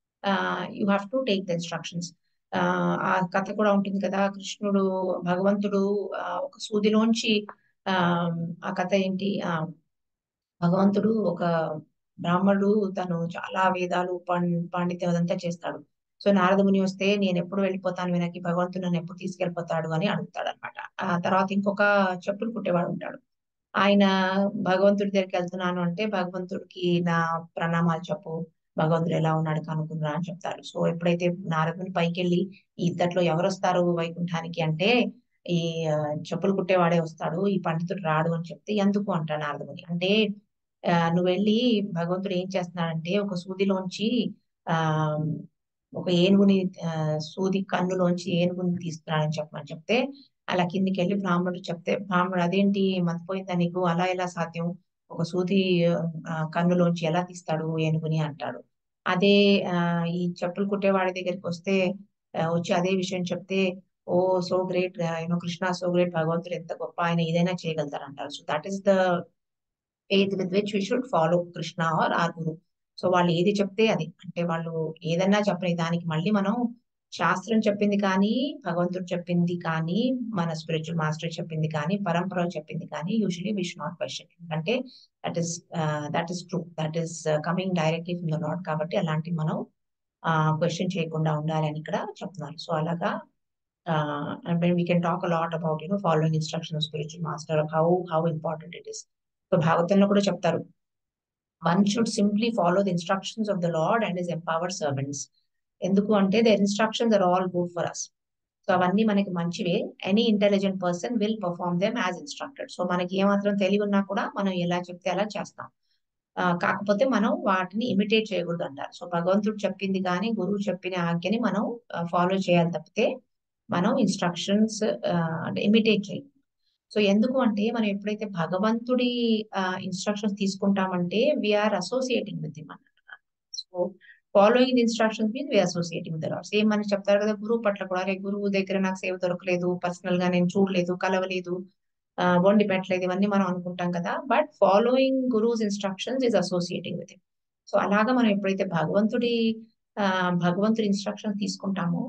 you have to take the instructions ఆ కథ కూడా ఉంటుంది కదా కృష్ణుడు భగవంతుడు ఆ, ఒక సూదిలోంచి ఆ ఆ కథ ఏంటి ఆ భగవంతుడు ఒక బ్రాహ్మణుడు తను చాలా వేదాలు పం- పాండిత్యం అదంతా చేస్తాడు సో నారద ముని వస్తే నేను ఎప్పుడు వెళ్ళిపోతాను వెనక్కి భగవంతుడు నన్ను ఎప్పుడు తీసుకెళ్ళిపోతాడు అని అడుగుతాడు అనమాట ఆ తర్వాత ఇంకొక చెప్పులు కుట్టేవాడు ఉంటాడు ఆయన భగవంతుడి దగ్గరికి వెళ్తున్నాను అంటే భగవంతుడికి నా ప్రణామాలు చెప్పు భగవంతుడు ఎలా ఉన్నాడు కనుక్కున్నా అని చెప్తారు సో ఎప్పుడైతే నారదుని పైకి వెళ్ళి ఈ ఇద్దట్లో ఎవరు వస్తారు వైకుంఠానికి అంటే ఈ ఆ, చెప్పులు కుట్టేవాడే వస్తాడు ఈ పండితుడు రాడు అని చెప్తే ఎందుకు అంటాడు నారదుని అంటే ఆ, నువ్వు వెళ్ళి భగవంతుడు ఏం చేస్తున్నాడంటే ఒక సూదిలోంచి ఆ ఒక ఏనుగుని ఆ, సూది కన్నులోంచి ఏనుగుని తీస్తున్నాడని చెప్పమని చెప్తే అలా కిందికి వెళ్ళి బ్రాహ్మణుడు చెప్తే బ్రాహ్మణుడు అదేంటి మతిపోయిందా నీకు అలా ఎలా సాధ్యం ఒక సూది ఆ, కన్నులోంచి ఎలా తీస్తాడు ఏనుగుని అంటాడు అదే ఆ, ఈ చెప్పులు కుట్టేవాడి దగ్గరికి వస్తే ఆ, వచ్చి అదే విషయం చెప్తే oh so great you know Krishna so great భగవంతుడు ఎంత గొప్ప ఆయన ఏదైనా చేయగలుగుతారు అంటారు so that is the faith with which we should follow Krishna or or guru so వాళ్ళు ఏది చెప్తే అది అంటే వాళ్ళు ఏదన్నా చెప్పని దానికి మళ్ళీ మనం శాస్త్రం చెప్పింది కానీ భగవంతుడు చెప్పింది కానీ మన స్పిరిచువల్ మాస్టర్ చెప్పింది కానీ పరంపర చెప్పింది కానీ యూజువలీ విష్ నాట్ క్వశ్చన్ ఎందుకంటే that is that is true that is coming directly from the lord కాబట్టి అలాంటి మనం క్వశ్చన్ చేయకుండా ఉండాలి అని ఇక్కడ చెప్తున్నారు సో అలాగా uh, and when we can talk a lot about you know following instruction of spiritual master how how important it is so భాగవతంలో కూడా చెప్తారు one should simply follow the instructions of the lord and his empowered servants ఎందుకు అంటే their instructions are all good for us so అవన్నీ మనకి మంచివే any intelligent person will perform them as instructed so మనకి ఏమాత్రం తెలివి ఉన్నా కూడా మనం ఎలా చెప్తే అలా చేస్తాం ఆ, కాకపోతే మనం వాటిని ఇమిటేట్ చేయకూడదు అంటారు సో భగవంతుడు చెప్పింది కానీ గురువు చెప్పిన ఆజ్ఞని మనం ఫాలో చేయాలి తప్పితే మనం ఇన్స్ట్రక్షన్స్ అంటే ఇమిటేట్ చేయాలి సో ఎందుకు అంటే మనం ఎప్పుడైతే భగవంతుడి ఇన్స్ట్రక్షన్స్ తీసుకుంటామంటే వీఆర్ అసోసియేటింగ్ విత్ హిమ్ అన్నమాట so following the instructions mean we associating with lord same మనకి చెప్తారు కదా గురువు పట్ల కూడా అరే గురువు దగ్గర నాకు సేవ దొరకలేదు పర్సనల్ గా నేను చూడలేదు కలవలేదు ఆ, వండి పెట్టలేదు ఇవన్నీ మనం అనుకుంటాం కదా but following guru's instructions is associating with so అలాగా మనం ఎప్పుడైతే భగవంతుడి ఆ, భగవంతుడి ఇన్స్ట్రక్షన్స్ తీసుకుంటామో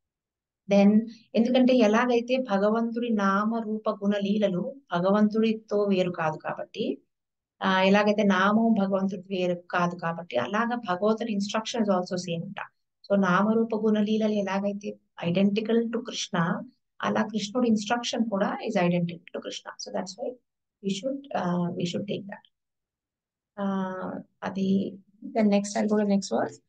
దెన్ ఎందుకంటే ఎలాగైతే భగవంతుడి నామ రూప గుణ లీలలు భగవంతుడితో వేరు కాదు కాబట్టి ఆ ఎలాగైతే నామం భగవంతుడి వేరు కాదు కాబట్టి అలాగా భగవంతుడి ఇన్స్ట్రక్షన్స్ ఆల్సో సేమ్ ఉంటా సో నామరూప గుణ లీలలు ఎలాగైతే ఐడెంటికల్ టు కృష్ణ అలా కృష్ణుడి ఇన్స్ట్రక్షన్ కూడా is identical to Krishna so that's why we should we should take that అది then next I go next verse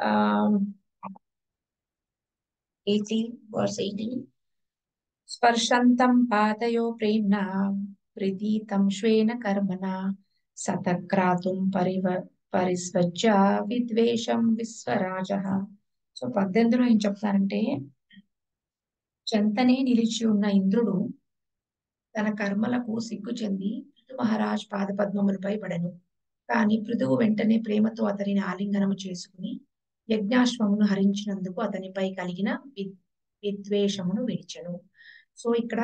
eighteen verse eighteen స్పర్శంతం పాదయో ప్రేమ్నా ప్రదీతం శ్వేన కర్మణ సతక్రాతుం పరివ పరిస్వజ్య విద్వేషం విశ్వరాజ సో పద్దెనిమిదిలో ఏం చెప్తారంటే చెంతనే నిలిచి ఉన్న ఇంద్రుడు తన కర్మలకు సిగ్గు చెంది పృథు మహారాజ్ పాదపద్మములపై పడెను కాని పృథువు వెంటనే ప్రేమతో అతనిని ఆలింగనము చేసుకుని యజ్ఞాశ్వమును హరించినందుకు అతనిపై కలిగిన వి- విద్వేషమును విడిచెను సో ఇక్కడ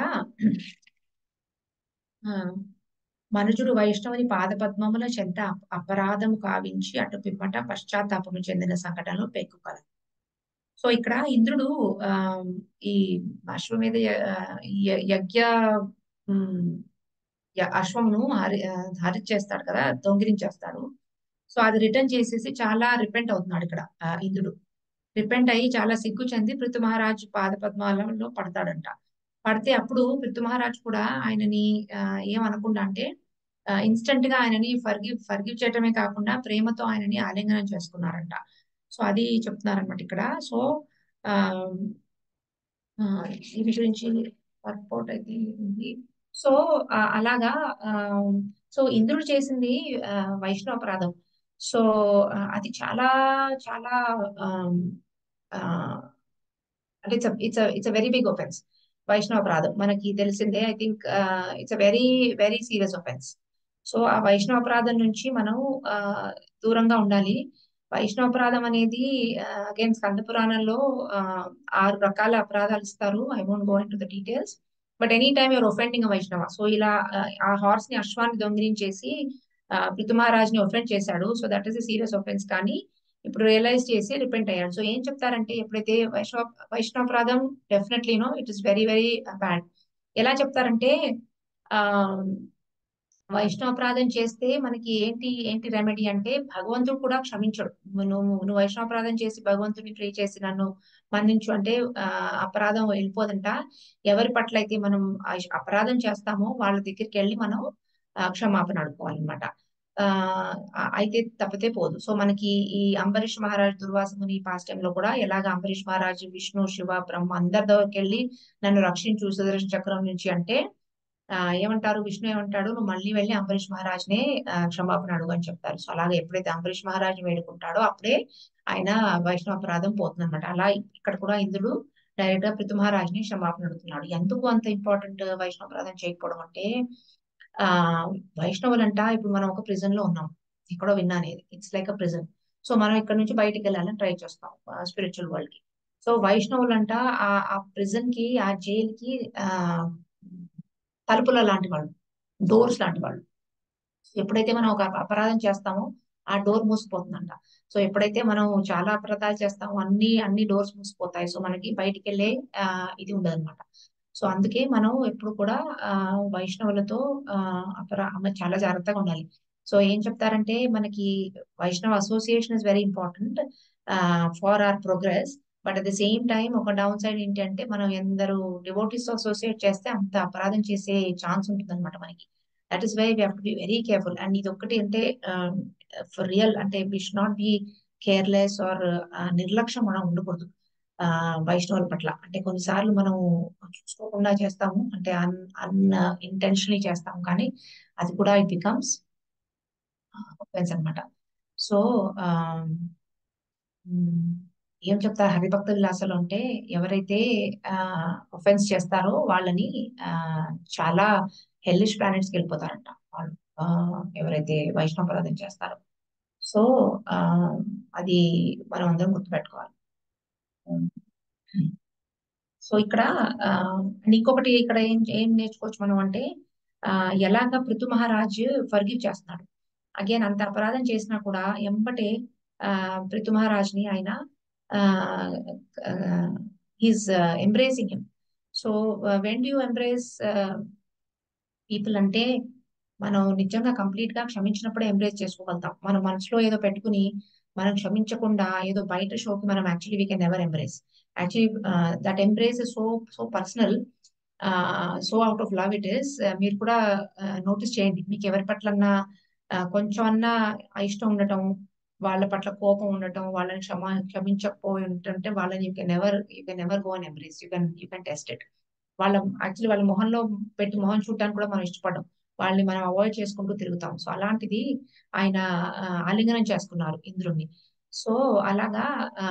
ఆ, మనుజుడు వైష్ణవుని పాదపద్మముల చెంత అప- అపరాధము కావించి అటు పిమ్మట పశ్చాత్తాపము చెందిన సంఘటనలు పెక్కుకల సో ఇక్కడ ఇంద్రుడు ఆ ఈ అశ్వమేధ య- ఆ, య- యజ్ఞ ఉమ్, య- అశ్వమును హరి ఆ, హరించేస్తాడు కదా దొంగిలించేస్తాడు సో అది రిటర్న్ చేసేసి చాలా రిపెంట్ అవుతున్నాడు ఇక్కడ ఆ, ఇంద్రుడు రిపెంట్ అయ్యి చాలా సిగ్గు చెంది పృథు మహారాజ్ పాదపద్మాలలో పడతాడంట పడితే అప్పుడు పృథు మహారాజ్ కూడా ఆయనని ఆ, ఏమనకుండా అంటే ఇన్స్టెంట్ గా ఆయనని ఫర్గివ్ ఫర్గివ్ చేయటమే కాకుండా ప్రేమతో ఆయనని ఆలింగనం చేసుకున్నారంట సో అది చెప్తున్నారనమాట ఇక్కడ సో ఆ ఆ, దీని గురించి వర్కౌట్ అయితే ఉంది సో ఆ, అలాగా ఆ, సో ఇంద్రుడు చేసింది ఆ, వైష్ణవ అపరాధం సో ఆ, అది చాలా చాలా ఆమ్, ఆ, అంటే it's it's it's very big offence Vaishnava అపరాధం మనకి తెలిసిందే I think it's a very very serious offence so ఆ వైష్ణవ అపరాధం నుంచి మనం ఆ, దూరంగా ఉండాలి వైష్ణవాపరాధం అనేది అగైన్ స్కంద పురాణంలో ఆ, ఆరు రకాల అపరాధాలు ఇస్తారు I won't go into the details but any time your offending Vaishnava so ఇలా ఆ, ఆ హార్స్ ని అశ్వాన్ని దొంగిలించేసి ఆ, పృథుమహారాజ్ ని ఒఫెండ్ చేశాడు so that is serious offence కానీ ఇప్పుడు రియలైజ్ చేసి రిపెంట్ అయ్యాడు సో ఏం చెప్తారంటే ఎప్పుడైతే వైష్ణవ వైష్ణవాపరాధం definitely no it is very very bad ఎలా చెప్తారంటే ఆ వైష్ణవాపరాధం చేస్తే మనకి ఏంటి ఏంటి రెమెడీ అంటే భగవంతుడు కూడా క్షమించడు నువ్వు నువ్వు వైష్ణవాపరాధం చేసి భగవంతుడిని ప్రే చేసి నన్ను మన్నించు అంటే ఆ, అపరాధం వెళ్ళిపోదంట ఎవరి పట్ల అయితే మనం ఆ అపరాధం చేస్తామో వాళ్ళ దగ్గరికి వెళ్ళి మనం ఆ, క్షమాపణ అడుకోవాలన్నమాట ఆ ఆ- అయితే తప్పితే పోదు సో మనకి ఈ అంబరీష్ మహారాజ్ దుర్వాస ముని పాస్ట్ టైం లో కూడా ఎలాగ అంబరీష్ మహారాజ్ విష్ణు శివ బ్రహ్మ అందరి దగ్గరికి వెళ్ళి నన్ను రక్షించు సుదర్శన చక్రం నుంచి అంటే ఆ ఏమంటారు విష్ణు ఏమంటాడు నువ్వు మళ్ళీ వెళ్ళి అంబరీష్ మహారాజ్నే ఆ, క్షమాపణ అడుగు అని చెప్తారు సో అలాగే ఎప్పుడైతే అంబరీష్ మహారాజ్ వేడుకుంటాడో అప్పుడే ఆయన వైష్ణవ అపరాధం పోతుందన్నమాట అలా ఇక్కడ కూడా ఇంద్రుడు డైరెక్ట్ గా పృథు మహారాజ్ని క్షమాపణ అడుగుతున్నాడు ఎందుకు అంత ఇంపార్టెంట్ వైష్ణవ అపరాధం చేయకపోవడం అంటే ఆ వైష్ణవులంట ఇప్పుడు మనం ఒక ప్రిజన్ లో ఉన్నాం ఎక్కడో విన్నా అనేది it's like a prison so మనం ఇక్కడ నుంచి బయటికి వెళ్ళాలని ట్రై చేస్తాం స్పిరిచువల్ వరల్డ్ కి సో వైష్ణవులంట ఆ ఆ ప్రిజన్ కి ఆ జైల్ కి ఆ తలుపుల లాంటి వాళ్ళు డోర్స్ లాంటి వాళ్ళు ఎప్పుడైతే మనం ఒక అపరాధం చేస్తామో ఆ డోర్ మూసిపోతుందంట సో ఎప్పుడైతే మనం చాలా అపరాధాలు చేస్తామో అన్ని అన్ని డోర్స్ మూసిపోతాయి సో మనకి బయటికి వెళ్ళే ఆ, ఇది ఉండదన్నమాట సో అందుకే మనం ఎప్పుడు కూడా ఆ వైష్ణవులతో ఆ అపరా అమ్మ చాలా జాగ్రత్తగా ఉండాలి సో ఏం చెప్తారంటే మనకి Vaishnava association is very important for our progress but at the same time ఒక డౌన్ సైడ్ ఏంటి అంటే మనం ఎందరు డివోటీస్ అసోసియేట్ చేస్తే అంత అపరాధం చేసే ఛాన్స్ ఉంటుంది అనమాట మనకి that is why we have to be very careful and ఇది ఒక్కటి అంటే ఫర్ రియల్ అంటే we should not be careless or నిర్లక్ష్యం మనం ఉండకూడదు ఆ వైష్ణవుల పట్ల అంటే కొన్నిసార్లు మనం చూసుకోకుండా చేస్తాము అంటే అన్ అన్ ఇంటెన్షనలీ చేస్తాము కానీ అది కూడా ఇట్ బికమ్స్ ఒఫెన్స్ అనమాట సో ఏం చెప్తారు హరిభక్త విలాసలో అంటే ఎవరైతే ఆ ఒఫెన్స్ చేస్తారో వాళ్ళని ఆ చాలా హెల్లిష్ ప్లానెట్స్ కి వెళ్ళిపోతారంట వాళ్ళు ఆ, ఎవరైతే వైష్ణవ అపరాధం చేస్తారో సో ఆ అది మనం అందరం గుర్తుపెట్టుకోవాలి సో ఇక్కడ ఆ, and ఇంకొకటి ఇక్కడ ఏం ఏం నేర్చుకోవచ్చు మనం అంటే ఆ ఎలాగ పృథు మహారాజ్ ఫర్గివ్ చేస్తున్నాడు అగైన్ అంత అపరాధం చేసినా కూడా ఎంబటే ఆ పృథు మహారాజ్ ని ఆయన he's embracing him so when do embrace people అంటే మనం నిజంగా కంప్లీట్ గా క్షమించినప్పుడే ఎంబ్రేస్ చేసుకోగలుగుతాం మన మనసులో ఏదో పెట్టుకుని మనం క్షమించకుండా ఏదో బయట షోకి మనం actually we can never embrace actually that embrace so so personal so out of love it is మీరు కూడా నోటీస్ చేయండి మీకు ఎవరి పట్లన్నా ఆ, కొంచెం అన్నా ఇష్టం ఉండటం వాళ్ళ పట్ల కోపం ఉండటం వాళ్ళని క్షమ క్షమించకపోయి ఉంటుంటే వాళ్ళని you can ever you can ever go అని embrace you can you can test it వాళ్ళ యాక్చువల్లీ వాళ్ళ మొహంలో పెట్టి మొహం చూడడానికి కూడా మనం ఇష్టపడం వాళ్ళని మనం అవాయిడ్ చేసుకుంటూ తిరుగుతాం సో అలాంటిది ఆయన ఆ, ఆలింగనం చేసుకున్నారు ఇంద్రుణ్ణి సో అలాగా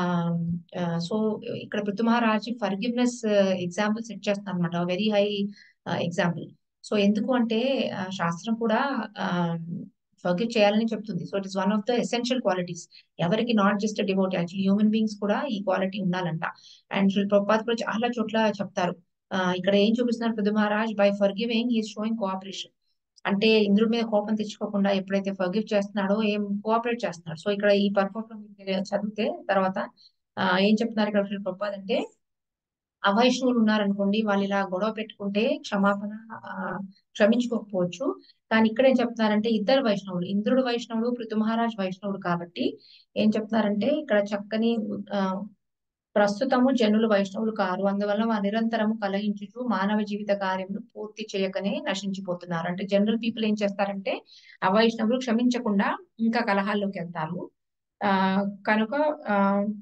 సో ఇక్కడ Prithu Maharaj forgiveness example set చేస్తున్నారు అనమాట వెరీ హై ఎగ్జాంపుల్ సో ఎందుకు అంటే ఆ, శాస్త్రం కూడా ఫర్గివ్ చేయాలని చెప్తుంది so it is one of the essential qualities ఎవరికి not just devote actually human beings కూడా ఈ క్వాలిటీ ఉండాలంట అండ్ శ్రీ ప్రభుపాద్ కూడా చాలా చోట్ల చెప్తారు ఆ, ఇక్కడ ఏం చూపిస్తున్నారు Prithu Maharaj by forgiving is showing cooperation అంటే ఇంద్రుడి మీద కోపం తెచ్చుకోకుండా ఎప్పుడైతే ఫర్గివ్ చేస్తున్నాడో ఏం కోఆపరేట్ చేస్తున్నాడు సో ఇక్కడ ఈ పర్పస్ లో మీరు చదివితే తర్వాత ఆ, ఏం చెప్తున్నారు ఇక్కడ శ్రీ ప్రభుపాద్ అంటే అవైష్ణవులు ఉన్నారనుకోండి వాళ్ళు ఇలా గొడవ పెట్టుకుంటే క్షమాపణ ఆ, క్షమించుకోకపోవచ్చు కానీ ఇక్కడ ఏం చెప్తున్నారంటే ఇద్దరు వైష్ణవులు ఇంద్రుడు వైష్ణవుడు పృథు మహారాజ్ వైష్ణవుడు కాబట్టి ఏం చెప్తున్నారంటే ఇక్కడ చక్కని ఆ, ప్రస్తుతము జనులు వైష్ణవులు కారు అందువల్ల వారు నిరంతరము కలహించుచు మానవ జీవిత కార్యములు పూర్తి చేయకనే నశించిపోతున్నారు అంటే జనరల్ పీపుల్ ఏం చేస్తారంటే అవైష్ణవులు క్షమించకుండా ఇంకా కలహాల్లోకి వెళ్తారు ఆ కనుక ఆ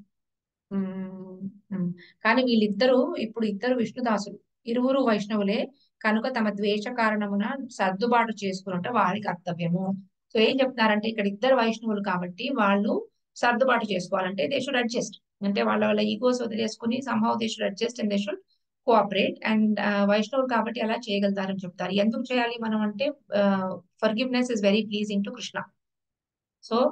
ఉమ్, ఉమ్. కానీ వీళ్ళిద్దరూ ఇప్పుడు ఇద్దరు విష్ణుదాసులు ఇరువురు వైష్ణవులే కనుక తమ ద్వేష కారణమున సర్దుబాటు చేసుకున్నట్టు వారి కర్తవ్యము సో ఏం చెప్తున్నారంటే ఇక్కడ ఇద్దరు వైష్ణవులు కాబట్టి వాళ్ళు సర్దుబాటు చేసుకోవాలంటే దే షుడ్ అడ్జస్ట్ అంటే వాళ్ళ వాళ్ళ ఈగోస్ వదిలేసుకుని somehow they should adjust and they should cooperate and వైష్ణవులు కాబట్టి అలా చేయగలుగుతారని చెప్తారు ఎందుకు చేయాలి మనం అంటే forgiveness is very pleasing to Krishna so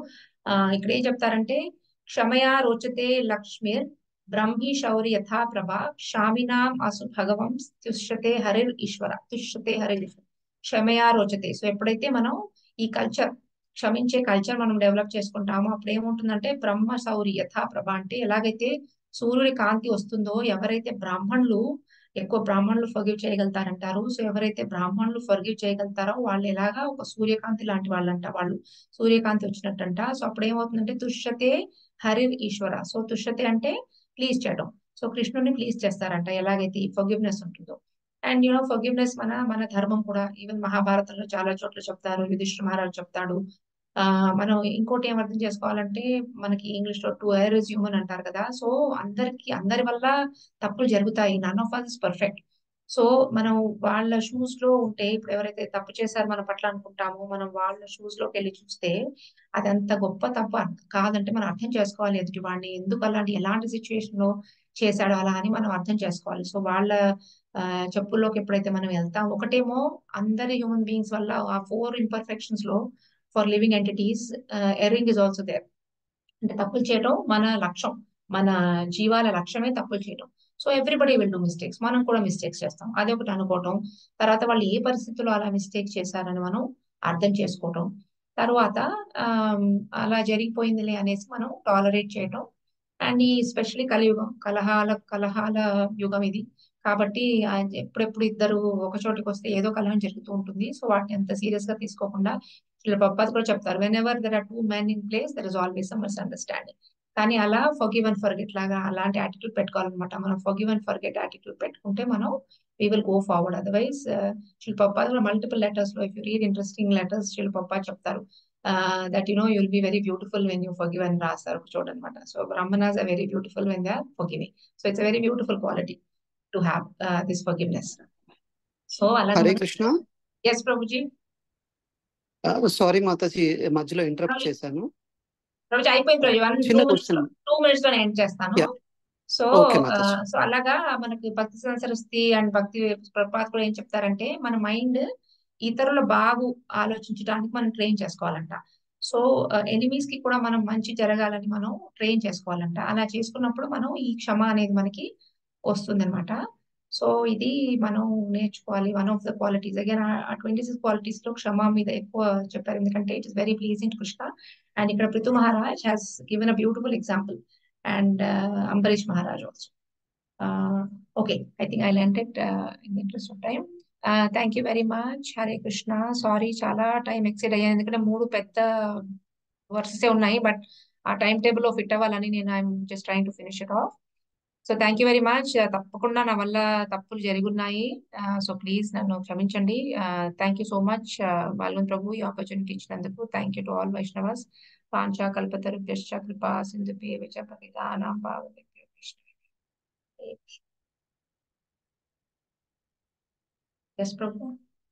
ఆ ఇక్కడ ఏం చెప్తారంటే క్షమయా రోచతే లక్ష్మిర్ బ్రహ్మి శౌరి యథా ప్రభ క్షామినాం అసు భగవం తుష్యతే హరిర్ ఈశ్వర తుష్యతే హరిర్ ఈశ్వర క్షమయా రోచతే సో ఎప్పుడైతే మనం ఈ కల్చర్ క్షమించే కల్చర్ మనం డెవలప్ చేసుకుంటామో అప్పుడు ఏముంటుందంటే బ్రహ్మ శౌరి యథా ప్రభ అంటే ఎలాగైతే సూర్యుడి కాంతి వస్తుందో ఎవరైతే బ్రాహ్మణులు ఎక్కువ బ్రాహ్మణులు ఫర్గివ్ చేయగలుగుతారంటారు సో ఎవరైతే బ్రాహ్మణులు ఫర్గివ్ చేయగలుగుతారో వాళ్ళు ఎలాగా ఒక సూర్యకాంతి లాంటి వాళ్ళంట వాళ్ళు సూర్యకాంతి వచ్చినట్టంట సో అప్పుడు ఏమవుతుందంటే తుష్యతే హరిర్ ఈశ్వర సో తుష్యతే అంటే ప్లీజ్ చేయడం సో కృష్ణుని ప్లీజ్ చేస్తారంట ఎలాగైతే ఈ ఫర్గివ్నెస్ ఉంటుందో అండ్ యూనో ఫర్గివ్నెస్ మన మన ధర్మం కూడా ఈవెన్ మహాభారతంలో చాలా చోట్ల చెప్తారు యుధిష్ఠిర మహారాజు చెప్తాడు ఆ మనం ఇంకోటి ఏం అర్థం చేసుకోవాలంటే మనకి ఇంగ్లీష్ లో టు ఎయిర్ ఇస్ హ్యూమన్ అంటారు కదా సో అందరికి అందరి వల్ల తప్పులు జరుగుతాయి none of us perfect so మనం వాళ్ళ షూస్ లో ఉంటే ఇప్పుడు ఎవరైతే తప్పు చేశారో మన పట్ల అనుకుంటామో మనం వాళ్ళ షూస్ లోకి వెళ్ళి చూస్తే అది అంత గొప్ప తప్పు అర్థ- కాదంటే మనం అర్థం చేసుకోవాలి ఎదుటి వాడిని ఎందుకు అలాంటి ఎలాంటి సిచ్యుయేషన్ లో చేశాడు అలా అని మనం అర్థం చేసుకోవాలి సో వాళ్ళ ఆ, చెప్పుల్లోకి ఎప్పుడైతే మనం వెళ్తాం ఒకటేమో అందరి హ్యూమన్ బీయింగ్స్ వల్ల ఆ ఫోర్ ఇంపర్ఫెక్షన్స్ లో for living entities erring is also there అంటే తప్పులు చేయడం మన లక్ష్యం మన జీవాల లక్ష్యమే తప్పులు చేయడం so everybody will do mistakes మనం కూడా మిస్టేక్స్ చేస్తాం అది ఒకటి అనుకోవటం తర్వాత వాళ్ళు ఏ పరిస్థితుల్లో అలా మిస్టేక్ చేశారని మనం అర్థం చేసుకోవటం తర్వాత ఆమ్, అలా జరిగిపోయిందిలే అనేసి మనం టాలరేట్ చేయటం అండ్ ఈ స్పెషలీ కలియుగం కలహాల కలహాల యుగం ఇది కాబట్టి ఆ ఎప్పుడెప్పుడు ఇద్దరు ఒక చోటికి వస్తే ఏదో కలహం జరుగుతూ ఉంటుంది సో వాటిని అంత సీరియస్ గా తీసుకోకుండా ఇలా పప్పాస్ కూడా చెప్తారు whenever there are two men in place there is always some misunderstanding కానీ అలా ఫర్గివ్ అండ్ ఫర్గెట్ లాగా అలాంటి యాటిట్యూడ్ పెట్టుకోవాలన్నమాట మనం ఫర్గివ్ అండ్ ఫర్గెట్ యాటిట్యూడ్ పెట్టుకుంటే మనం we will go forward otherwise శిల్పప్ప మల్టిపుల్ లెటర్స్ లో if you read interesting letters శిల్పప్ప చెప్తారు that you know you'll be very beautiful when you forgive అని రాస్తారు ఒక చోట అనమాట so brahmanas are very beautiful when they are forgiving so it's very beautiful quality to have this forgiveness so అలాగే హరే మనం Krishna yes Prabhuji sorry Mataji మధ్యలో ఇంటరప్ట్ చేశాను ప్రభుజీ అయిపోయింది ప్రభు వన్ చిన్న two minutes question two minutes లో ఎండ్ చేస్తాను yeah so okay Mataji so అలాగా మనకి భక్తి సంసరస్తి అండ్ భక్తి ప్రపాత్ కూడా ఏం చెప్తారంటే మన మైండ్ ఇతరుల బాగు ఆలోచించడానికి మనం ట్రైన్ చేసుకోవాలంట సో ఎనిమీస్ కి కూడా మనం మంచి జరగాలని మనం ట్రైన్ చేసుకోవాలంట అలా చేసుకున్నప్పుడు మనం ఈ క్షమ అనేది మనకి వస్తుంది అనమాట సో ఇది మనం నేర్చుకోవాలి one of the qualities again ah twenty six qualities లో క్షమ మీద ఎక్కువ చెప్పారు ఎందుకంటే it is very pleasing to Krishna and ఇక్కడ Prithu Maharaj has given a beautiful example and Ambarish Maharaj also okay I think I lent it in interest of time thank you very much Hare Krishna sorry చాలా time ఎక్సైడ్ అయ్యాను ఎందుకంటే మూడు పెద్ద వర్సెస్ ఉన్నాయి బట్ ఆ time table లో ఫిట్ అవ్వాలని నేను I'm just trying to finish it off so thank you very much తప్పకుండా నా వల్ల తప్పులు జరిగి ఉన్నాయి సో ప్లీజ్ నన్ను క్షమించండి థ్యాంక్ యూ సో మచ్ బాలవన్ ప్రభు ఈ ఆపర్చునిటీ ఇచ్చినందుకు thank you to all Vaishnavas పాంచా కల్పతరుభ్యశ్చ కృపా సింధు విచ పతిదానాం పావనేభ్యో వైష్ణవేభ్యో. ఎస్ ప్రభు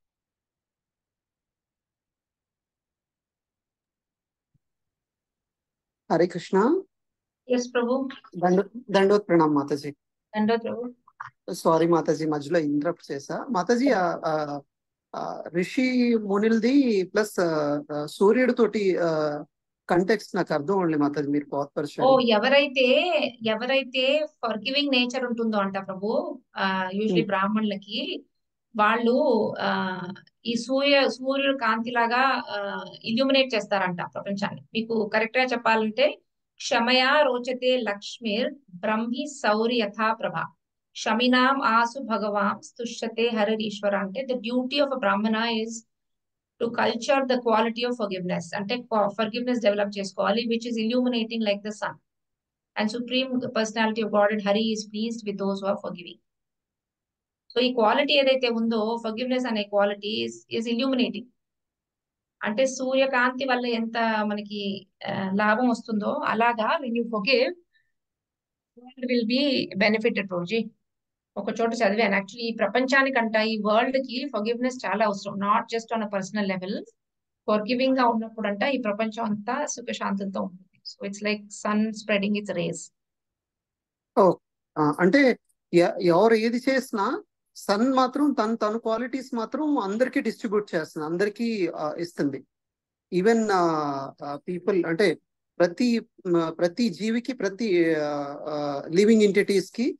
హరే కృష్ణ ఎస్ ప్రభు దండ దండోత్ ప్రణామ్ మాతాజీ దండో ప్రభు సారీ మాతాజీ మధ్యలో ఇంటరప్ట్ చేశా మాతాజీ ఆ, ఆ, ఆ, రిషి మునిల్ది ప్లస్ సూర్యుడి తోటి కంటెక్స్ట్ నాకు అర్థం అవ్వలేదు మాతాజీ మీరు ఓ బోధపరిచారు ఎవరైతే ఎవరైతే ఫర్గివింగ్ నేచర్ ఉంటుందో అంట ప్రభు యూజువలీ బ్రాహ్మణులకి వాళ్ళు ఆ ఈ సూర్య సూర్యుడు కాంతిలాగా ఇల్యూమినేట్ చేస్తారంట ప్రపంచాన్ని మీకు కరెక్ట్ గా చెప్పాలంటే క్షమయా రోచతే లక్ష్మిర్ బ్రహ్మి సౌరి యథా ప్రభ షమినాం ఆసు భగవాం స్తుష్యతే హరిరీశ్వర అంటే the duty of a Brahmana is to culture the quality of forgiveness అంటే ఫర్గివ్నెస్ డెవలప్ చేసుకోవాలి which is illuminating like the sun and supreme personality of God and Hari is pleased with those are forgiving so ఈ quality ఏదైతే ఉందో forgiveness అనే quality is illuminating అంటే సూర్యకాంతి వల్ల ఎంత మనకి ఆ, లాభం వస్తుందో అలాగా when you forgive will be benefited ప్రోజీ ఒక చోట చదివాను యాక్చువల్లీ ఈ ప్రపంచానికంట ఈ వరల్డ్ కి ఫర్గివ్నెస్ చాలా అవసరం not just on a personal level forgiving గా ఉన్నప్పుడు అంట ఈ ప్రపంచం అంతా సుఖశాంతులతో ఉంటుంది so it's like sun spreading its rays ఓ ఆ, అంటే ఎ- ఎవరు ఏది చేసినా సన్ మాత్రం తన తన క్వాలిటీస్ మాత్రం అందరికీ డిస్ట్రిబ్యూట్ చేస్తుంది అందరికీ ఆ, ఇస్తుంది ఈవెన్ పీపుల్ అంటే ప్రతి మ, ప్రతి జీవికి ప్రతి లివింగ్ ఎంటిటీస్ కి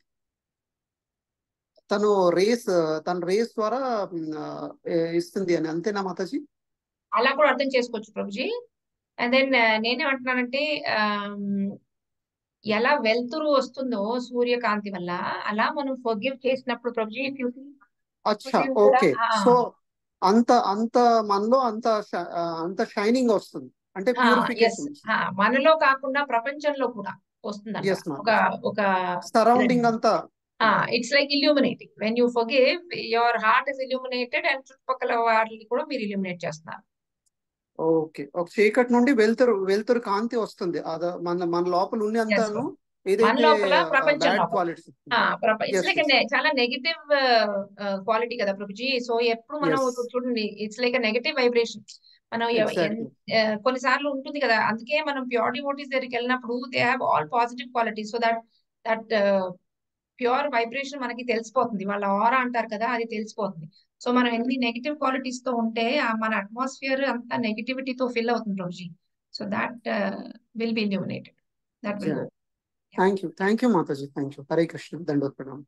తను రేస్ తన రేస్ ద్వారా మ్, ఆ, ఏ- ఇస్తుంది అని అంతేనా మాతాజీ అలా కూడా అర్థం చేసుకోవచ్చు ప్రభుజీ అండ్ దెన్ నేనేమంటున్నానంటే ఆమ్, ఎలా వెలుతురు వస్తుందో సూర్యకాంతి వల్ల అలా మనం ఫర్గివ్ చేసినప్పుడు ప్రభుజీ if you see అచ్చా you కూడా ఓకే ఆ, సో అంత అంత మనలో అంత ష- ఆ, అంత షైనింగ్ వస్తుంది అంటే ఆ, yes, ప్యూరిఫికేషన్ ఆ, మనలో కాకుండా ప్రపంచంలో కూడా వస్తుందంట ఎస్ ఒక మాతాజీ ఒక సరౌండింగ్ అంతా it's like illuminating when you forgive your heart is illuminated and చుట్టుపక్కల వాటిని కూడా మీరు ఇల్యూమినేట్ చేస్తున్నారు ఓకే ఒక చీకటి నుండి వెలుతురు వెలుతురు కాంతి వస్తుంది అద మన మన లోపల ఉన్న Yes, అంతాను sir. మన ఏదైతే లోపల ప్రపంచం బ్యాడ్ లోపల qualities it's yes like yes చాలా నెగిటివ్ క్వాలిటీ కదా ప్రభుజీ సో ఎప్పుడు మనం ఎస్ ఇప్పుడు చూడండి ఇట్స్ లైక్ నెగటివ్ వైబ్రేషన్ మనం ఎవ- ఎన్- ఎగ్జాక్ట్లీ ఆ, కొన్నిసార్లు ఉంటుంది కదా అందుకే మనం ప్యూర్ డివోటీస్ దగ్గరికి వెళ్ళినప్పుడు they have all positive qualities so that that pure vibration మనకి తెలిసిపోతుంది వాళ్ళ ఆరా అంటారు కదా అది తెలిసిపోతుంది సో మనం ఎన్ని నెగిటివ్ క్వాలిటీస్ తో ఉంటే ఆ మన అట్మాస్ఫియర్ అంతా నెగిటివిటీతో ఫిల్ అవుతుంది Prabhuji so that will be illuminated that will go thank you thank you Mataji thank you Hare Krishna దండోత్ ప్రణామం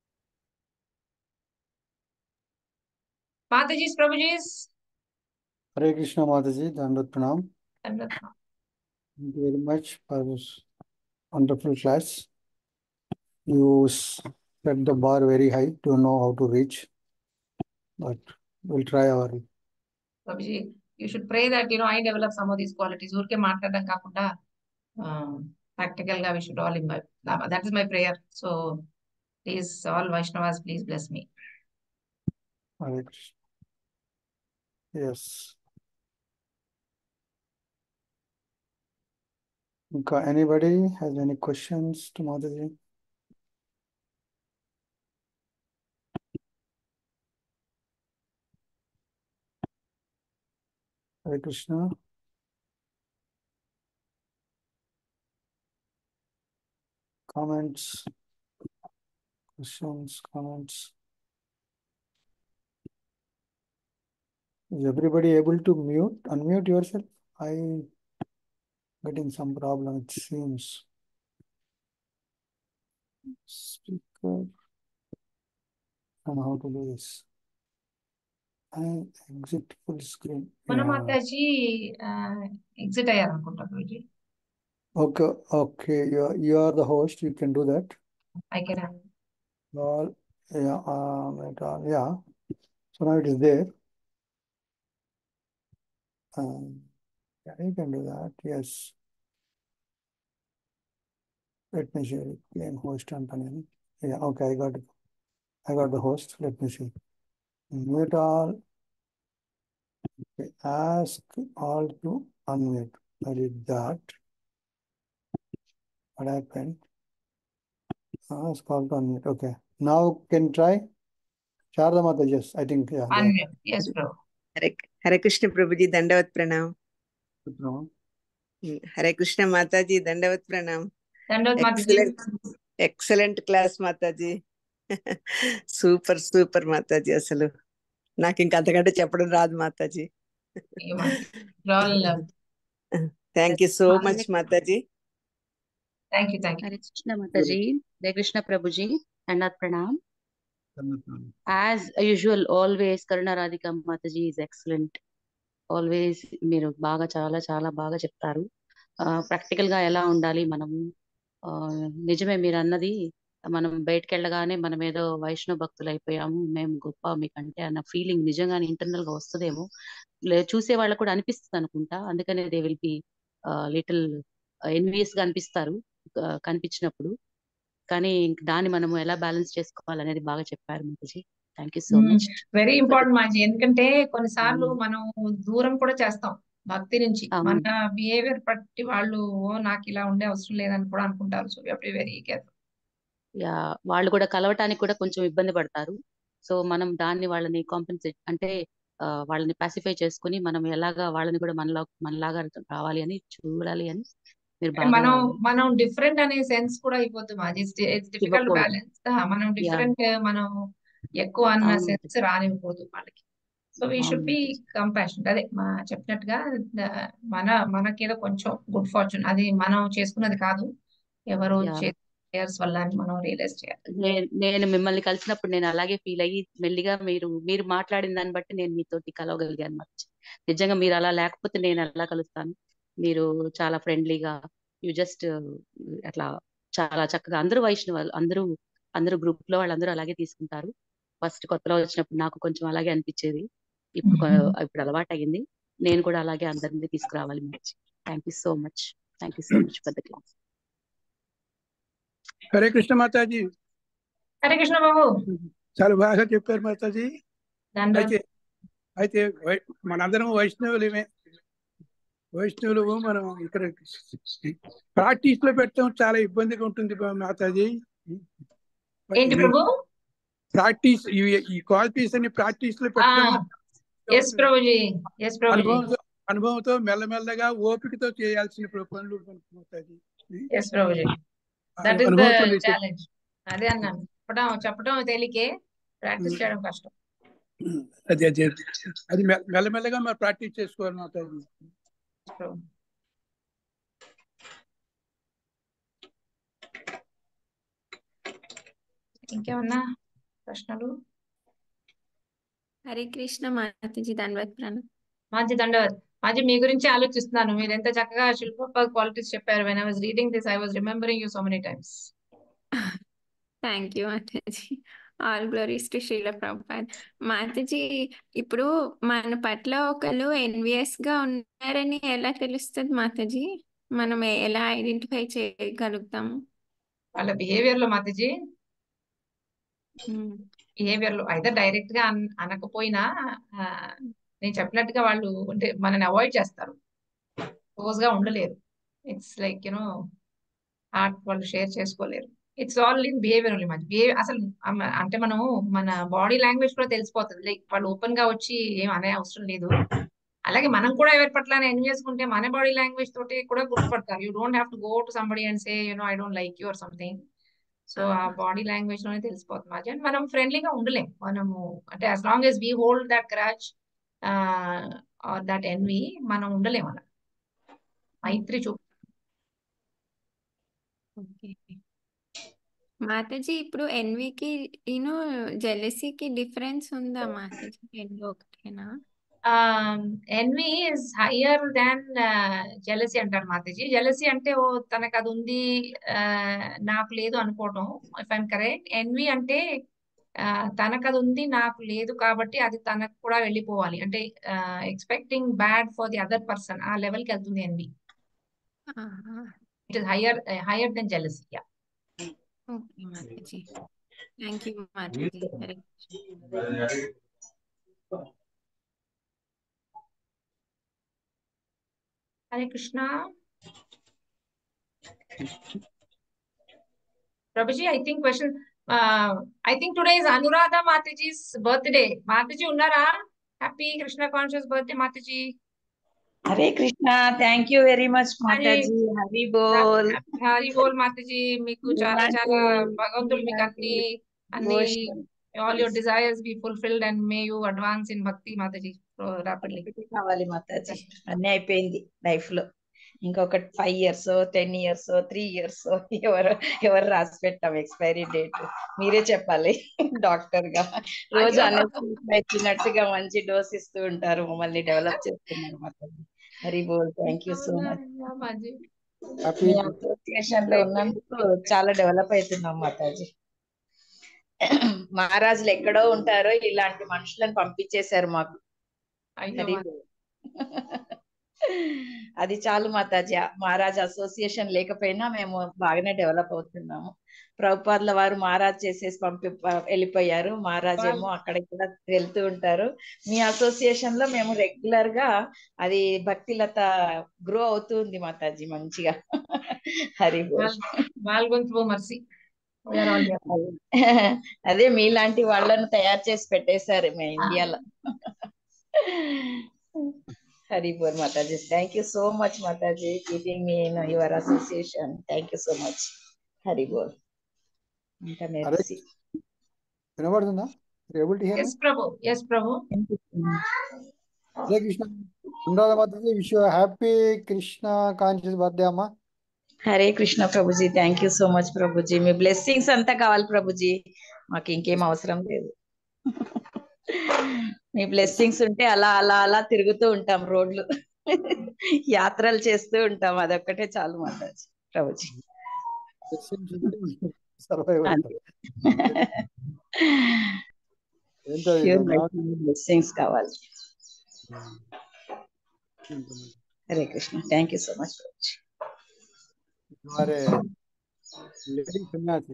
Matajis Prabhujis Hare Krishna Mataji, Dandat Pranam. దండోత్ Thank you very much for this wonderful class. You s- set the bar very high to know how to reach, but we'll try our Prabhuji you should pray that you know I develop some of these qualities ఊరికే మాట్లాడడం కాకుండా practical గా we should all imbibe that is my prayer so please all Vaishnavas please bless me Hare Krishna. Yes. Okay, anybody has any questions to Mataji? Hare Krishna. Comments, questions, comments. Is everybody able to mute, unmute yourself? I getting some problem, it seems. Speaker. I don't know how to do this. I exit full screen. మన Yeah. Mataji exit అయ్యారు అనుకుంటా ప్రభుజీ Okay, okay. You are, you are the host. You can do that. I can All, yeah, um, it all, yeah. So now it is there. Um, yeah, you can do that. Yes. Let me share it. Claim host Anthony. Yeah, okay, I got it. I got the host. Let me see. Mute all. Okay, Ask all to unmute. I did that. What happened? Ask all to unmute. Okay. Now can try. Sharda Mata, yes, I think, yeah, there. Unmute yes bro Hare Hare Krishna Prabhuji దండవత్ ప్రణామ్ No. Um, Hare Krishna Mataji దండవత్ ప్రణామ్ దండోత్ Mataji excellent excellent class Mataji super super Mataji అసలు నాకు ఇంకా అంతకంటే చెప్పడం రాదు Mataji all thank you so much Mataji thank you thank you Hare Krishna Mata ji हरे कृष्ण प्रभु जी दंडवत प्रणाम as usual always Karuna Radhika Mataji is excellent always మీరు బాగా చాలా చాలా బాగా చెప్తారు ప్రాక్టికల్ గా ఎలా ఉండాలి మనము ఆ, నిజమే మీరు అన్నది మనం బయటకు వెళ్ళగానే మనం ఏదో వైష్ణవ భక్తులు అయిపోయాము మేము గొప్ప మీకంటే అన్న ఫీలింగ్ నిజంగానే ఇంటర్నల్ గా వస్తుందేమో లే చూసే వాళ్ళకు కూడా అనిపిస్తుంది అనుకుంటా అందుకనే they will be little envious గా అనిపిస్తారు ఆ, కనిపించినప్పుడు కానీ ఇంక దాన్ని మనము ఎలా బ్యాలెన్స్ చేసుకోవాలనేది బాగా చెప్పారు Mataji thank you so much very important మాజీ ఎందుకంటే కొన్నిసార్లు మ్మ్. మనం దూరం కూడా చేస్తాం భక్తి నుంచి అవును. మన బిహేవియర్ బట్టి వాళ్ళు "ఓ, నాకు ఇలా ఉండే అవసరం లేదని కూడా అనుకుంటారు సో టు వెరీ కేర్ఫుల్ యా వాళ్ళు కూడా కలవటానికి కూడా కొంచెం ఇబ్బంది పడతారు సో మనం దాన్ని వాళ్ళని కాంపెన్సేట్ అంటే ఆ, వాళ్ళని పాసిఫై చేసుకుని మనం ఎలాగా వాళ్ళని కూడా మనలో మనలాగా రావాలి అని చూడాలి అని మీరు బాగా మనం మనం డిఫరెంట్ అనే సెన్స్ కూడా అయిపోద్ది మాది ఇట్స్ డిఫికల్ట్ ఇవ్వకూడదు. బ్యాలెన్స్ మనం డిఫరెంట్ మనం ఎక్కువ అన్న అవును. సెన్స్ రానివ్వకూడదు వాళ్ళకి సో వీ షుడ్ అవును బి మాతాజీ కంపాషన్ అదే మా చెప్పినట్టుగా ద- మన మనకేదో కొంచెం గుడ్ ఫార్చ్యూన్ అది మనం చేసుకున్నది కాదు ఎవరు యా చేర్స్ వల్ల అని మనం రియలైజ్ చేయాలి నేను నేను మిమ్మల్ని కలిసినప్పుడు నేను అలాగే ఫీల్ అయ్యి మెల్లిగా మీరు మీరు మాట్లాడిన దాన్ని బట్టి నేను మీతోటి కలవగలిగాను మాతాజీ నిజంగా మీరు అలా లేకపోతే నేను ఎలా కలుస్తాను మీరు చాలా ఫ్రెండ్లీగా యు జస్ట్ అట్లా చాలా చక్కగా అందరూ వైష్ణవాలు అందరూ అందరూ గ్రూప్ లో వాళ్ళందరూ అలాగే తీసుకుంటారు ఫస్ట్ కొత్తలో వచ్చినప్పుడు నాకు కొంచెం అలాగే అనిపించేది ఇప్పుడు కొ- ఇప్పుడు అలవాటు అయ్యింది నేను కూడా అలాగే అందరినీ తీసుకురావాలి Mataji thank you so much thank you so much for the class Hare Krishna Mataji Hare Krishna బాబు చాలా బాగా చెప్పారు మాతాజీ దండ అయితే అయితే వై- మనందరం వైష్ణవులమే వైష్ణవులు మనం ఇక్కడ ప్రాక్టీస్ లో పెట్టడం చాలా ఇబ్బందిగా ఉంటుంది బా- మాతాజీ ఏంటి ప్రభు ప్రాక్టీస్ ఇవి- ఈ క్వాలిటీస్ అన్ని ప్రాక్టీస్ లో ఆ పెట్టడం ఎస్ ప్రభుజీ ఎస్ ప్రభుజీ అనుభవంతో అనుభవంతో మెల్లమెల్లగా ఓపికతో చేయాల్సిన ప్ర- పనులు Mataji yes Prabhuji that is the అనుభవంతో మీరు చెప్- ఛాలెంజ్ అదే అన్నాను చెప్పడం చెప్పడం తేలికే ప్రాక్టీస్ చేయడం కష్టం అది అది అది మె- మెల్లమెల్లగా మనం ప్రాక్టీస్ చేసుకోవాలి మాతాజీ ప్రభు. ఇంకేమన్నా ప్రశ్నలు హరే కృష్ణ మాతాజీ ధన్యవాద్ ప్రణవ్ మాజీ దండవత్ మాజీ మీ గురించి ఆలోచిస్తున్నాను మీరు ఎంత చక్కగా శిల్ప క్వాలిటీస్ చెప్పారు when I was reading this I was remembering you so many times thank you Mataji all glories to Srila Prabhupada Mataji ఇప్పుడు మన పట్ల ఒకరు ఎన్వియస్ గా ఉన్నారని ఎలా తెలుస్తుంది మాతాజీ మనం ఎలా ఐడెంటిఫై చేయగలుగుతాము వాళ్ళ బిహేవియర్ లో మాతాజీ ఉమ్, బిహేవియర్ లో అయితే డైరెక్ట్ గా అన్- అనకపోయినా ఆ, నేను చెప్పినట్టుగా వాళ్ళు అంటే మనని అవాయిడ్ చేస్తారు క్లోజ్ గా ఉండలేరు ఇట్స్ లైక్ యునో హార్ట్ వాళ్ళు షేర్ చేసుకోలేరు it's all in behaviour only మంచి బిహేవియర్ అసలు అమ- అంటే మనం మన బాడీ లాంగ్వేజ్ కూడా తెలిసిపోతుంది లైక్ వాళ్ళు ఓపెన్ గా వచ్చి ఏం అనే అవసరం లేదు అలాగే మనం కూడా ఎవరి పట్ల ఎన్వియస్ ఉంటే మన బాడీ లాంగ్వేజ్ తోటి కూడా గుర్తుపడతారు you don't have to go to somebody and say you know I don't like you or something so ఆ ఆహా. బాడీ లాంగ్వేజ్ లోనే తెలిసిపోతుంది మాజీ అండ్ మనం ఫ్రెండ్లీగా ఉండలేం మనము అంటే as long as we hold that grudge or that envy మనం ఉండలేం అలా మైత్రి చూ ఓకే మాతాజీ ఇప్పుడు ఎన్వికి యూనో జెలసీకి డిఫరెన్స్ ఉందా మాతాజీ రెండు ఒకటేనా envy is higher than jealousy అంటారు మాతాజీ జెలసీ అంటే ఓ తనకు అది ఉంది ఆ, నాకు లేదు అనుకోవడం ఇఫ్ ఐఎమ్ కరెక్ట్ ఎన్వి అంటే ఆ, తనకు అది ఉంది నాకు లేదు కాబట్టి అది తనకు కూడా వెళ్ళిపోవాలి అంటే expecting bad for the other person ఆ లెవెల్కి వెళ్తుంది ఎన్వి ఆహా. It is higher higher than jealousy okay Mataji thank you Mataji Hare Krishna Hare Krishna Prabhuji I think question I think today is Anuradha Mataji's birthday Mataji ఉన్నారా happy Krishna conscious birthday Mataji Hare Krishna thank you very much Hari Mataji Hari బోల్ హరి బోల్ మాతాజీ మీకు చాలా ఇలాంటి చాలా భగవంతుడు మీకు అన్ని అన్ని devotion all your desires be fulfilled and may you advance in bhakti Mataji రాపిడ్లీ ఒకటి కావాలి మాతాజీ అన్నీ అయిపోయింది లైఫ్ లో ఇంకొక five years ten years three years ఎవరు ఎవరు రాసి పెట్టాం ఎక్స్పైరీ డేట్ మీరే చెప్పాలి డాక్టర్ గా రోజు అయ్యో అన్ని ఇచ్చినట్టుగా మంచి డోస్ ఇస్తూ ఉంటారు మమ్మల్ని డెవలప్ చేస్తున్నారు మాతాజీ హరి బోల్ thank you so much Mataji happy మీ అసోసియేషన్ లో ఉన్నందుకు చాలా డెవలప్ అవుతున్నాం మాతాజీ మహారాజులు ఎక్కడో ఉంటారో ఇలాంటి మనుషులను పంపించేశారు మాకు అయ్యో హరి మాతాజీ. బోల్. అది చాలు మాతాజీ మహారాజ్ అసోసియేషన్ లేకపోయినా మేము బాగానే డెవలప్ అవుతున్నాము ప్రభుపాదుల వారు మహారాజ్ చేసేసి పంపి ప- వెళ్ళిపోయారు మహారాజ్ ఏమో అక్కడ ఇక్కడ వెళ్తూ ఉంటారు మీ అసోసియేషన్ లో మేము రెగ్యులర్ గా అది భక్తిలత గ్రో అవుతుంది మాతాజీ మంచిగా హరి బోల్ బాల్గొంతు మర్సి వీఆర్ ఆల్ హియర్ అదే మీలాంటి వాళ్ళను తయారు చేసి పెట్టేశారు మా ఇండియాలో హరి బోల్ Mataji thank you so much Mataji keeping me in your association thank you so much Hari బోల్ ఇంకా హరే మెర్సీ వినబడుతుందా You're able to hear Yes, me? Prabhu. Yes, Prabhu. Hare Krishna. Anuradha Mataji, wish you a happy Krishna conscious birthday, అమ్మా. హరే కృష్ణ ప్రభుజీ thank you so much ప్రభుజీ మీ blessings అంతా కావాలి ప్రభుజీ మాకు ఇంకేం అవసరం లేదు మీ బ్లెస్సింగ్స్ ఉంటే అలా అలా అలా తిరుగుతూ ఉంటాం రోడ్లు యాత్రలు చేస్తూ ఉంటాం అదొక్కటే చాలు మాతాజీ ప్రభుజీ Blessings ఉంటే survive అంతే అవుతారు. ఏంటది ప్యూర్ దాని బ్లెస్సింగ్స్ కావాలి ఉంటుంది. Hare Krishna thank you so much Prabhuji You are a lady sannyasi.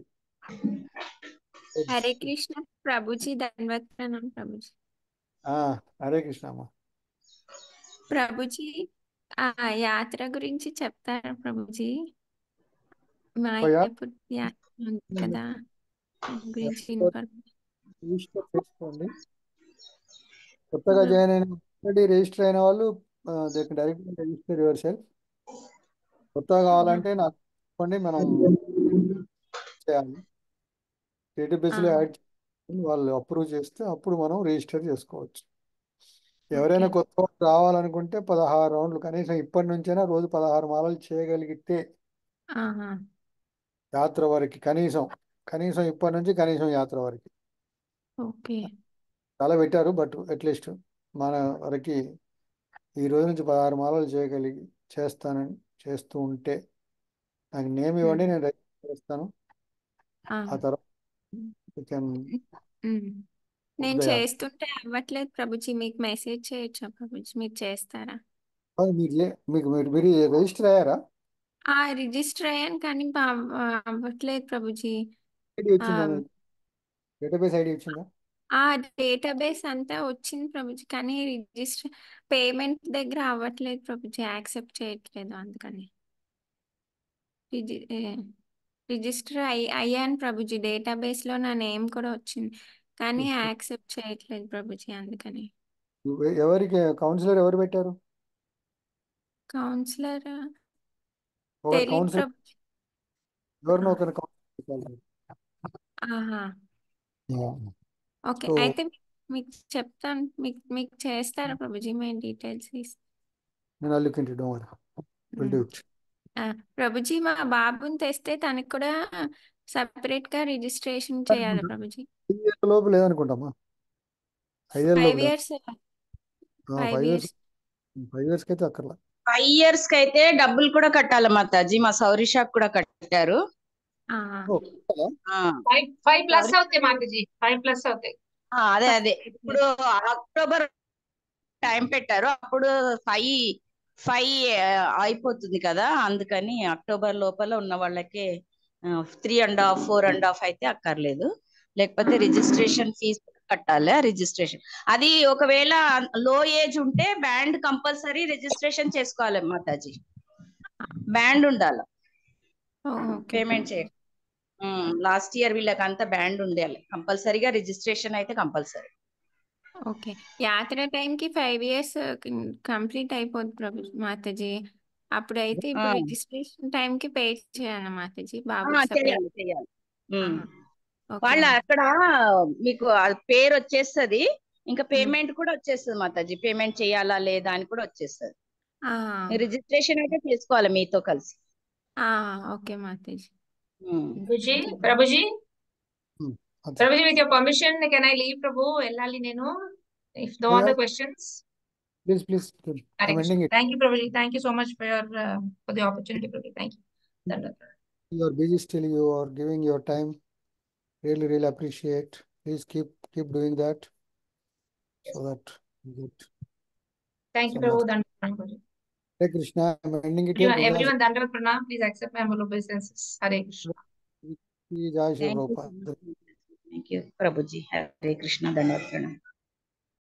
Hare Krishna Prabhuji ధన్వత్ ప్రణాం ప్రభుజీ ఆ, హరే కృష్ణ అమ్మా ప్రభుజీ ఆ యాత్ర గురించి చెప్తారా ప్రభుజీ ఓ యా- మాయాపూర్ యాత్ర ఉంది కదా దాని గురించి ఇన్ఫర్మేషన్ రిజిస్టర్ చేసుకోండి కొత్తగా జాయిన్ అయిన ఆల్రెడీ రిజిస్టర్ అయిన వాళ్ళు they direct register yourself కొత్తగా కావాలంటే నాకు చెప్పండి మనం చేయాలి డేటాబేస్లో యాడ్ చేసుకొని వాళ్ళు అప్రూవ్ చేస్తే అప్పుడు మనం రిజిస్టర్ చేసుకోవచ్చు ఎవరైనా ఓకే కొత్త వాళ్ళు రావాలనుకుంటే పదహారు రౌండ్లు కనీసం ఇప్పటి నుంచైనా రోజు పదహారు మాలలు చేయగలిగితే ఆహా యాత్ర వరకు కనీసం కనీసం ఇప్పటి నుంచి కనీసం యాత్ర వరకు ఓకే చాలా పెట్టారు బట్ అట్లీస్ట్ మన వరకు ఈ రోజు నుంచి పదహారు మాలలు చేయగలిగి చేస్తానని చేస్తూ ఉంటే నాకు నేమ్ ఇవ్వండి నేను రిజిస్టర్ చేస్తాను ఆ, ఆ తర్వాత you can ఉమ్. book నేను the యాత్ర. చేస్తుంటే అవ్వట్లేదు ప్రభుజీ మీకు మెసేజ్ చేయొచ్చా ప్రభుజీ మీరు చేస్తారా అవును, మీరు చే- మీకు మీరు మీరు రిజిస్టర్ అయ్యారా ఆ రిజిస్టర్ అయ్యాను కానీ బా- అవ్వట్లేదు ప్రభుజీ ఐడి ఆ, వచ్చిందా మీకు డేటాబేస్ ఐడి వచ్చిందా ఆ డేటాబేస్ అంతా వచ్చింది ప్రభుజీ కానీ రిజిస్టర్ పేమెంట్ దగ్గర అవ్వట్లేదు ప్రభుజీ యాక్సెప్ట్ చేయట్లేదు అందుకని రిజి ఏ, రిజిస్టర్ అయ్యి అయ్యాను ప్రభుజీ డేటాబేస్ లో నా నేమ్ కూడా వచ్చింది కానీ యాక్సెప్ట్ చేయట్లేదు ప్రభుజీ అందుకని ఎ- ఎవరికి కౌన్సిలర్ ఎవరు పెట్టారు కౌన్సిలర్ ఒక తెలియదు కౌన్సిలర్ ప్రభుజీ ఎవరినో ఆ, ఒకరిని కౌన్సిలర్ పెట్టాలి ఆహా ఓకే సో అయితే మీ- మీకు చెప్తాను మీకు మీకు చేస్తారా ప్రభుజీ మేము డీటెయిల్స్ ఇస్తాం నేను look into don't will do it ఆ, ప్రభుజీ మా బాబుని తెస్తే తనకు కూడా సపరేట్ గా రిజిస్ట్రేషన్ చేయాలి ప్రభుజీ ఐదేళ్ళ లోపు లేదనుకుంటామా ఐదేళ్ళ ఫైవ్ లోపు లేదు years five five years years five years కి అయితే అక్కర్లా ఫైవ్ ఇయర్స్ కి అయితే డబ్బులు కూడా కట్టాలి మాతాజీ మా సౌరిషాక్ కూడా కట్టారు ఓ, కదా? ఆ ఫైవ్ ఫైవ్ ప్లస్ సౌరి అవుతాయి మాతాజీ ఫైవ్ ప్లస్ అవుతాయి ఆ, అదే అదే ఇప్పుడు అక్టోబర్ టైం పెట్టారు అప్పుడు ఫైవ్ ఫైవ్ అయిపోతుంది కదా అందుకని అక్టోబర్ లోపల ఉన్న వాళ్ళకి three and half four and half అయితే అక్కర్లేదు లేకపోతే రిజిస్ట్రేషన్ ఫీజు కట్టాలి రిజిస్ట్రేషన్ అది ఒకవేళ లో ఏజ్ ఉంటే బ్యాండ్ కంపల్సరీ రిజిస్ట్రేషన్ చేసుకోవాలి మాతాజీ బ్యాండ్ ఉండాలి ఓకే పేమెంట్ చేయ లాస్ట్ ఇయర్ వీళ్ళకి అంతా బ్యాండ్ ఉండాలి కంపల్సరీగా రిజిస్ట్రేషన్ అయితే కంపల్సరీ ఓకే యాత్ర టైంకి ఫైవ్ ఇయర్స్ కంప్లీట్ అయిపోద్ది ప్రభు మాతాజీ అప్పుడైతే ఇప్పుడు రిజిస్ట్రేషన్ టైంకి పే చేయాలి మాతాజీ బాబుకి సపరేట్ చేయాలి చేయాలి ఉమ్. వాళ్ళ అక్కడ మీకు ఆ పేరు వచ్చేస్తది ఇంకా పేమెంట్ కూడా వచ్చేస్తుంది మాతాజీ పేమెంట్ చేయాలా లేదా అని కూడా వచ్చేస్తుంది రిజిస్ట్రేషన్ అయితే చేసుకోవాలి మీతో కలిసి ఓకే మాతాజీ ఉమ్. ప్రభుజీ ప్రభుజీ Hmm. అచ్చా. Prabhuji with your permission can I leave Prabhu వెళ్ళాలి నేను if no Yeah. Other questions please please Hare I'm ending it thank you Prabhuji thank you so much for your for the opportunity Prabhu thank you ధన్యవాదాలు you are busy still you are giving your time really really appreciate please keep keep doing that so that you get thank you so Prabhu much ధన్యవాదాలు ప్రభుజీ Hare Krishna I'm ending it here Everyone, Jai everyone, Dandrat Pranam. Please accept my humble obeisances. Hare Krishna. Shri Jai Shri thank you Prabhupada thank you Prabhuji Hare Krishna ధన్యవాదాలు